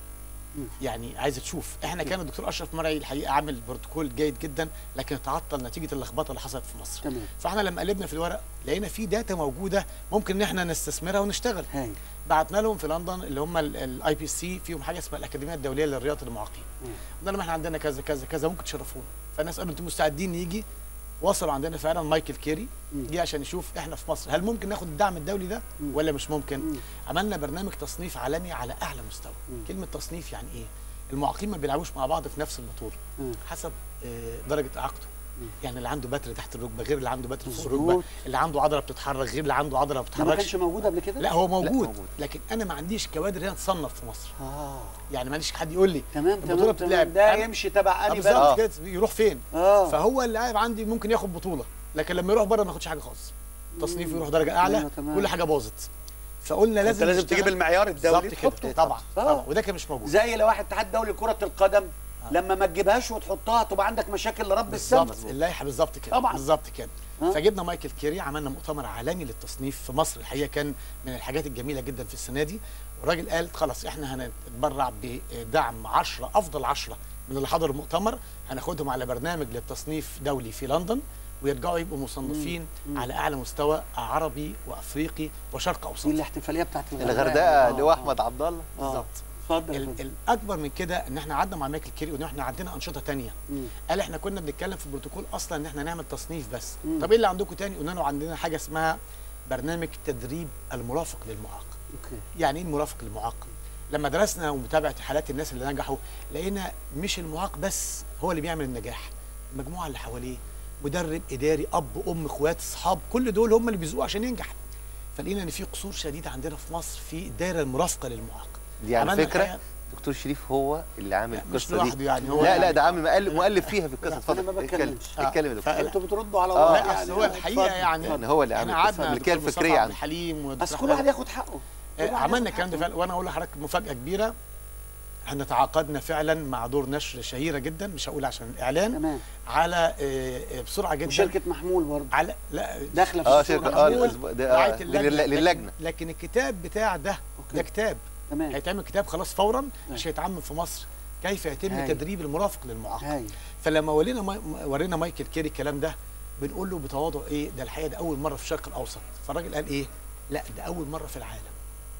يعني عايزه تشوف احنا كان الدكتور اشرف مرعي الحقيقه عامل بروتوكول جيد جدا لكن تعطل نتيجه اللخبطه اللي حصلت في مصر تمام فاحنا لما قلبنا في الورق لقينا في داتا موجوده ممكن ان احنا نستثمرها ونشتغل هاي. بعتنا لهم في لندن اللي هم الاي بي سي فيهم حاجه اسمها الاكاديميه الدوليه للرياضه المعاقين قلنا لهم احنا عندنا كذا كذا كذا ممكن تشرفونا فالناس قالوا انتم مستعدين نيجي وصلوا عندنا فعلا مايكل كيري جه عشان يشوف احنا في مصر هل ممكن ناخد الدعم الدولي ده ولا مش ممكن عملنا برنامج تصنيف عالمي على اعلى مستوى كلمه تصنيف يعني ايه المعاقين ما بيلعبوش مع بعض في نفس الموتور حسب آه، درجه اعاقته يعني اللي عنده بتر تحت الركبه غير اللي عنده بتر فوق الركبه مظبوط. اللي عنده عضله بتتحرك غير اللي عنده عضله ما ده ما بتتحركش كانش موجود قبل كده لا هو موجود, موجود. لكن انا ما عنديش كوادر هنا تصنف في مصر اه يعني معلش حد يقول لي تمام البطوله تمام بتتلعب تمام ده أنا- يمشي تبع آه انهي بالظبط بلد كده يروح فين اه فهو اللاعب عندي ممكن ياخد بطوله لكن لما يروح بره ما ياخدش حاجه خالص تصنيفه يروح درجه اعلى أيوة، تمام. كل حاجه باظت فقلنا أنت لازم لازم نشتغل- تجيب المعيار الدولي بالظبط كده تحطه. طبعا آه. طبعا وده كان مش موجود زي لو واحد اتحاد دولي لكره القدم لما ما تجيبهاش وتحطها تبقى عندك مشاكل لرب السما بالظبط اللائحه بالظبط كده طبعا. بالظبط كده آه. فجبنا مايكل كيري عملنا مؤتمر عالمي للتصنيف في مصر الحقيقه كان من الحاجات الجميله جدا في السنه دي والراجل قال خلاص احنا هنتبرع بدعم 10 افضل 10 من اللي حضروا المؤتمر هناخدهم على برنامج للتصنيف دولي في لندن ويرجعوا يبقوا مصنفين على اعلى مستوى عربي وافريقي وشرق اوسط دي الاحتفاليه بتاعت الغردقه لواء احمد عبد الله بالظبط اتفضل يا ال- فندم. الاكبر من كده ان احنا قعدنا مع مايكل كيري وان احنا عندنا انشطه تانية مم. قال احنا كنا بنتكلم في البروتوكول اصلا ان احنا نعمل تصنيف بس مم. طب ايه اللي عندكم تاني قلنا له عندنا حاجه اسمها برنامج تدريب المرافق للمعاق اوكي يعني ايه المرافق للمعاق لما درسنا ومتابعه حالات الناس اللي نجحوا لقينا مش المعاق بس هو اللي بيعمل النجاح المجموعه اللي حواليه مدرب اداري اب ام اخوات اصحاب كل دول هم اللي بيزقوا عشان ينجح فلقينا ان في قصور شديده عندنا في مصر في الدائره المرافقه للمعاق دي على عملنا فكره الحقيقة- دكتور شريف هو اللي عامل مش القصه لوحده دي يعني هو لا يعني- لا ده عامل مؤلف مؤلف فيها في القصه اتفضل أنا ما اتكلم بتكلمش. اتكلم يا دكتور فلا- انتوا بتردوا على آه. وضع لا يعني اصل هو الحقيقه اتفضل. يعني يعني هو اللي عامل احنا القصة، قعدنا الملكية دكتور مصطفى الفكرية عبد عنده. الحليم بس ودكتور كل واحد أحمد. ياخد حقه كل آه، واحد عملنا ياخد الكلام ده حقه. فعلا وانا اقول لحضرتك مفاجاه كبيره احنا تعاقدنا فعلا مع دور نشر شهيره جدا مش هقول عشان الاعلان تمام على آه، آه، بسرعه جدا وشركه محمول برضه على لا داخله في اه السوق شركه اه محمول. الأسبوع- ده رعايه آه اللجنه لل- للجنه لكن, لكن الكتاب بتاع ده ده كتاب تمام هيتعمل كتاب خلاص فورا عشان يتعمم في مصر كيف يتم هاي. تدريب المرافق للمعاق هاي فلما ولينا ماي... ورينا مايكل كيري الكلام ده بنقول له بتواضع ايه ده الحقيقه ده اول مره في الشرق الاوسط فالراجل قال ايه لا ده اول مره في العالم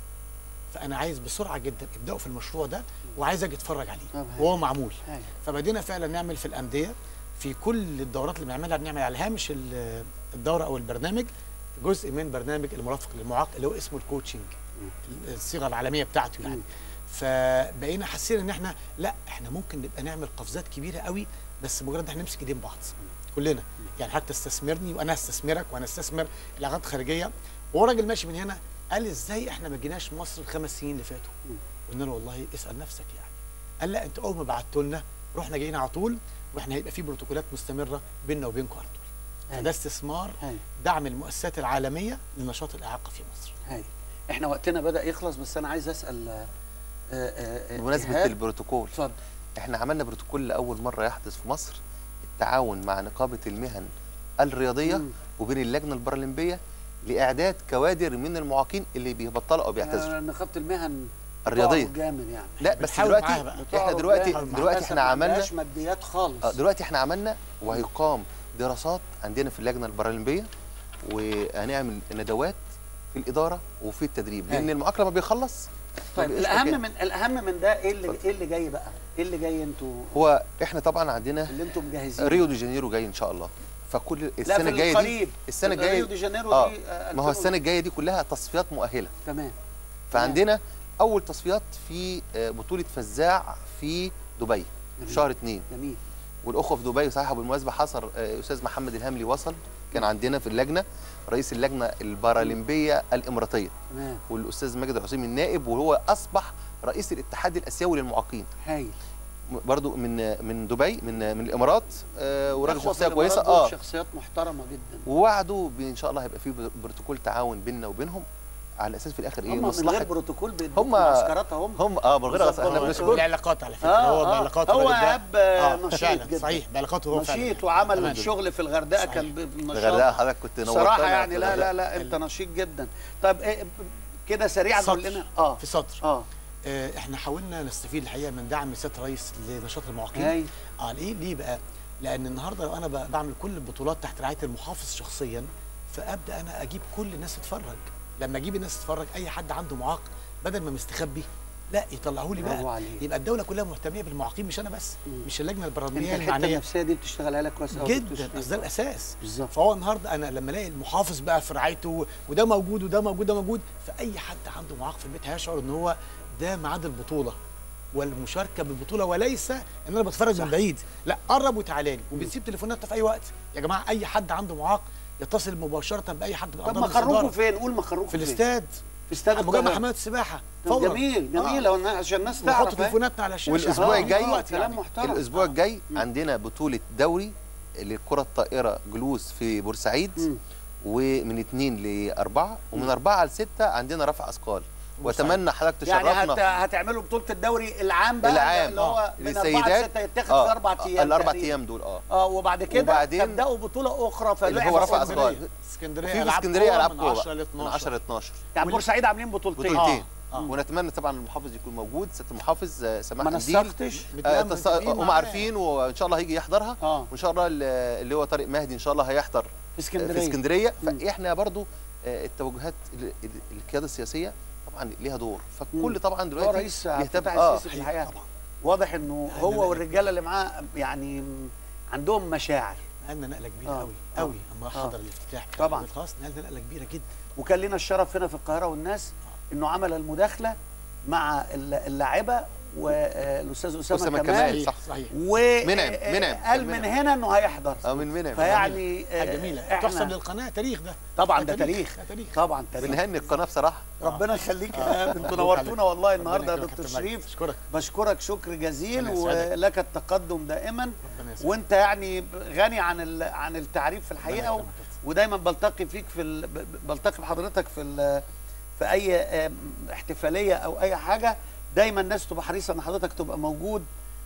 فانا عايز بسرعه جدا ابداوا في المشروع ده وعايز اجي اتفرج عليه طب هاي. وهو معمول هاي. فبدينا فعلا نعمل في الانديه في كل الدورات اللي بنعملها بنعمل على هامش ال- الدوره او البرنامج جزء من برنامج المرافق للمعاق اللي هو اسمه الكوتشنج الصيغه العالميه بتاعته يعني فبقينا حاسين ان احنا لا احنا ممكن نبقى نعمل قفزات كبيره قوي بس مجرد ان احنا نمسك ايدين بعض كلنا يعني حضرتك تستثمرني وانا استثمرك وانا استثمر العلاقات الخارجيه وهو راجل ماشي من هنا قال ازاي احنا ما جيناش مصر الخمس سنين اللي فاتوا قلنا له والله اسال نفسك يعني قال لا انتوا اول ما بعتوا لنا رحنا جايين على طول واحنا هيبقى في بروتوكولات مستمره بيننا وبينكم على طول فده استثمار هاي. دعم المؤسسات العالميه لنشاط الاعاقه في مصر هاي احنا وقتنا بدا يخلص بس انا عايز اسال آه، آه، آه، بمناسبه إيهاب. البروتوكول اتفضل احنا عملنا بروتوكول لاول مره يحدث في مصر التعاون مع نقابه المهن الرياضيه مم. وبين اللجنه البارالمبيه لاعداد كوادر من المعاقين اللي بيبطلوا او بيعتذروا آه، نقابه المهن الرياضيه بتقعد جامد يعني لا بس بنحاول دلوقتي معاها بقى. احنا بتقعد دلوقتي جامد. دلوقتي للأسف احنا ما عملنا عندهاش ماديات خالص اه دلوقتي احنا عملنا وهيقام دراسات عندنا في اللجنه البارالمبيه وهنعمل ندوات في الاداره وفي التدريب لان أيوة. المعاق لما بيخلص ما طيب بيبقاش الاهم مكان. من الاهم من ده ايه اللي ايه اللي جاي بقى؟ ايه اللي جاي انتوا هو احنا طبعا عندنا اللي انتوا مجهزين ريو دي جانيرو جاي ان شاء الله فكل لا السنه في الجايه دي القريب السنه ريو الجايه دي جانيرو اه دي آه، ما هو 2000 السنه الجايه دي كلها تصفيات مؤهله تمام فعندنا اول تصفيات في آه، بطوله فزاع في دبي في جميل. شهر اتنين جميل والاخوه في دبي صحيح بالمناسبه حصل آه، استاذ محمد الهملي وصل كان عندنا في اللجنه رئيس اللجنه البارالمبيه الاماراتيه تمام والاستاذ ماجد العثيمي النائب وهو اصبح رئيس الاتحاد الاسيوي للمعاقين هايل برضو من من دبي من من الامارات آه وراجل الإخوة في شخصيه كويسه الإمارات دول اه شخصيات محترمه جدا ووعدوا ان شاء الله هيبقى في بروتوكول تعاون بيننا وبينهم على اساس في الاخر ايه هم من غير بروتوكول بيدوكوا هم معسكرات هم هم اه من غير بالظبط، احنا هم بنشكر العلاقات على فكره آه، هو آه. بعلاقاته هو الراجل ده. اب آه، نشيط فعلا جدا صحيح بعلاقاته هو فعلا نشيط وعمل تمام. شغل في الغردقه كان ب- بنشاط الغردقه حضرتك كنت نورتنا صراحه في يعني لا لا الغردقة. لا انت نشيط جدا طب إيه ب- كده سريعا قول سطر. لنا اه في سطر اه آه، احنا حاولنا نستفيد الحقيقه من دعم سياده الرئيس لنشاط المعاقين هاي. اه ليه ليه بقى لان النهارده لو انا ب- بعمل كل البطولات تحت رعايه المحافظ شخصيا فابدا انا اجيب كل الناس تتفرج لما اجيب الناس تتفرج اي حد عنده معاق بدل ما مستخبي لا يطلعوا لي برافو بقى عليك. يبقى الدوله كلها مهتميه بالمعاقين مش انا بس مش اللجنه انت البرلمانيه الحته المعنيه النفسيه دي بتشتغل عليها كويس قوي جدا اصل ده الاساس بالظبط فهو النهارده انا لما الاقي المحافظ بقى في رعايته وده موجود وده موجود ده موجود فاي حد عنده معاق في البيت هيشعر ان هو ده ميعاد البطوله والمشاركه بالبطوله وليس ان انا بتفرج من بعيد لا قرب وتعالى لي وبنسيب تليفوناتنا في اي وقت يا جماعه اي حد عنده معاق يتصل مباشره باي حد من طب أعضاء مخرجكم الإدارة. فين قول مخرجكم في فين؟ الاستاد في استاد مجمع القاهرة. حمامات السباحه طب فورا جميل جميل آه. لو عشان الناس ونحط تعرف أهي. تليفوناتنا على الشاشه والاسبوع آه، الجاي دلوقتي كلام يعني. محترم الاسبوع الجاي عندنا بطوله دوري للكره الطائره جلوس في بورسعيد ومن اثنين لاربعه ومن اربعه لسته عندنا رفع اثقال واتمنى حضرتك يعني تشرفنا هت... هتعملوا بطوله الدوري العام بقى العام اللي هو آه. من أربعة للسيدات لستة يتاخد آه. في اربع آه، ايام الاربع تقريباً. ايام دول اه اه وبعد كده وبعدين تبداوا بطوله اخرى اللي فلعب هو رفع اسكندرية. اثقال اسكندريه وفي في ألعاب اسكندريه قوة العاب من قوه 10 ل 12 من 10 ل 12 يعني بورسعيد عاملين بطولتين بطولتين آه. ونتمنى طبعا المحافظ يكون موجود سياده المحافظ آه، سماح ما الدين نسقتش آه، بتنام تص- متفقين هم معاه. عارفين وان شاء الله هيجي يحضرها اه وان شاء الله ال- اللي هو طارق مهدي ان شاء الله هيحضر في اسكندريه في اسكندريه فاحنا برضو آه، التوجهات ال- ال- القياده السياسيه طبعا ليها دور فالكل طبعا هو دلوقتي رئيس عبد بيهتم الفتاح اه السيسي في الحقيقه واضح انه هو والرجاله اللي معاه يعني عندهم مشاعر نقلنا نقله كبيره آه. قوي آه. قوي اما آه. حضر الافتتاح بتاع طبعاً. البيت خلاص نقلنا نقله كبيره جدا وكان لنا الشرف هنا في القاهره والناس انه عمل المداخله مع الل- اللاعبه والاستاذ اسامه, أسامة كمال كمال، صح. صحيح و منعم، آه، منعم، قال كان من منعم. هنا انه هيحضر اه من منى فيعني حاجه جميله إحنا- تحسب للقناه تاريخ ده طبعا ده ده تاريخ ده تاريخ طبعا تاريخ بنهني القناه بصراحه ربنا يخليك آه. يا انتوا مبروك نورتونا عليك. والله ربنا النهارده يا يكرمك دكتور كابتن مجدي. شريف اشكرك بشكرك شكر جزيل ربنا يسعدك. ولك التقدم دائما ربنا يسعدك. وانت يعني غني عن ال- عن التعريف في الحقيقه و... يكرمك. ودايما بلتقي فيك في ال... ب- ب- بلتقي بحضرتك في ال... في اي آم، احتفاليه او اي حاجه دايما الناس تبقى حريصه ان حضرتك تبقى موجود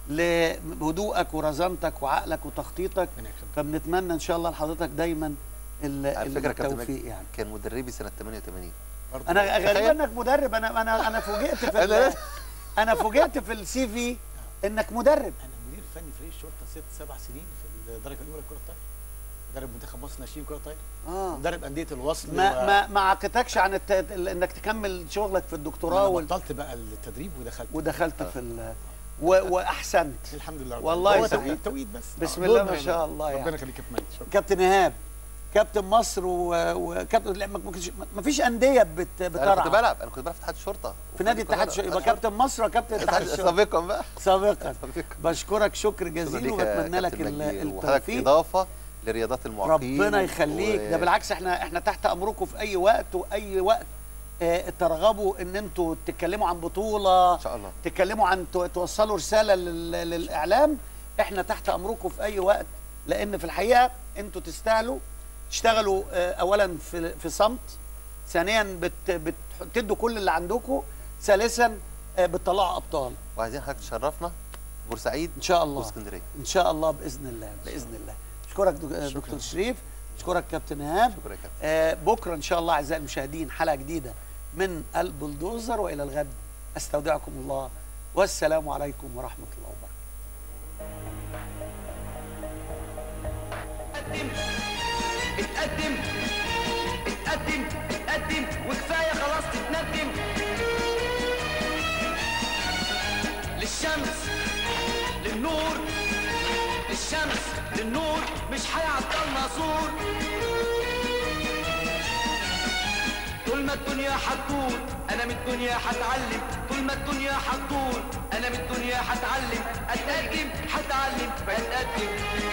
لهدوءك ورزانتك وعقلك وتخطيطك ربنا يكرمك. فبنتمنى ان شاء الله لحضرتك دايما ال... على فكره يا كابتن التوفيق مجدي يعني كان مدربي سنه 88 برضه انا تخيل. غالبا انك مدرب انا انا انا فوجئت في أنا- ال- انا فوجئت في السي في انك مدرب انا مدير فني فريق الشرطه ست سبع سنين في الدرجه الاولى كره الطايره مدرب منتخب مصر ناشئين كره الطايره اه مدرب انديه الوصل ما و- ما ما عقدتكش عن الت... ال- انك تكمل شغلك في الدكتوراه انا وال... بطلت بقى التدريب ودخلت ودخلت في ال... و... واحسنت الحمد لله رب والله العالمين. هو سعيد. توقيت توقيت بس بسم آه، الله دول ما يعني. شاء الله يعني. ربنا يخليك يا كابتن مجدي شكرا كابتن ايهاب كابتن مصر و... وكابتن لا ما ما كنتش- ما فيش انديه بت... انا كنت بترعى بلعب انا كنت بلعب في اتحاد الشرطه في نادي اتحاد الشرطه يبقى كابتن مصر وكابتن اتحاد الشرطه سابقا بقى سابقا سابقا. باشكرك شكر شكرا جزيل ليك يا وبتمنى لك كابتن ال- مجدي، وحضرتك التوفيق اضافه لرياضات المعاقين ربنا يخليك و- ده بالعكس احنا احنا تحت امركم في اي وقت واي وقت اه ترغبوا ان انتوا تتكلموا عن بطوله ان شاء الله تتكلموا عن تو- توصلوا رساله لل- للاعلام احنا تحت امركم في اي وقت لان في الحقيقه انتوا تستاهلوا تشتغلوا اه اولا في في صمت ثانيا بت بتدوا كل اللي عندكم ثالثا اه بتطلعوا ابطال وعايزين حضرتك تشرفنا بورسعيد ان شاء الله واسكندريه ان شاء الله باذن الله باذن الله اشكرك دك- دكتور شريف اشكرك كابتن ايهاب شكرا يا كابتن آه بكره ان شاء الله اعزائي المشاهدين حلقه جديده من البلدوزر والى الغد استودعكم الله والسلام عليكم ورحمه الله وبركاته اتقدم اتقدم اتقدم وكفايه خلاص تتندم للشمس للنور الشمس للنور مش هيعطلنا سور طول ما ما الدنيا هتطول انا من الدنيا هتعلم طول ما الدنيا هتطول انا من الدنيا هتعلم اتقدم هتعلم اتقدم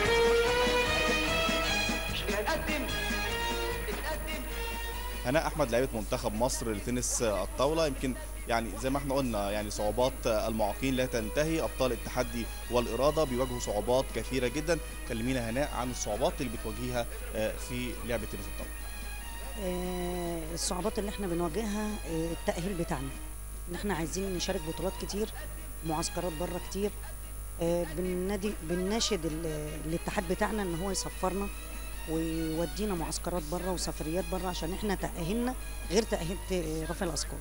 اتقدم اتقدم هناء احمد لعيبه منتخب مصر لتنس الطاوله يمكن يعني زي ما احنا قلنا يعني صعوبات المعاقين لا تنتهي ابطال التحدي والاراده بيواجهوا صعوبات كثيره جدا كلمينا هناء عن الصعوبات اللي بتواجهها آه، في لعبه تنس الطاوله آه، الصعوبات اللي احنا بنواجهها آه، التأهيل بتاعنا ان احنا عايزين نشارك بطولات كتير معسكرات بره كتير آه، بننادي بنناشد ال- الاتحاد بتاعنا ان هو يسفرنا ويودينا معسكرات بره وسفريات بره عشان احنا تأهلنا غير تأهيل آه، رفع الأثقال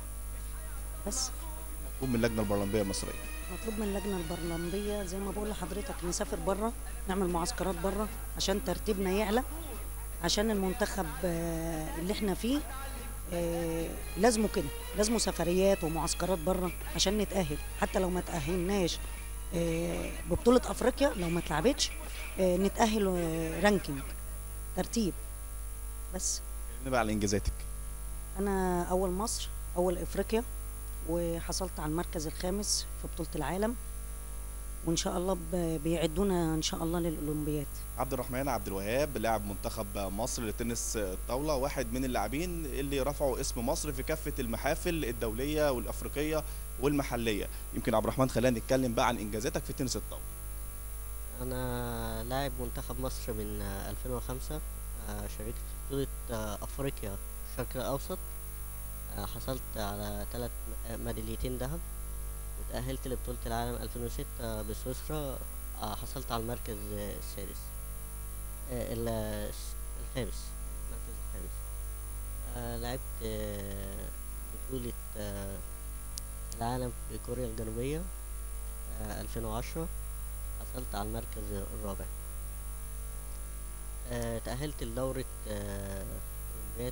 بس مطلوب من اللجنه البرلمانيه المصريه مطلوب من اللجنة البرلمانية زي ما بقول لحضرتك نسافر بره نعمل معسكرات بره عشان ترتيبنا يعلى عشان المنتخب آه، اللي احنا فيه آه، لازمه كده لازمه سفريات ومعسكرات بره عشان نتأهل حتى لو ما تأهلناش آه، ببطولة أفريقيا لو ما اتلعبتش آه، نتأهل آه، رانكينج ترتيب بس كلمينا بقى على انجازاتك أنا أول مصر أول إفريقيا وحصلت على المركز الخامس في بطولة العالم وإن شاء الله ب- بيعدونا إن شاء الله للأولمبياد عبد الرحمن عبد الوهاب لاعب منتخب مصر لتنس الطاوله واحد من اللاعبين اللي رفعوا اسم مصر في كافه المحافل الدوليه والافريقيه والمحليه يمكن عبد الرحمن خلينا نتكلم بقى عن انجازاتك في تنس الطاوله انا لاعب منتخب مصر من آه، 2005 آه، شاركت في بطولة آه، افريقيا الشرق الاوسط آه، حصلت على ثلاث ميداليتين ذهب وتأهلت لبطولة العالم 2006 بسويسرا آه، حصلت على المركز آه، السادس آه، ال- الس- الخامس المركز الخامس آه، لعبت آه، بطولة آه، العالم في كوريا الجنوبية آه، 2010 حصلت على المركز الرابع آه، تأهلت لدورة آه، أولمبياد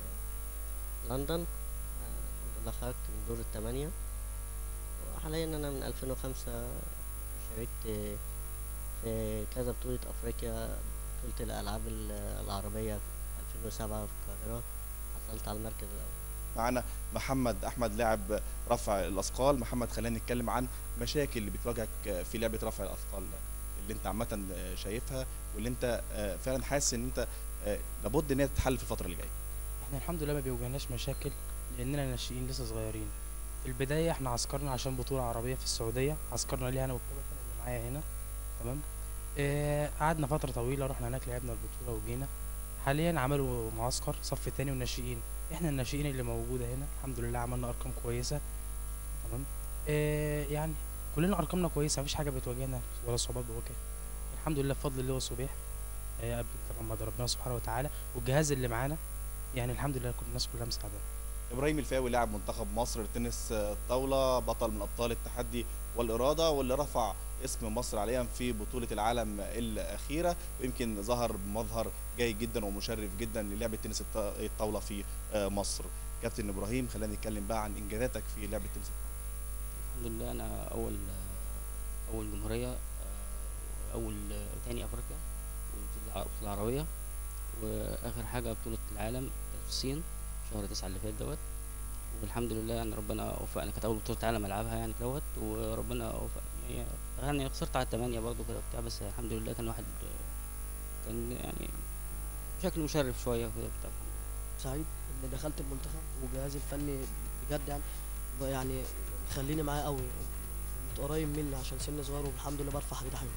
آه، لندن آه، الحمد لله خرجت من دور الثمانية وحاليا أنا من 2005 شاركت في كذا بطولة أفريقيا بطولة الألعاب ال- العربية في 2007 في القاهرة حصلت على المركز الأول معانا محمد احمد لاعب رفع الاثقال محمد خلينا نتكلم عن مشاكل اللي بتواجهك في لعبه رفع الاثقال اللي انت عامه شايفها واللي انت فعلا حاسس ان انت لابد ان هي تتحل في الفتره اللي جايه احنا الحمد لله ما بيواجهناش مشاكل لاننا ناشئين لسه صغيرين في البدايه احنا عسكرنا عشان بطوله عربيه في السعوديه عسكرنا ليها انا والكابتن اللي معايا هنا تمام آه قعدنا فتره طويله رحنا هناك لعبنا البطوله وجينا حاليا عملوا معسكر صف تاني والناشئين احنا الناشئين اللي موجوده هنا الحمد لله عملنا ارقام كويسه تمام آه يعني كلنا ارقامنا كويسه مفيش حاجه بتواجهنا ولا صعوبات بتواجهنا الحمد لله بفضل الله وصبيح آه قبل طبعا ما ربنا سبحانه وتعالى والجهاز اللي معانا يعني الحمد لله كل الناس كلها مساعدانا ابراهيم الفاوي لاعب منتخب مصر لتنس الطاوله بطل من ابطال التحدي والاراده واللي رفع اسم مصر عليا في بطوله العالم الاخيره ويمكن ظهر بمظهر جيد جدا ومشرف جدا للعبه تنس الطاوله في مصر كابتن ابراهيم خلينا نتكلم بقى عن انجازاتك في لعبه تنس الطاوله الحمد لله انا اول اول جمهوريه اول تاني افريقيا في العربيه واخر حاجه بطوله العالم في الصين شهر تسعة اللي فات دوت والحمد لله يعني ربنا وفقنا كانت اول بطوله عالم العبها يعني دوت وربنا وفق يعني, يعني خسرت على الثمانية برضو كده بتاع بس الحمد لله كان واحد كان يعني بشكل مشرف شويه كده بتاع سعيد ان دخلت المنتخب وجهازي الفني بجد يعني يعني مخليني معاه قوي قريب مني عشان سن صغير والحمد لله برفع حاجات حلوه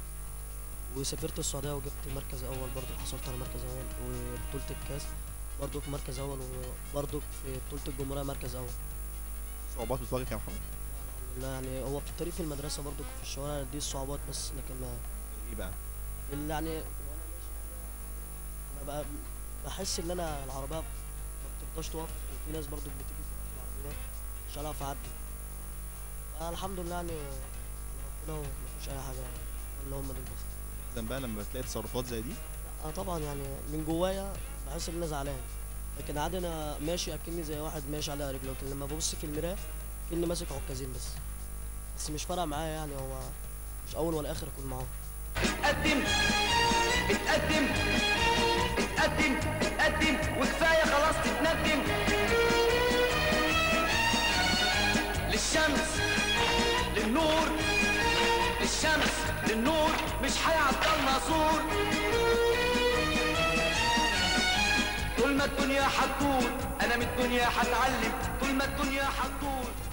وسافرت السعوديه وجبت مركز اول برضو حصلت على مركز اول وبطوله الكاس برضو في مركز اول وبرضو في بطوله الجمهوريه مركز اول صعوبات بتواجهك يا محمد؟ الحمد لله يعني هو في الطريق في المدرسه برضو في الشوارع دي الصعوبات بس لكن ما ايه بقى؟ اللي يعني انا بقى بحس ان انا العربيه ما بترضاش تقف وفي ناس برضو بتيجي في العربيه مش هعرف اعدي الحمد لله يعني ربنا مفيش اي حاجه اللي هم دول بس تحزن بقى لما بتلاقي تصرفات زي دي؟ اه طبعا يعني من جوايا بحس ان انا زعلان لكن عادي انا ماشي اكني زي واحد ماشي على رجله لكن لما ببص في المرايه كاني ماسك عكازين بس بس مش فارقه معايا يعني هو مش اول ولا اخر اكون معاهم اتقدم اتقدم اتقدم اتقدم وكفايه خلاص تتندم للشمس للنور للشمس للنور مش هيعطلنا سور طول ما الدنيا هتدور انا من الدنيا هتعلم طول ما الدنيا هتدور